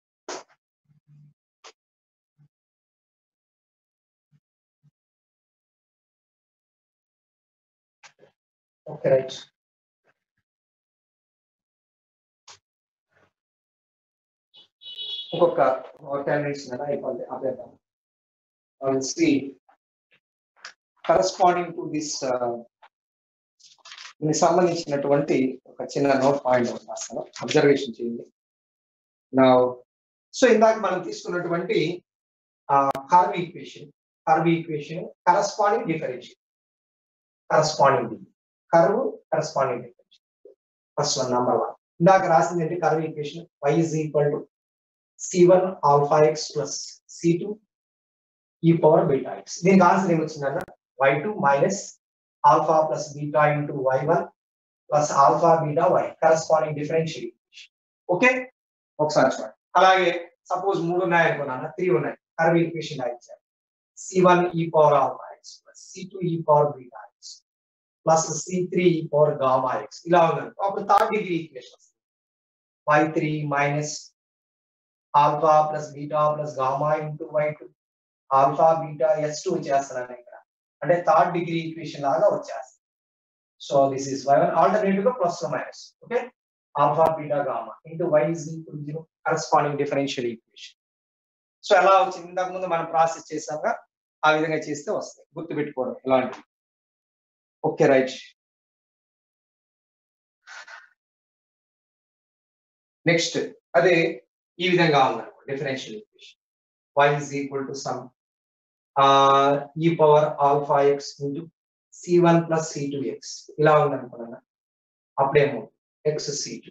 ఓకే రైట్ ఇంకొక టెన్ మినిట్స్ మీద అయిపోద్ది ఆపేద్దాం సి కరస్పాండింగ్ టు దిస్ దీనికి సంబంధించినటువంటి ఒక చిన్న నోట్ పాయింట్ ఒకటి రాస్తాను అబ్జర్వేషన్ చేయండి నా సో ఇందాక మనం తీసుకున్నటువంటి curve equation curve equation corresponding differential corresponding curve corresponding differential first one number one ఇందాక రాసింది ఏంటి curve equation y is equal to c1 alpha x plus c2 e power beta x దీనికి answer ఏమొచ్చిందన్న y2 minus alpha plus beta into y1 plus alpha beta y corresponding differential equation okay ఒకసారి చూడండి అలాగే suppose మూడు ఉన్నాయి అనుకున్నాను three ఉన్నాయి curve equation ఇచ్చారు సి వన్ ఈ power alpha X plus C two ఈ power beta x plus c three e power gamma x ఇలా ఉందండి అప్పుడు థర్డ్ డిగ్రీ ఈక్వేషన్ వస్తుంది y three minus alpha plus beta plus gamma into y two alpha beta s two వచ్చేస్తున్నాను ఇక్కడ అంటే third degree equation లాగా వచ్చేస్తుంది so this is y one alternative గా plus minus okay alpha beta gamma into y is equal zero corresponding differential equation so ఎలా వచ్చింది ఇంతకు ముందు మనం ప్రాసెస్ చేసాక ఆ విధంగా చేస్తే వస్తాయి గుర్తు పెట్టుకోవడం ఇలాంటివి ఓకే రైట్ నెక్స్ట్ అదే ఈ విధంగా ఉందనుకో differential equation y is equal to sum uh, e power alpha x into c1 plus c2x ఇలా ఉందనుకున్నా అప్పుడేమో x c2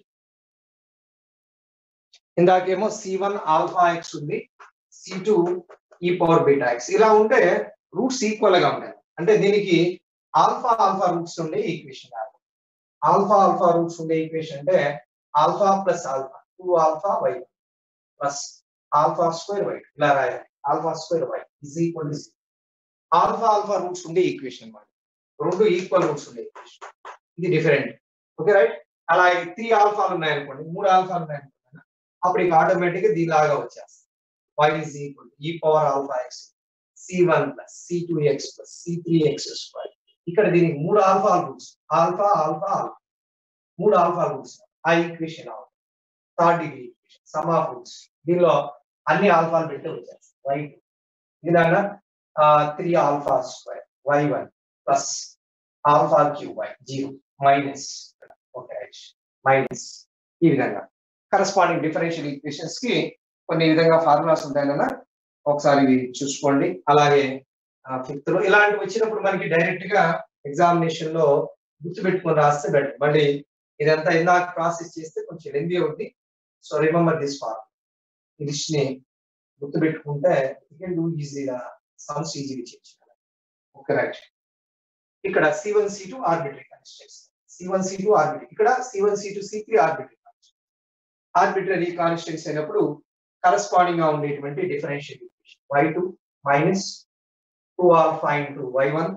ఇందాకేమో c1 alpha X ఉంది c2 ఈ పవర్ బీటా ఎక్స్ ఇలా ఉంటే రూట్స్ ఈక్వల్ గా ఉంటాయి అంటే దీనికి ఆల్ఫా ఆల్ఫా రూట్స్ ఉండే ఈక్వేషన్ కాదు ఆల్ఫా ఆల్ఫా రూట్స్ ఉండే ఈక్వేషన్ అంటే alpha plus alpha two alpha y plus alpha square y ఇలా రాయాలి alpha square y is equal to alpha alpha roots ఉండే ఈక్వేషన్ అన్నమాట రెండు ఈక్వల్ రూట్స్ ఉండే ఈక్వేషన్ ఇది డిఫరెంట్ ఓకే రైట్ అలా త్రీ ఆల్ఫాలు ఉన్నాయనుకోండి మూడు ఆల్ఫాలు ఉన్నాయనుకోండి అప్పుడు ఇక ఆటోమేటిక్ గా దీనిలాగా వచ్చేస్తుంది y is equal e power alpha X C one plus C two X plus c three x square ఇక్కడ దీనికి మూడు alpha roots alpha alpha alpha మూడు ఆల్ఫా రూట్స్ ఆ equation third degree equation sum of roots దీనిలో అన్ని ఆల్ఫాలు పెట్టి వచ్చేస్తాయి వై ఇలాగా three alpha square y one plus alpha cube y zero minus okay minus ఈ విధంగా కరస్పాండింగ్ డిఫరెన్షియల్ ఈక్వేషన్స్ కి కొన్ని ఈ విధంగా ఫార్ములాస్ ఉంటాయన్న ఒకసారి ఇవి చూసుకోండి అలాగే ఫిఫ్త్ లో ఇలాంటివి వచ్చినప్పుడు మనకి డైరెక్ట్ గా ఎగ్జామినేషన్ లో గుర్తుపెట్టుకొని రాస్తే బెటర్ మళ్ళీ ఇదంతా ఇందాక ప్రాసెస్ చేస్తే కొంచెం లెందీ అవుతుంది సో రిమెంబర్ దిస్ ఫార్మ్ ని గుర్తుపెట్టుకుంటే ఈజీగా సమ్స్ ఈజీగా చేయొచ్చు ఓకే రైట్ ఇక్కడ C one C two arbitrary constants c one C two arbitrary ఇక్కడ C one C two C three arbitrary arbitrary constants అయినప్పుడు కరస్పాండింగ్ గా ఉండేటువంటి differential equation y two minus two alpha into why one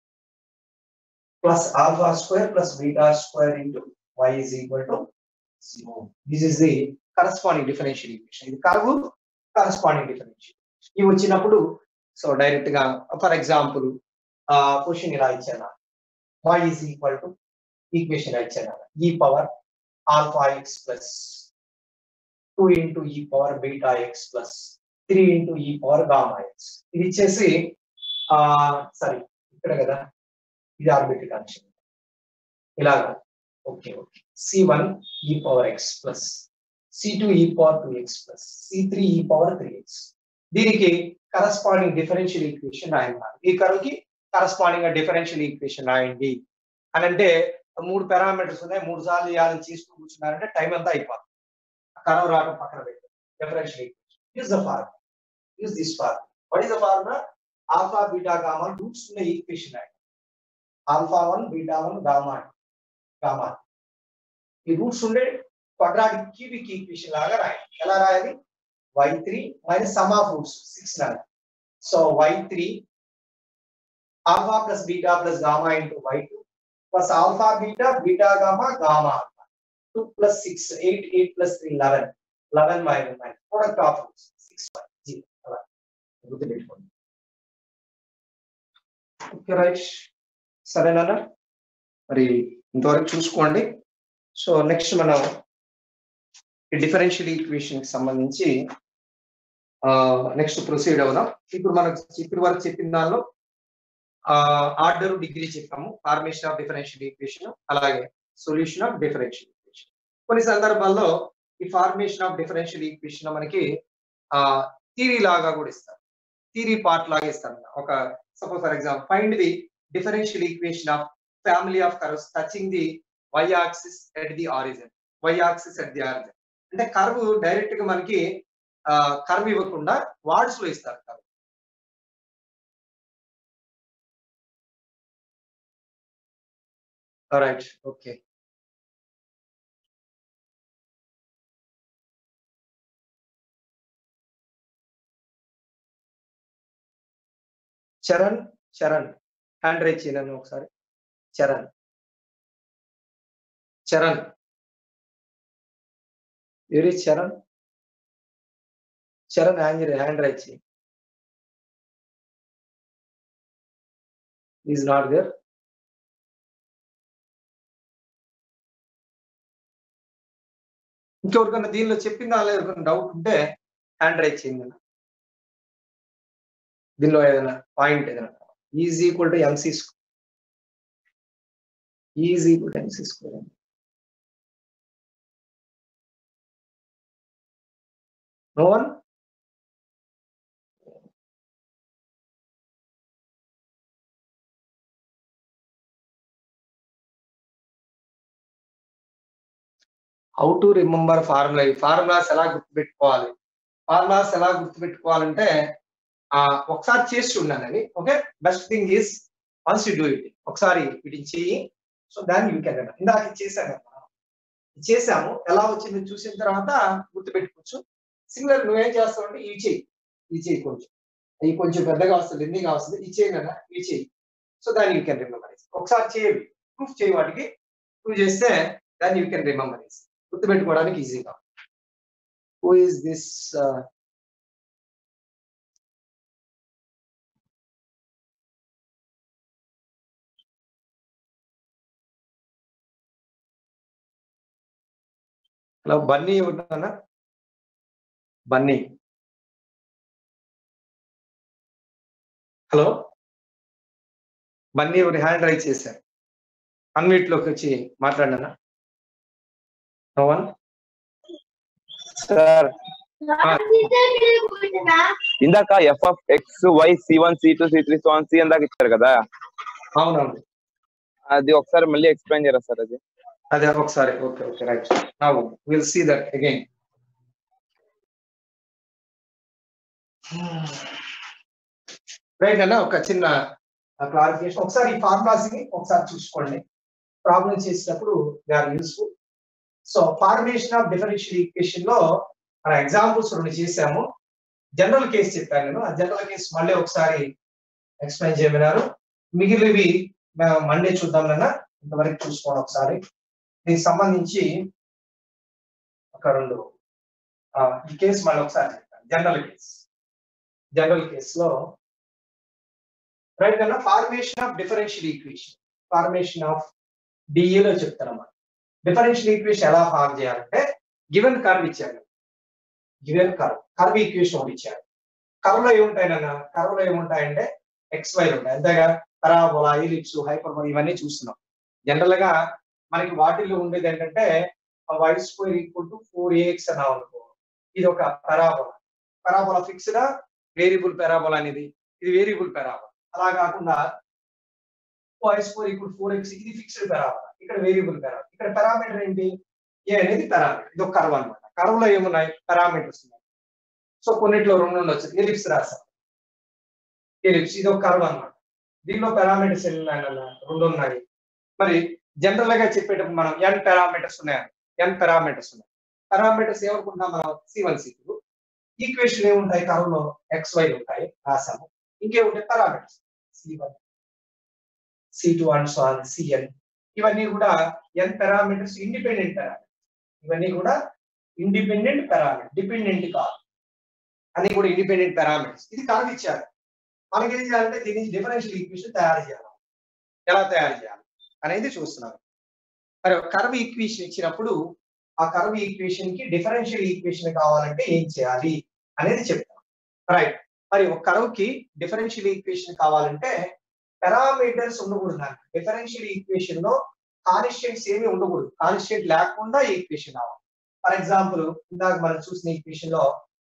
plus alpha square plus beta square into y is equal to zero this is the corresponding differential equation ఇది curve corresponding differential ఇవి వచ్చినప్పుడు so direct గా for example question ఇలా ఇచ్చాను y is equal to equation ఇలా ఇచ్చాను e power alpha X plus two into e power beta x plus three into e power gamma x ఇది ఇచ్చేసి ఆ సారీ ఇక్కడ కదా ఇది ఆర్బిటరీ కనెక్షన్ ఇలాగా ఓకే ఓకే సి వన్ ఈ power x plus C two ఈ power two X plus c three e power three x దీనికి కరస్పాండింగ్ డిఫరెన్షియల్ ఈక్వేషన్ రాయండి ఈ కరువుకి కరస్పాండింగ్ డిఫరెన్షియల్ ఈక్వేషన్ రాయండి అని అంటే మూడు పారామీటర్స్ ఉన్నాయి మూడు సార్లు చేయాలని చేసుకుని కూర్చున్నారంటే టైం అంతా అయిపోతుంది కరవ రావడం పక్కన పెట్టి differential equation use the formula use this formula what is the formula alpha beta gamma roots ఉన్న ఈక్వేషన్ రాయండి alpha one beta one gamma gamma ఈ రూట్స్ ఉండే క్వాడ్రాటిక్ క్యూబిక్ ఈక్వేషన్ లాగా రాయాలి ఎలా రాయాలి y three minus sum of roots six nine so y three alpha plus beta plus gamma into y two plus alpha beta beta gamma gamma two plus six eight eight plus three eleven eleven minus nine product of six zero అలా గుర్తుపెట్టుకోండి okay right సరేనా మరి ఇంతవరకు చూసుకోండి so next మనం ఈ differential equation కి సంబంధించి నెక్స్ట్ ప్రొసీడ్ అవుదాం ఇప్పుడు మనకు ఇప్పటి వరకు చెప్పిన దానిలో ఆర్డర్ డిగ్రీ చెప్పాము ఫార్మేషన్ ఆఫ్ డిఫరెన్షియల్ ఈక్వేషన్ అలాగే సొల్యూషన్ ఆఫ్ డిఫరెన్షియల్ ఈక్వేషన్ కొన్ని సందర్భాల్లో ఈ ఫార్మేషన్ ఆఫ్ డిఫరెన్షియల్ ఈక్వేషన్ మనకి ఆ థీరీ లాగా కూడా ఇస్తారు థీరీ పార్ట్ లాగా ఇస్తారు ఒక suppose for example find the differential equation of family of curves touching the y axis at the origin y axis at the origin అంటే కర్వ్ డైరెక్ట్ గా మనకి కర్వ్ ఇవ్వకుండా వార్డ్స్ లో ఇస్తారు curve right okay Charan Charan hand raise చేయను ఒకసారి చరణ్ చరణ్ ఎవరి Charan Charan hand hand raise చేయి ఈజ్ నాట్ దేర్ ఇంకెవరికన్నా దీనిలో చెప్పిందా లేదా ఎవరికైనా డౌట్ ఉంటే హ్యాండ్ రైజ్ చేయండి దీనిలో ఏదైనా పాయింట్ ఏదైనా is equal to MC square is equal to MC square no one how to remember formula ఈ ఫార్ములాస్ ఎలా గుర్తుపెట్టుకోవాలి ఫార్ములాస్ ఎలా గుర్తుపెట్టుకోవాలంటే ఆ ఒకసారి చేసి చూడండి okay best thing is once you do it ఒకసారి వీటిని చెయ్యి సో దాన్ని యూ కెన్ ఇందాక చేశాను కదా చేసాము ఎలా వచ్చింది చూసిన తర్వాత గుర్తుపెట్టుకోవచ్చు సిమిలర్ నువ్వేం చేస్తావు అంటే ఈ చెయ్యి ఈ చెయ్యి కొంచెం ఈ కొంచెం పెద్దగా వస్తుంది ఎన్నిగా వస్తుంది ఈ చెయ్యి కదా ఈ చెయ్యి సో దాన్ని యూ కెన్ రిమెంబర్ ఒకసారి చేయండి ప్రూఫ్ చేయి వాటికి ప్రూవ్ చేస్తే దాన్ని యూ కెన్ రిమెంబర్ గుర్తుపెట్టుకోవడానికి ఈజీగా who is this hello Bunny ఉన్నానా బన్నీ హలో బన్నీ ఎవరి హ్యాండ్ రైజ్ చేశారు అన్మీట్ లోకి వచ్చి మాట్లాడినా నో వన్ సార్ ఇందాక f of x y c one C two C three so c ఇందాక ఇచ్చారు కదా అవునవును అది ఒకసారి మళ్ళీ ఎక్స్ప్లెయిన్ చేయరా సార్ అది అదే ఒకసారి okay okay right now will see that again right అన్న ఒక చిన్న క్లారిఫికేషన్ ఒకసారి ఈ ఫార్ములాస్ ని ఒకసారి చూసుకోండి ప్రాబ్లం చేసినప్పుడు they are useful so formation of differential equation లో మన ఎగ్జాంపుల్స్ రెండు చేసాము జనరల్ కేసు చెప్పాను నేను ఆ జనరల్ కేసు మళ్ళీ ఒకసారి ఎక్స్ప్లెయిన్ చేయమన్నారు మిగిలినవి మండే చూద్దాం నాన్న ఇంతవరకు చూసుకోండి ఒకసారి దీనికి సంబంధించి ఒక రెండు ఈ కేసు మళ్ళీ ఒకసారి చెప్తాను జనరల్ కేసు జనరల్ కేసులో రైట్ కన్నా formation of differential equation formation of డిఏలో చెప్తానమ్మా డిఫరెన్షియల్ ఈక్వేషన్ ఎలా ఫార్మ్ చేయాలంటే గివెన్ కర్వ్ ఇచ్చారు గివెన్ కర్వ్ కర్వ్ ఈక్వేషన్ ఒకటి ఇచ్చారు కర్వ్ లో ఏముంటాయన్న కర్వ్ లో ఏముంటాయంటే ఎక్స్ వై ఉంటాయి అంతేగా పరాబోలా ఎలిప్స్ హైపర్బోలా ఇవన్నీ చూస్తున్నాం జనరల్ గా మనకి వాటిల్లో ఉండేది ఏంటంటే y square equal to four a x అన్నాం అనుకో ఇది ఒక parabola parabola fixed variable parabola అనేది ఇది వేరియబుల్ పెరాబోలా అలా కాకుండా y square equal four x ఇది ఫిక్స్డ్ పెరాబోలా ఇక్కడ వేరియబుల్ పెరాబోలా ఇక్కడ పారామీటర్ ఏంటి ఏ అనేది పారామీటర్ ఇది ఒక కర్వ్ అనమాట కర్వ్ లో ఏమున్నాయి పారామీటర్స్ ఉన్నాయి సో కొన్నిట్లో రెండు ఉండొచ్చు ఎలిప్స్ రాసాం ఎలిప్స్ ఇది ఒక కర్వ్ అనమాట దీనిలో పారామీటర్స్ ఎన్ని ఉన్నాయి అన్న? రెండు ఉన్నాయి మరి జనరల్ గా చెప్పేటప్పుడు మనం ఎన్ పారామీటర్స్ ఉన్నాయని ఎన్ పారామీటర్స్ ఉన్నాయి పారామీటర్స్ ఏమనుకుంటాం మనం c one C two equation ఏముంటాయి కర్వ్ లో ఎక్స్ వై ఉంటాయి రాసాము ఇంకేముంటాయి parameters c one C two and so c n ఇవన్నీ కూడా ఎన్ పారామీటర్స్ ఇండిపెండెంట్ పారామీటర్స్ ఇవన్నీ కూడా ఇండిపెండెంట్ పారామీటర్ డిపెండెంట్ కాదు అన్ని కూడా ఇండిపెండెంట్ పారామీటర్స్ ఇది కర్వ్ ఇచ్చారు మనకి ఏం చేయాలంటే దీని నుంచి డిఫరెన్షియల్ ఈక్వేషన్ తయారు చేయాలి ఎలా తయారు చేయాలి అనేది చూస్తున్నాం మరి కర్వ్ ఈక్వేషన్ ఇచ్చినప్పుడు ఆ కర్వ్ ఈక్వేషన్ కి డిఫరెన్షియల్ ఈక్వేషన్ కావాలంటే ఏం చేయాలి అనేది చెప్తాం రైట్ మరి ఒక కర్వ్ కి డిఫరెన్షియల్ ఈక్వేషన్ కావాలంటే పారామీటర్స్ ఉండకూడదు డిఫరెన్షియల్ ఈక్వేషన్ లో కాన్స్టెంట్స్ ఏమి ఉండకూడదు కాన్స్టెంట్ లేకుండా ఈక్వేషన్ రావాలి ఫర్ ఎగ్జాంపుల్ ఇందాక మనం చూసిన ఈక్వేషన్ లో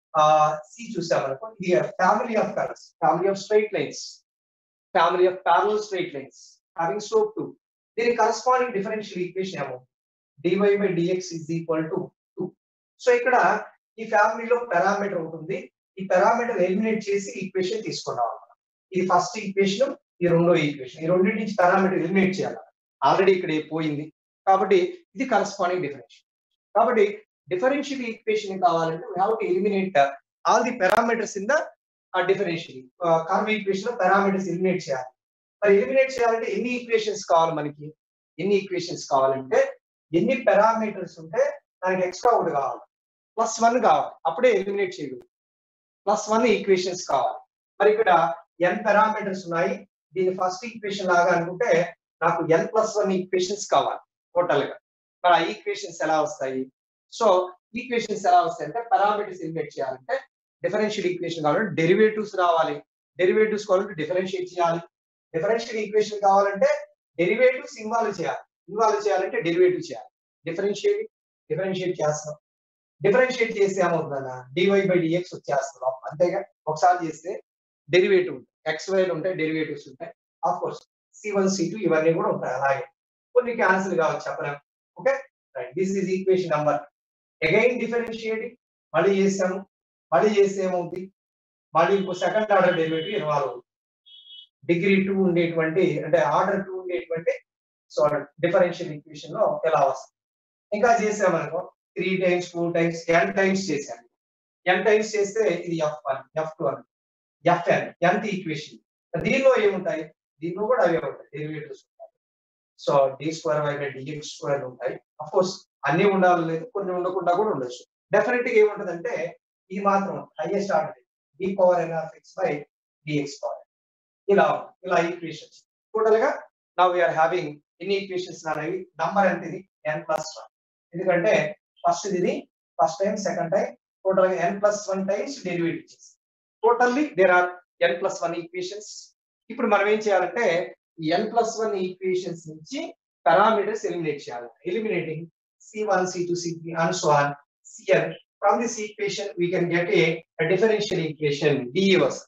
సి చూసామనుకో ఇది family of curves family of straight lines family of parallel straight lines having slope two దీని కరస్పాండింగ్ డిఫరెన్షియల్ ఈక్వేషన్ ఏమో dy by dx is equal to two so ఇక్కడ ఈ ఫ్యామిలీలో పారామీటర్ ఉంటుంది ఈ పారామీటర్ ఎలిమినేట్ చేసి ఈక్వేషన్ తీసుకున్నాం ఇది ఫస్ట్ ఈక్వేషన్ ఈ రెండో ఈక్వేషన్ ఈ రెండింటి నుంచి పారామీటర్ ఎలిమినేట్ చేయాలి ఆల్రెడీ ఇక్కడ పోయింది కాబట్టి ఇది కరస్పాండింగ్ డిఫరెన్షియల్ కాబట్టి డిఫరెన్షియల్ ఈక్వేషన్ కావాలంటే we have to eliminate all the parameters in the differential curve equation లో పారామీటర్స్ ఎలిమినేట్ చేయాలి మరి ఎలిమినేట్ చేయాలంటే ఎన్ని ఈక్వేషన్స్ కావాలి మనకి ఎన్ని ఈక్వేషన్స్ కావాలంటే ఎన్ని పారామీటర్స్ ఉంటే దానికి ఎక్స్ట్రా ఒకటి కావాలి ప్లస్ వన్ కావాలి అప్పుడే ఎలిమినేట్ చేయగలరు ప్లస్ వన్ ఈక్వేషన్స్ కావాలి మరి ఇక్కడ ఎన్ పారామీటర్స్ ఉన్నాయి దీని ఫస్ట్ ఈక్వేషన్ లాగా అనుకుంటే నాకు ఎన్ ప్లస్ వన్ ఈక్వేషన్స్ కావాలి టోటల్ గా మరి ఆ ఈక్వేషన్స్ ఎలా వస్తాయి సో ఈక్వేషన్స్ ఎలా వస్తాయి అంటే పారామీటర్స్ ఎలిమినేట్ చేయాలంటే డిఫరెన్షియల్ ఈక్వేషన్ కావాలంటే డెరివేటివ్స్ రావాలి డెరివేటివ్స్ కావాలంటే డిఫరెన్షియేట్ చేయాలి డిఫరెన్షియల్ ఈక్వేషన్ కావాలంటే డెరివేటివ్స్ ఇన్వాల్వ్ చేయాలి ఇన్వాల్వ్ చేయాలంటే డెరివేటివ్ చేయాలి డిఫరెన్షియేట్ డిఫరెన్షియేట్ చేస్తాం డిఫరెన్షియేట్ చేస్తే ఏమవుతుందన్న డివై బై డిఎక్స్ వచ్చేస్తాం అంతేగా ఒకసారి చేస్తే డెరివేటివ్ ఎక్స్ వైలు ఉంటాయి డెరివేటివ్స్ ఉంటాయి of course c one C two ఇవన్నీ కూడా ఉంటాయి అలాగే కొన్ని క్యాన్సిల్ కావచ్చు చెప్పలేం okay right this is equation number again differentiating మళ్ళీ చేసాము మళ్ళీ చేస్తే ఏమవుతుంది మళ్ళీ ఇంకో సెకండ్ ఆర్డర్ డెరివేటివ్ ఇన్వాల్వ్ అవుతుంది డిగ్రీ టూ ఉండేటువంటి అంటే ఆర్డర్ టూ ఉండేటువంటి సో డిఫరెన్షియల్ ఈక్వేషన్ లో ఎలా వస్తుంది ఇంకా చేసామనుకో three times four times n times చేశాను ఎన్ టైమ్స్ చేస్తే ఇది ఎఫ్ వన్ ఎఫ్ టూ అని ఎఫ్ఎన్ ఎంత ఈక్వేషన్ దీనిలో ఏముంటాయి దీనిలో కూడా అవే ఉంటాయి డెరివేటివ్స్ ఉంటాయి so d square y by dx square ఉంటాయి అఫ్ కోర్స్ అన్ని ఉండాలి లేదు కొన్ని ఉండకుండా కూడా ఉండొచ్చు డెఫినెట్ గా ఏముంటదంటే ఇది మాత్రం highest order d power n of x by dx power ఇలా ఇలా ఈక్వేషన్స్ టోటల్ గా నవ్ వీఆర్ హ్యావింగ్ ఎన్ని ఈక్వేషన్స్ అనేవి నంబర్ ఎంత ఇది ఎన్ ప్లస్ వన్ ఎందుకంటే ఫస్ట్ ఇది first time second time total గా n plus one times derivative చేసి totally there are n plus one equations ఇప్పుడు మనం ఏం చేయాలంటే ఎన్ ప్లస్ వన్ ఈక్వేషన్స్ నుంచి పారామీటర్స్ ఎలిమినేట్ చేయాలి eliminating c one C two C three and so on c n from this equation we can get a differential equation DE వస్తుంది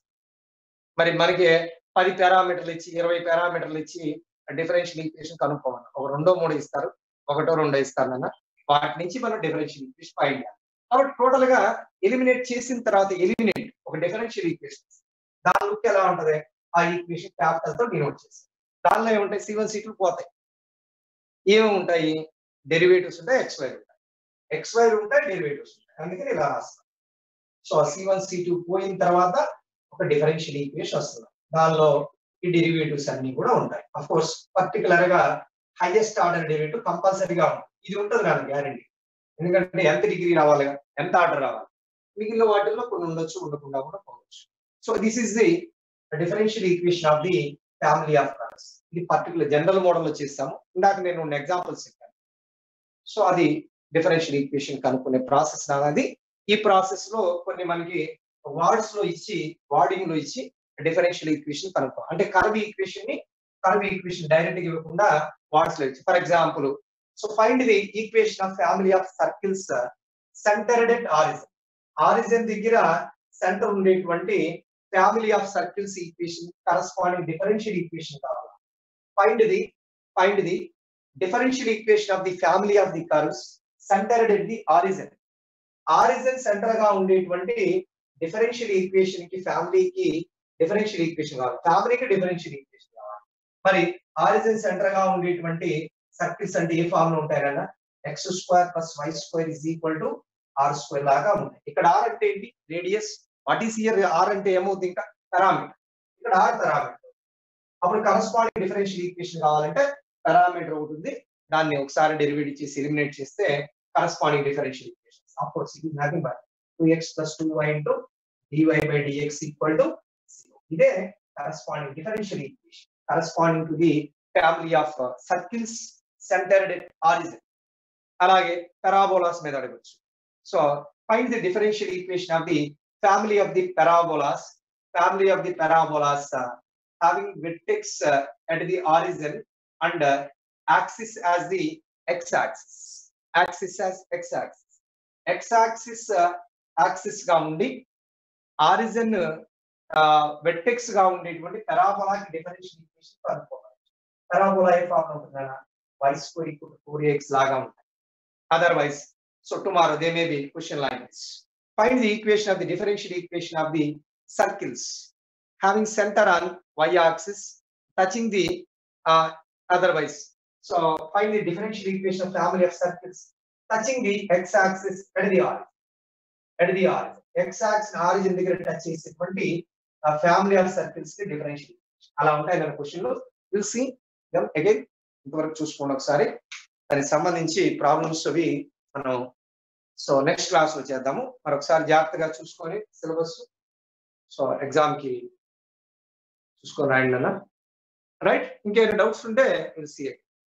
మరి మనకి పది పారామీటర్లు ఇచ్చి ఇరవై పారామీటర్లు ఇచ్చి డిఫరెన్షియల్ ఈక్వేషన్ కనుక్కోమన్నారు ఒక రెండో మూడో ఇస్తారు ఒకటో రెండో ఇస్తారు అన్న వాటి నుంచి మనం డిఫరెన్షియల్ ఈక్వేషన్ ఫైండ్ చేయాలి కాబట్టి టోటల్ గా ఎలిమినేట్ చేసిన తర్వాత ఎలిమినేట్ ఒక డిఫరెన్షియల్ ఈక్వేషన్ దాని లుక్ ఎలా ఉంటది ఆ ఈక్వేషన్ క్యాపిటల్ తో డినోట్ చేస్తాం దానిలో ఏముంటాయి సి వన్ సి టూ పోతాయి ఏమి ఉంటాయి డెరివేటివ్స్ ఉంటాయి ఎక్స్ వైర్ ఉంటాయి ఎక్స్ వైర్ ఉంటాయి డెరివేటివ్స్ ఉంటాయి అందుకని ఇలా రాస్తాం so C one C two పోయిన తర్వాత ఒక డిఫరెన్షియల్ ఈక్వేషన్ వస్తుంది దానిలో ఈ డెరివేటివ్స్ అన్ని కూడా ఉంటాయి అఫ్ కోర్స్ పర్టికులర్ గా హైయెస్ట్ ఆర్డర్ డెరివేటివ్ కంపల్సరీగా ఉంటుంది ఇది ఉంటుంది నాకు గ్యారంటీ ఎందుకంటే ఎంత డిగ్రీ రావాలి ఎంత ఆర్డర్ రావాలి మిగిలిన వాటిల్లో కొన్ని ఉండొచ్చు ఉండకుండా కూడా పోవచ్చు so this is the differential equation of the family of curves ఇది పర్టికులర్ జనరల్ మోడల్ లో చేస్తాము ఇందాక నేను రెండు ఎగ్జాంపుల్స్ చెప్పాను సో అది డిఫరెన్షియల్ ఈక్వేషన్ కనుక్కునే ప్రాసెస్ నాది ఈ ప్రాసెస్ లో కొన్ని మనకి వర్డ్స్ లో ఇచ్చి వార్డింగ్ లో ఇచ్చి డిఫరెన్షియల్ ఈక్వేషన్ కనుక్కో అంటే కర్వ్ ఈక్వేషన్ ని కర్వ్ ఈక్వేషన్ డైరెక్ట్ గా ఇవ్వకుండా వర్డ్స్ లో ఇచ్చి for example so find the equation of family of circles centred at origin origin దగ్గర సెంటర్ ఉండేటువంటి family of circles equation corresponding differential equation కావాలి find the find the differential equation of the family of the curves centred at the origin origin centre గా ఉండేటువంటి differential equation కి ఫ్యామిలీకి differential equation కావాలి ఫ్యామిలీకి differential equation కావాలి మరి origin centre గా ఉండేటువంటి సర్కిల్స్ అంటే ఏ ఫామ్ లో ఉంటాయి కదా X square plus y square is equal to r square లాగా ఉంటాయి ఇక్కడ ఆర్ అంటే ఏంటి radius what is here r అంటే ఏమవుతుంది ఇంకా పారామీటర్ ఇక్కడ ఆర్ పారామీటర్ అప్పుడు కరస్పాండింగ్ డిఫరెన్షియల్ ఈక్వేషన్ కావాలంటే పారామీటర్ అవుతుంది దాన్ని ఒకసారి డెరివేటివ్ చేసి ఎలిమినేట్ చేస్తే corresponding differential equations. Of course, it is nothing but 2x plus 2y into dy by dx equal to 0. ఇదే corresponding differential equation corresponding to the family of uh, circles centered at origin. అలాగే parabolas మీద అడగచ్చు so find the differential equation of the family of the parabolas family of the parabolas uh, having vertex uh, at the origin and uh, axis as the x-axis. Axis as x-axis. X-axis uh, axis గా ఉండి origin vertex గా ఉండేటువంటి పెరాబోలాకి differential equation కనుక్కోవాలి parabola ఏ form ఉంటుంది y square equal four x లాగా ఉంటుంది otherwise so tomorrow they may be question lines find the equation of the differential equation of the circles having center on y-axis touching the uh, otherwise. So find the differential equation of family of circles touching the x-axis at the origin. At the origin. X-axis origin దగ్గర touch చేసేటువంటి family of circles కి differential అలా ఉంటాయి మన question లో will see then again ఇంతవరకు చూసుకోండి ఒకసారి దానికి సంబంధించి ప్రాబ్లమ్స్ అవి మనం సో నెక్స్ట్ క్లాస్ లో చేద్దాము మరొకసారి జాగ్రత్తగా చూసుకొని సిలబస్ సో ఎగ్జామ్ కి చూసుకొని రాయండి అన్న రైట్ ఇంకేమైనా డౌట్స్ ఉంటే say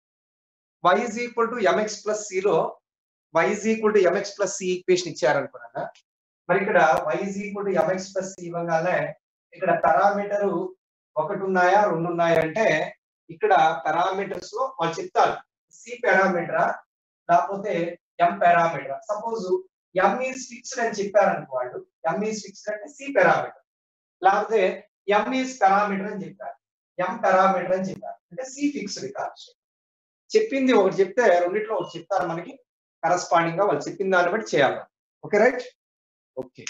y is equal to m x plus సిలో y is equal to m x plus c equation ఇచ్చారనుకున్నా మరి ఇక్కడ y is equal to m x plus c ఇవ్వగానే ఇక్కడ పారామీటర్ ఒకటి ఉన్నాయా రెండు ఉన్నాయా అంటే ఇక్కడ పారామీటర్స్ లో వాళ్ళు చెప్తారు సి పారామీటరా లేకపోతే ఎం పారామీటరా సపోజ్ ఎం ఈజ్ ఫిక్స్డ్ అని చెప్పారనుకో వాళ్ళు ఎం ఈజ్ ఫిక్స్డ్ అంటే సి పారామీటర్ లేకపోతే ఎం ఈజ్ పారామీటర్ అని చెప్పారు ఎం పారామీటర్ అని చెప్పారు అంటే సి ఫిక్స్డ్ కాదు చెప్పింది ఒకటి చెప్తే రెండిట్లో ఒకటి చెప్తారు మనకి కరస్పాండింగ్ గా వాళ్ళు చెప్పిన దాన్ని బట్టి చేయాలి ఓకే రైట్ ఓకే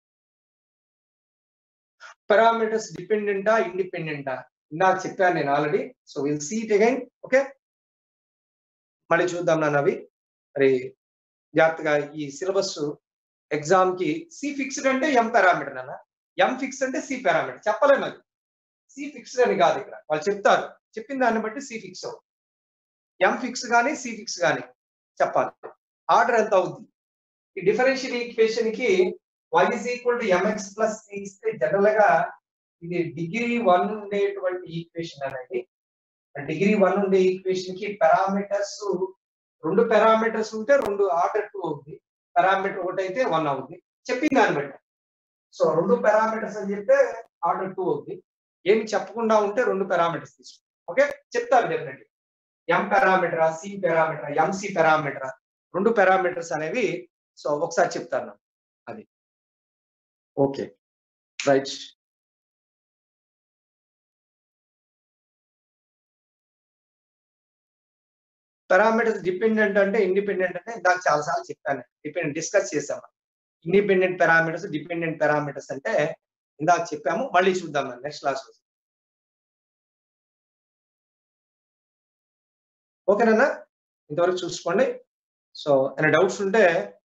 పారామీటర్స్ డిపెండెంటా ఇండిపెండెంటా ఇందాక చెప్పాను నేను already so will see it again okay మళ్ళీ చూద్దాం నాన్న అవి మరి జాగ్రత్తగా ఈ సిలబస్ ఎగ్జామ్ కి సి ఫిక్స్డ్ అంటే ఎం పారామీటర్ అన్న ఎం ఫిక్స్ అంటే సి పారామీటర్ చెప్పలేము అది సి ఫిక్స్డ్ అని కాదు ఇక్కడ వాళ్ళు చెప్తారు చెప్పిన దాన్ని బట్టి సి ఫిక్స్ అవుతుంది ఎం ఫిక్స్ కానీ సి ఫిక్స్ కానీ చెప్పాలి ఆర్డర్ ఎంత అవుద్ది ఈ డిఫరెన్షియల్ ఈక్వేషన్ కి y is equal to m x plus c ఇస్తే జనరల్ గా ఇది డిగ్రీ వన్ ఉండేటువంటి ఈక్వేషన్ అనేది డిగ్రీ వన్ ఉండే ఈక్వేషన్ కి పారామీటర్స్ రెండు పారామీటర్స్ ఉంటే రెండు ఆర్డర్ టూ అవుద్ది పారామీటర్ ఒకటి అయితే వన్ అవుద్ది చెప్పిన దాన్ని బట్టి సో రెండు పారామీటర్స్ అని చెప్తే ఆర్డర్ టూ అవుద్ది ఏమి చెప్పకుండా ఉంటే రెండు పారామీటర్స్ తీసుకో ఓకే చెప్తారు డెఫినెట్లీ ఎం పారామీటరా సి పారామీటరా ఎంసి పారామీటరా రెండు పారామీటర్స్ అనేవి సో ఒకసారి చెప్తాను అది ఓకే రైట్ పారామీటర్స్ డిపెండెంట్ అంటే ఇండిపెండెంట్ అంటే ఇందాక చాలాసార్లు చెప్పాను డిపెండెంట్ డిస్కస్ చేసాము ఇండిపెండెంట్ పారామీటర్స్ డిపెండెంట్ పారామీటర్స్ అంటే ఇందాక చెప్పాము మళ్ళీ చూద్దాం నెక్స్ట్ క్లాస్ ఓకేనా ఇంతవరకు చూసుకోండి సో ఏమైనా డౌట్స్ ఉంటే